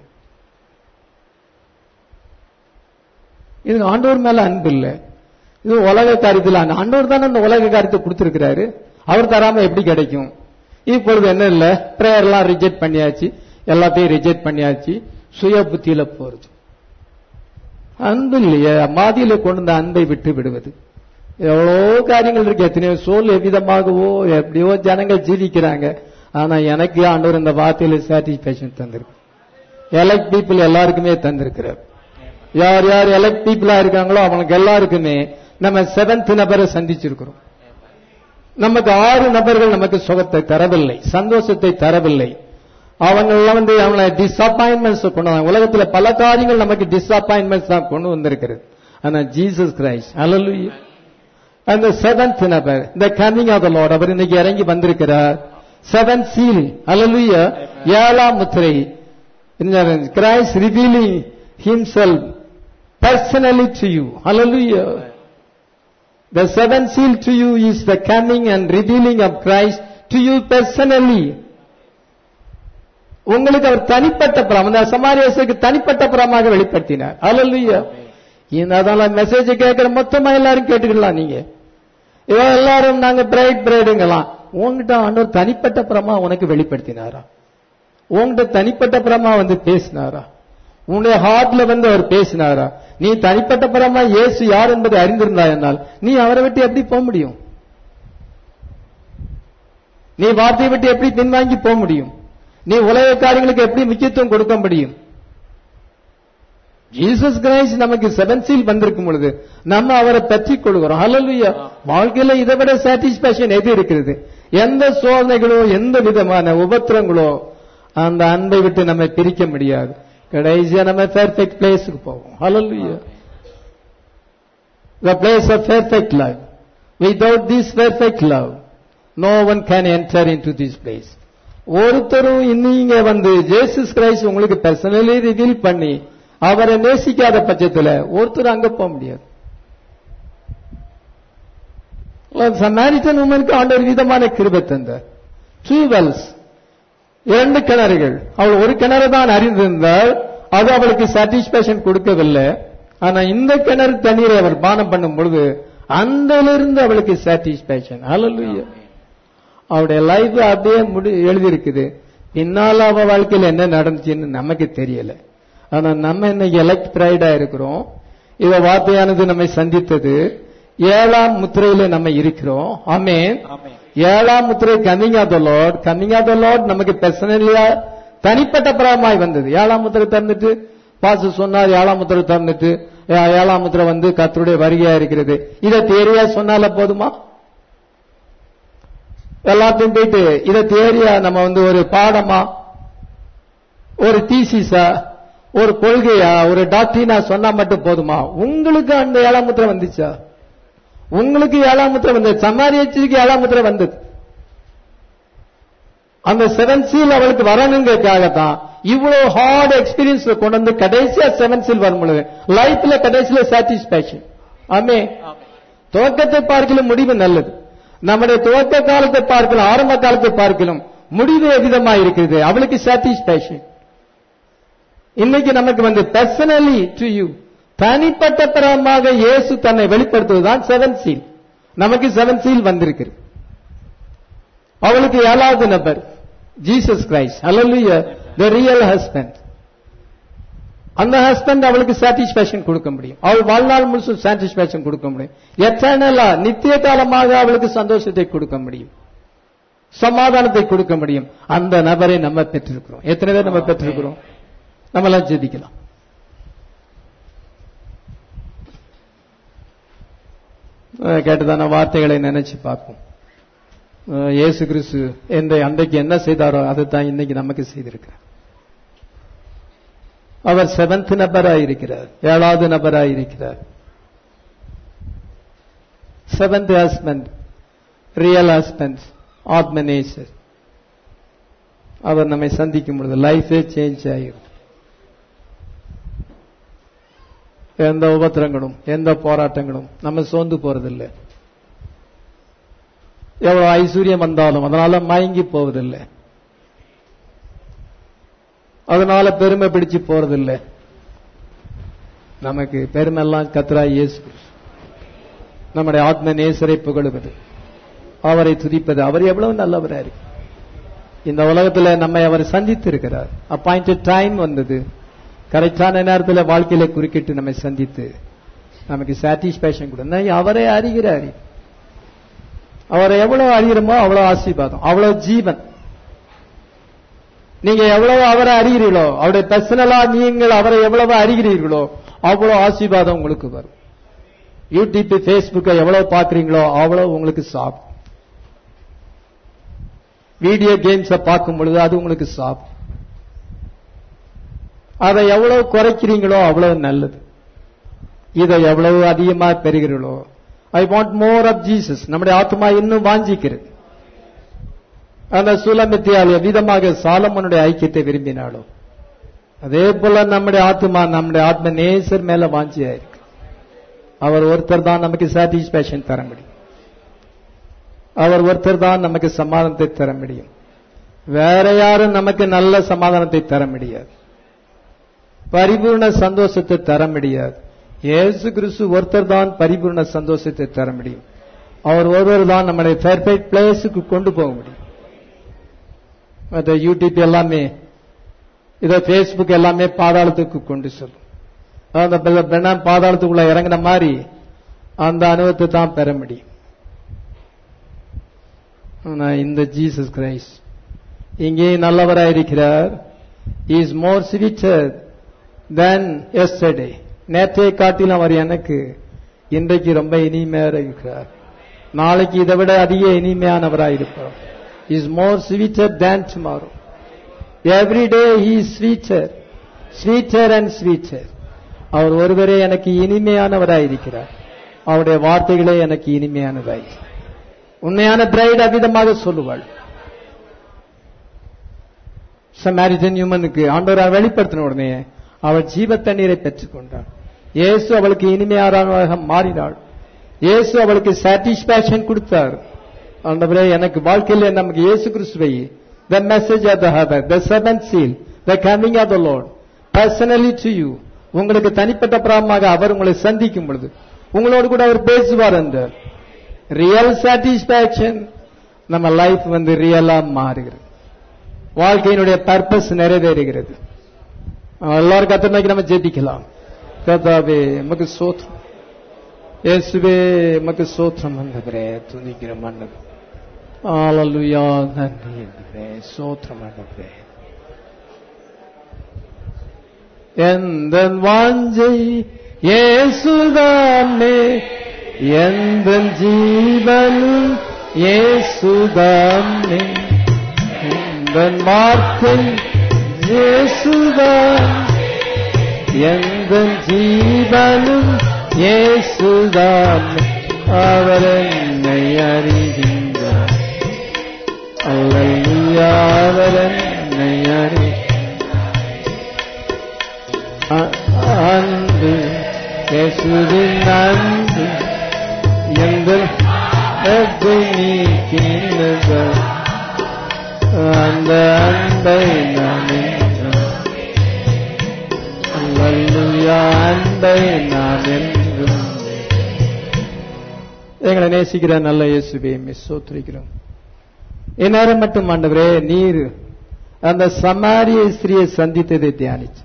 [SPEAKER 1] இது ஆண்டவர் மேல அன்பு இல்ல இது உலக காரியத்தில் அன்பு. ஆண்டவர் தானே அந்த உலக காரியத்தை கொடுத்திருக்கிறாரு அவர் தராம எப்படி கிடைக்கும் இப்பொழுது என்ன இல்ல பிரேயர் எல்லாம் ரிஜெக்ட் பண்ணியாச்சு எல்லாத்தையும் ரிஜெக்ட் பண்ணியாச்சு சுய புத்தியில போறது அன்பு இல்லையே மாதியில கொண்டு வந்த அன்பை விட்டு விடுவது எவ்வளோ காரியங்கள் இருக்கு எத்தனையோ சோல் எவ்விதமாகவோ எப்படியோ ஜனங்கள் ஜீவிக்கிறாங்க ஆனா எனக்கு ஆண்டவர் இந்த வார்த்தையில சாட்டிஸ்பேக்ஷன் தந்திருக்கு எலக்ட் பீப்புள் எல்லாருக்குமே தந்திருக்கிறார் யார் யார் எலக்ட் பீப்புளா இருக்காங்களோ அவங்களுக்கு எல்லாருக்குமே நம்ம செவன்த் நபரை சந்திச்சிருக்கிறோம் நமக்கு ஆறு நபர்கள் நமக்கு சுகத்தை தரவில்லை சந்தோஷத்தை தரவில்லை அவங்க வந்து அவங்கள டிசப்பாயின்மெண்ட்ஸ் கொண்டு வந்தாங்க உலகத்துல பல காரியங்கள் நமக்கு டிசப்பாயின்மெண்ட்ஸ் தான் கொண்டு வந்திருக்கிறது ஆனா ஜீசஸ் கிரைஸ்ட் அல்லலுயா அந்த செவன்த் நபர் இந்த கம்மிங் ஆஃப் லார்ட் அவர் இன்னைக்கு இறங்கி வந்திருக்கிறார் செவன் சீல் அல்லலுயா ஏழாம் முத்திரை Christ revealing himself personally to you. Hallelujah. The seventh seal to you is the coming and revealing of Christ to you personally. உங்களுக்கு அவர் தனிப்பட்ட புறம் அந்த சமாரியசுக்கு தனிப்பட்ட புறமாக வெளிப்படுத்தினார் அல்லல்லையா இந்த அதனால மெசேஜ் கேட்கிற மொத்தமா எல்லாரும் கேட்டுக்கலாம் நீங்க இவன் எல்லாரும் நாங்க பிரைட் பிரைடுங்கலாம் உங்ககிட்ட ஆண்டவர் தனிப்பட்ட புறமா உனக்கு வெளிப்படுத்தினாரா உங்ககிட்ட தனிப்பட்ட புறமா வந்து பேசினாரா உன்னுடைய ஹார்ட்ல வந்து அவர் பேசினாரா நீ தனிப்பட்ட பரமா இயேசு யார் என்பதை அறிந்திருந்தாய் என்றால் நீ அவரை விட்டு எப்படி போக முடியும் நீ வார்த்தையை விட்டு எப்படி பின்வாங்கி போக முடியும் நீ உலக காரியங்களுக்கு எப்படி முக்கியத்துவம் கொடுக்க முடியும் ஜீசஸ் கிரைஸ்ட் நமக்கு செவன் சீல் வந்திருக்கும் பொழுது நம்ம அவரை பற்றிக் கொள்கிறோம் ஹalleluya வாழ்க்கையில இதை விட சாட்டிஸ்பேக்ஷன் எது இருக்கிறது எந்த சோதனைகளோ எந்த விதமான உபத்திரங்களோ அந்த அன்பை விட்டு நம்ம பிரிக்க முடியாது கடைசியா நம்ம பெர்ஃபெக்ட் பிளேஸுக்கு போவோம் ஹalleluya the place of perfect love without this perfect love no one can enter into this place ஒருத்தரும் நீங்க வந்து ஜேசஸ் கிரைஸ்ட் உங்களுக்கு பர்சனலி ரிவீல் பண்ணி அவரை நேசிக்காத பட்சத்துல ஒருத்தர் அங்க போக முடியாது சமாரிட்டன் உமனுக்கு ஆண்டவர் விதமான கிருபை தந்தார் ட்ரூ வெல்ஸ் இரண்டு கிணறுகள் அவள் ஒரு கிணறு தான் அறிந்திருந்தால் அது அவளுக்கு சாட்டிஸ்பேக்ஷன் கொடுக்கவில்லை ஆனா இந்த கிணறு தண்ணீரை அவர் பானம் பண்ணும் பொழுது அந்திலிருந்து அவளுக்கு சாட்டிஸ்பேக்ஷன் ஹalleluya அவருடைய லைஃப் அப்படியே முடி எழுதியிருக்குது பின்னால அவ வாழ்க்கையில் என்ன நடந்துச்சுன்னு நமக்கு தெரியல ஆனா நம்ம இன்னைக்கு எலக்ட் பிரைடா இருக்கிறோம் இத வார்த்தையானது நம்மை சந்தித்தது ஏழாம் முத்திரையில நம்ம இருக்கிறோம் ஆமென் ஏழாம் முத்திரை coming of the Lord coming of the Lord நமக்கு பர்சனலியா தனிப்பட்ட பிரமாய் வந்தது ஏழாம் முத்திரை திறந்துட்டு பாசு சொன்னார் ஏழாம் முத்திரை திறந்துட்டு ஏ- ஏழாம் முத்திரை வந்து கர்த்தருடைய வருகையா இருக்கிறது இதை தேரியா சொன்னால போதுமா எல்லாத்தையும் போயிட்டு இதை தேரியா நம்ம வந்து ஒரு பாடமா ஒரு தீசிஸா ஒரு கொள்கையா ஒரு டாக்டரினா சொன்னா மட்டும் போதுமா உங்களுக்கு அந்த ஏழாம் முத்திரை வந்துச்சா உங்களுக்கு ஏழாம் முத்திரை வந்தது சமாரியத்துக்கு ஏழாம் முத்திரை வந்தது அந்த செவன் சீல் அவளுக்கு வரணுங்கிறதுக்காகத்தான் இவ்வளவு ஹார்ட் எக்ஸ்பீரியன்ஸ்ல கொண்டு வந்து கடைசியா செவன் சீல் வரும் பொழுது லைஃப்ல கடைசியில சாட்டிஸ்பேக்ஷன் ஆமே துவக்கத்தை பார்க்கலும் முடிவு நல்லது நம்முடைய துவக்க காலத்தை பார்க்கலாம் ஆரம்ப காலத்தை பார்க்கலாம் முடிவு எவ்விதமா இருக்கிறது அவளுக்கு சாட்டிஸ்பேக்ஷன் இன்னைக்கு நமக்கு வந்து பர்சனலி டு யூ தனிப்பட்ட பிரமாக இயேசு தன்னை வெளிப்படுத்துவதுதான் செவன் சீல் நமக்கு செவன் சீல் வந்திருக்கு அவளுக்கு ஏழாவது நபர் ஜீசஸ் கிரைஸ்ட் அல்ல த ரியல் ஹஸ்பண்ட் அந்த ஹஸ்பண்ட் அவளுக்கு சாட்டிஸ்பேக்ஷன் கொடுக்க முடியும் அவள் வாழ்நாள் முழுசும் சாட்டிஸ்பேக்ஷன் கொடுக்க முடியும் எத்தனலா நித்திய காலமாக அவளுக்கு சந்தோஷத்தை கொடுக்க முடியும் சமாதானத்தை கொடுக்க முடியும் அந்த நபரை நம்ம பெற்றிருக்கிறோம் எத்தனை பேர் நம்ம பெற்றிருக்கிறோம் நம்ம எல்லாம் ஜெபிக்கலாம் அஹ் கேட்டதான வார்த்தைகளை நினைச்சு பார்ப்போம் அஹ் இயேசு கிறிஸ்து என்ற அன்றைக்கு என்ன செய்தாரோ அதை தான் இன்னைக்கு நமக்கு செய்திருக்கிறார் அவர் செவன்த் நபராய் இருக்கிறார் ஏழாவது நபராய் இருக்கிறார் செவன்த் ஹஸ்பண்ட் ரியல் ஹஸ்பண்ட் ஆத்மநேசர் அவர் நம்மை சந்திக்கும் பொழுது லைஃபே சேஞ்ச் ஆகிடும் எந்த உபத்திரங்களும் எந்த போராட்டங்களும் நம்ம சோர்ந்து போறதில்லை எவ்வளவு ஐஸ்வர்யம் வந்தாலும் அதனால மயங்கி போவதில்லை அதனால பெருமை பிடிச்சு போறதில்லை நமக்கு பெருமை எல்லாம் கத்ரா இயேசு நம்முடைய ஆத்ம நேசரை புகழுவது அவரை துதிப்பது அவர் எவ்வளவு நல்லவரா இருக்கு இந்த உலகத்துல நம்மை அவர் சந்தித்து இருக்கிறார் அப்பாயிண்டட் டைம் வந்தது கரெக்டான நேரத்தில் வாழ்க்கையில குறுக்கிட்டு நம்மை சந்தித்து நமக்கு சாட்டிஸ்பேக்ஷன் கொடுங்க அவரே அறிகிறார் அவரை எவ்வளவு அறிகிறோமோ அவ்வளவு ஆசீர்வாதம் அவ்வளவு ஜீவன் நீங்க எவ்வளவு அவரை அறிகிறீர்களோ அவருடைய பர்சனலா நீங்கள் அவரை எவ்வளவு அறிகிறீர்களோ அவ்வளவு ஆசீர்வாதம் உங்களுக்கு வரும் யூடியூப் பேஸ்புக்கை எவ்வளவு பாக்குறீங்களோ அவ்வளவு உங்களுக்கு சாப்பிடும் வீடியோ கேம்ஸ பார்க்கும் பொழுது அது உங்களுக்கு சாப்பிடும் அதை எவ்வளவு குறைக்கிறீங்களோ அவ்வளவு நல்லது இதை எவ்வளவு அதிகமா பெறுகிறீர்களோ I want more of Jesus நம்முடைய ஆத்மா இன்னும் வாஞ்சிக்கிறது அந்த சுலமித்தியால் விதமாக சாலமனுடைய ஐக்கியத்தை விரும்பினாலோ அதே போல நம்முடைய ஆத்மா நம்முடைய ஆத்ம நேசர் மேல வாஞ்சியா இருக்கு அவர் ஒருத்தர் தான் நமக்கு சாட்டிஸ்பேக்ஷன் தர முடியும் அவர் ஒருத்தர் தான் நமக்கு சமாதானத்தை தர முடியும் வேற யாரும் நமக்கு நல்ல சமாதானத்தை தர முடியாது பரிபூர்ண சந்தோஷத்தை தர முடியாது இயேசு கிறிஸ்து ஒருத்தர் தான் பரிபூர்ண சந்தோஷத்தை தர முடியும் அவர் ஒருவர் தான் நம்மளை பெர்ஃபெக்ட் பிளேஸுக்கு கொண்டு போக முடியும் மற்ற யூடியூப் எல்லாமே இதை பேஸ்புக் எல்லாமே பாதாளத்துக்கு கொண்டு செல்லும் அந்த பெண்ணா பாதாளத்துக்குள்ள இறங்கின மாதிரி அந்த அனுபவத்தை தான் பெற முடியும் ஆனா இந்த ஜீசஸ் கிரைஸ்ட் இங்கே நல்லவராக இருக்கிறார் is more sweeter than yesterday நேற்றைய காட்டிலும் அவர் எனக்கு இன்றைக்கு ரொம்ப இனிமையாக இருக்கிறார் நாளைக்கு இதை விட அதிக இனிமையானவராக இருப்பார் is more sweeter than tomorrow every day he sweeter sweeter and sweeter அவர் ஒருவரே எனக்கு இனிமையானவராய் இருக்கிறார் அவருடைய வார்த்தைகளே எனக்கு இனிமையானதாய் உண்மையான பிரைட் அவ்விதமாக சொல்லுவாள் சமாரிஜன் ஹியூமனுக்கு ஆண்டவராக வெளிப்படுத்தின உடனே அவள் ஜீவ தண்ணீரை பெற்றுக்கொண்டாள் இயேசு அவளுக்கு இனிமையானவராக மாறினாள் இயேசு அவளுக்கு சாட்டிஸ்பாக்சன் கொடுத்தார் ஆண்டவரே எனக்கு வாழ்க்கையில் நமக்கு இயேசு கிறிஸ்துவை the message of the hour the seven seal the coming of the Lord personally to you உங்களுக்கு தனிப்பட்ட பிராமமாக அவர் உங்களை சந்திக்கும் பொழுது உங்களோடு கூட அவர் பேசுவார் அந்த ரியல் சாட்டிஸ்பாக்சன் நம்ம லைஃப் வந்து ரியலா மாறுகிறது வாழ்க்கையினுடைய பர்பஸ் நிறைவேறுகிறது எல்லாரும் கத்தனைக்கு நம்ம ஜெபிக்கலாம் கத்தாவே நமக்கு சோத்திரம் இயேசுவே நமக்கு சோத்திரம் வந்தவரே துணிக்கிற மன்னது ஆலலுயா நன்றி என்றே சோத்திரம் வந்தவரே எந்த வாஞ்சை இயேசுதானே எந்த ஜீவனும் இயேசுதானே எந்த வார்த்தை இயேசுதான் எந்த ஜீவனும் இயேசுதான் அவர் என்னை அறிகின்றார் அல்லையா அவர் என்னை அறி அன்பு இயேசுவின் அன்பு எந்த நீக்கின்றது அந்த அன்பை நான் அல்லா அன்பை எங்களை நேசிக்கிற நல்ல இயேசுவே மிஸ் சோத்திரிக்கிறோம் இந்நேரம் மட்டும் ஆண்டவரே நீர் அந்த சமாரிய ஸ்திரியை சந்தித்ததை தியானிச்சு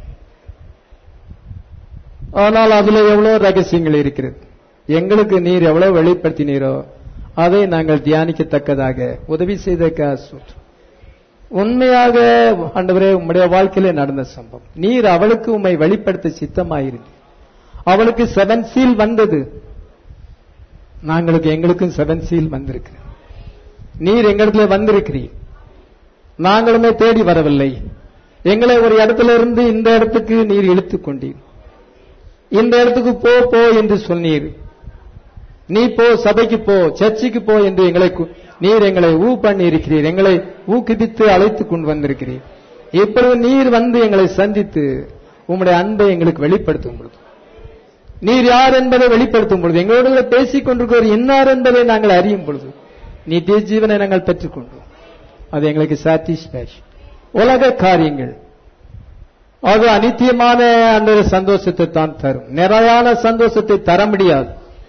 [SPEAKER 1] ஆனால் அதுல எவ்வளவு ரகசியங்கள் இருக்கிறது எங்களுக்கு நீர் எவ்வளவு வெளிப்படுத்தினீரோ அதை நாங்கள் தியானிக்கத்தக்கதாக உதவி செய்தக்காக சொல்றோம் உண்மையாக ஆண்டவரே உம்முடைய வாழ்க்கையிலே நடந்த சம்பவம் நீர் அவளுக்கு உம்மை வெளிப்படுத்த சித்தமாயிருந்து அவளுக்கு செவன் சீல் வந்தது நாங்களுக்கு எங்களுக்கும் செவன் சீல் வந்திருக்கு நீர் எங்களிடத்துல வந்திருக்கிறீர் நாங்களுமே தேடி வரவில்லை எங்களை ஒரு இடத்துல இருந்து இந்த இடத்துக்கு நீர் இழுத்துக் கொண்டீர் இந்த இடத்துக்கு போ போ என்று சொன்னீர் நீ போ சபைக்கு போ சர்ச்சுக்கு போ என்று எங்களை கு- நீர் எங்களை ஊ பண்ணி இருக்கிறீர் எங்களை ஊக்குவித்து அழைத்துக் கொண்டு வந்திருக்கிறீர் இப்பொழுது நீர் வந்து எங்களை சந்தித்து உம்முடைய அன்பை எங்களுக்கு வெளிப்படுத்தும் பொழுது நீர் யார் என்பதை வெளிப்படுத்தும் பொழுது எங்களோடு கூட பேசிக் கொண்டிருக்கிற இன்னார் என்பதை நாங்கள் அறியும் பொழுது நித்திய ஜீவனை நாங்கள் பெற்றுக்கொண்டோம் அது எங்களுக்கு சாட்டிஸ்பேக்ஷன் உலக காரியங்கள் அது அனித்தியமான அந்த சந்தோஷத்தை தான் தரும் நிறையான சந்தோஷத்தை தர முடியாது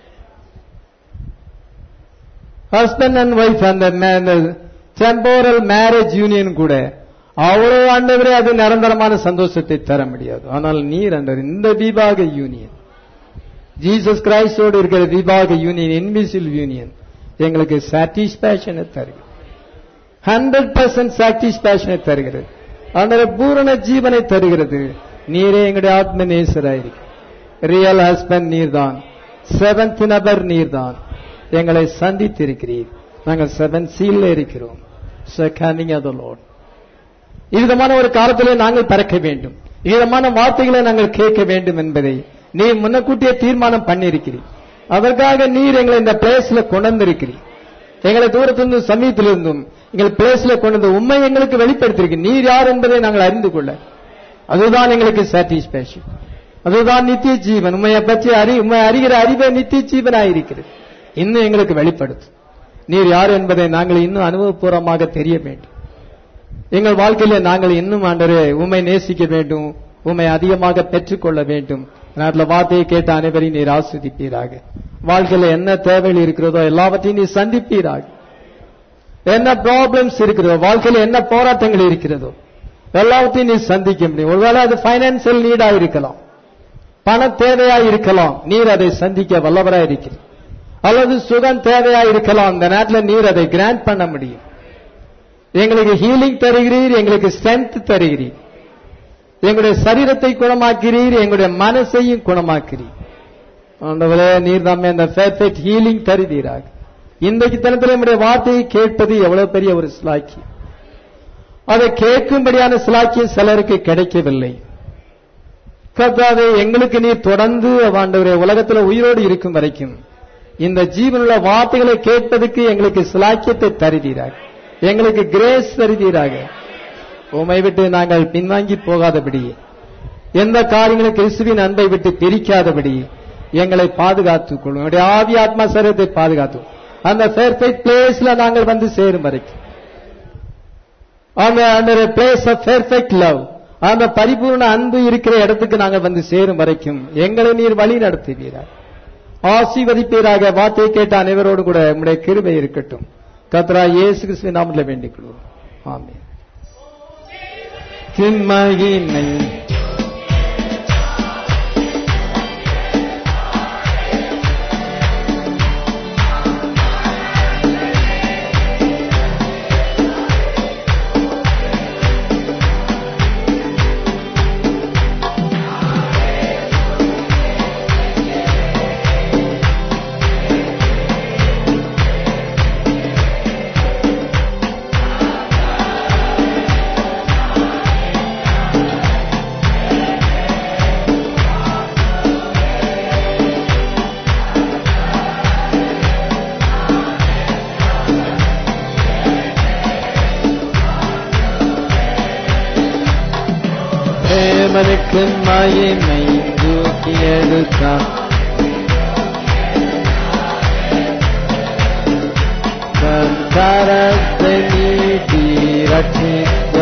[SPEAKER 1] ஹஸ்பண்ட் அண்ட் ஒய்ஃப் அந்த டெம்போரல் மேரேஜ் யூனியன் கூட அவ்வளவு ஆண்டவரே அது நிரந்தரமான சந்தோஷத்தை தர முடியாது ஆனால் நீர் அந்த இந்த விவாக யூனியன் ஜீசஸ் கிரைஸ்டோடு இருக்கிற விவாக யூனியன் இன்விசில் யூனியன் எங்களுக்கு சாட்டிஸ்பேக்ஷனை தருகிறது ஹண்ட்ரட் பர்சன்ட் சாட்டிஸ்பேக்ஷனை தருகிறது அந்த பூரண ஜீவனை தருகிறது நீரே எங்களுடைய ஆத்ம நேசராயிருக்கு ரியல் ஹஸ்பண்ட் நீர்தான் செவன்த் நபர் நீர்தான் எங்களை சந்தித்திருக்கிறீர் நாங்கள் செவன் சீல்ல இருக்கிறோம் கமிங் ஆஃப் த லார்ட் இவ்விதமான ஒரு காலத்திலே நாங்கள் பறக்க வேண்டும் இவ்விதமான வார்த்தைகளை நாங்கள் கேட்க வேண்டும் என்பதை நீ முன்னக்கூட்டியே தீர்மானம் பண்ணியிருக்கிறீர் அதற்காக நீர் எங்களை இந்த பிளேஸ்ல கொண்டு வந்திருக்கிறீர் எங்களை தூரத்திலிருந்தும் சமீபத்திலிருந்தும் எங்கள் பிளேஸ்ல கொண்டு வந்து உண்மை எங்களுக்கு வெளிப்படுத்தியிருக்கு நீர் யார் என்பதை நாங்கள் அறிந்து கொள்ள அதுதான் எங்களுக்கு சாட்டிஸ்பேக்ஷன் அதுதான் நித்திய ஜீவன் உண்மையை பற்றி அறி உண்மை அறிகிற அறிவே நித்திய ஜீவனாயிருக்கிறது இன்னும் எங்களுக்கு வெளிப்படுத்தும் நீர் யார் என்பதை நாங்கள் இன்னும் அனுபவபூர்வமாக தெரிய வேண்டும் எங்கள் வாழ்க்கையில நாங்கள் இன்னும் ஆண்டரே உண்மை நேசிக்க வேண்டும் உண்மை அதிகமாக பெற்றுக்கொள்ள வேண்டும் நாட்டில் வார்த்தையை கேட்ட அனைவரையும் நீர் ஆஸ்வதிப்பீராக வாழ்க்கையில என்ன தேவைகள் இருக்கிறதோ எல்லாவற்றையும் நீர் சந்திப்பீராக என்ன ப்ராப்ளம்ஸ் இருக்கிறதோ வாழ்க்கையில என்ன போராட்டங்கள் இருக்கிறதோ எல்லாவற்றையும் நீ சந்திக்க முடியும் ஒருவேளை அது பைனான்சியல் நீடா இருக்கலாம் பண தேவையா இருக்கலாம் நீர் அதை சந்திக்க வல்லவரா இருக்கிறீர் அல்லது சுகம் தேவையா இருக்கலாம் அந்த நேரத்தில் நீர் அதை கிராண்ட் பண்ண முடியும் எங்களுக்கு ஹீலிங் தருகிறீர் எங்களுக்கு ஸ்ட்ரென்த் தருகிறீர் எங்களுடைய சரீரத்தை குணமாக்கிறீர் எங்களுடைய மனசையும் குணமாக்கிறீர் ஆண்டவரே நீர் நம்மை அந்த பெர்ஃபெக்ட் ஹீலிங் தருவீராக இன்றைக்கு தினத்தில் நம்முடைய வார்த்தையை கேட்பது எவ்வளவு பெரிய ஒரு சிலாக்கியம் அதை கேட்கும்படியான சிலாக்கியம் சிலருக்கு கிடைக்கவில்லை கர்த்தாவே எங்களுக்கு நீர் தொடர்ந்து ஆண்டவரே உலகத்தில் உயிரோடு இருக்கும் வரைக்கும் இந்த ஜீவனுள்ள வார்த்தைகளை கேட்பதற்கு எங்களுக்கு சிலாக்கியத்தை தருவீராக எங்களுக்கு கிரேஸ் தருவீராக உமை விட்டு நாங்கள் பின்வாங்கி போகாதபடி எந்த காரியங்களும் கிறிஸ்துவின் அன்பை விட்டு பிரிக்காதபடி எங்களை பாதுகாத்துக் கொள்ளும் எங்களுடைய ஆவி ஆத்மா சரீரத்தை பாதுகாத்து அந்த பெர்ஃபெக்ட் பிளேஸ்ல நாங்கள் வந்து சேரும் வரைக்கும் அந்த அந்த பிளேஸ் ஆஃப் பெர்ஃபெக்ட் லவ் அந்த பரிபூர்ண அன்பு இருக்கிற இடத்துக்கு நாங்கள் வந்து சேரும் வரைக்கும் எங்களை நீர் வழி நடத்துவீராக ஆசீர்வதிப்பீராக வார்த்தையை கேட்ட அனைவரோடு கூட உம்முடைய கிருபை இருக்கட்டும் கத்ரா இயேசு கிறிஸ்துவின் நாமத்தில் வேண்டிக் கொள்வோம் ஆமென் கிண்மகினை தேவனுக்கு மகிமை தூக்கி எடுத்தான் தன் கரத்தை நீட்டி ரட்சி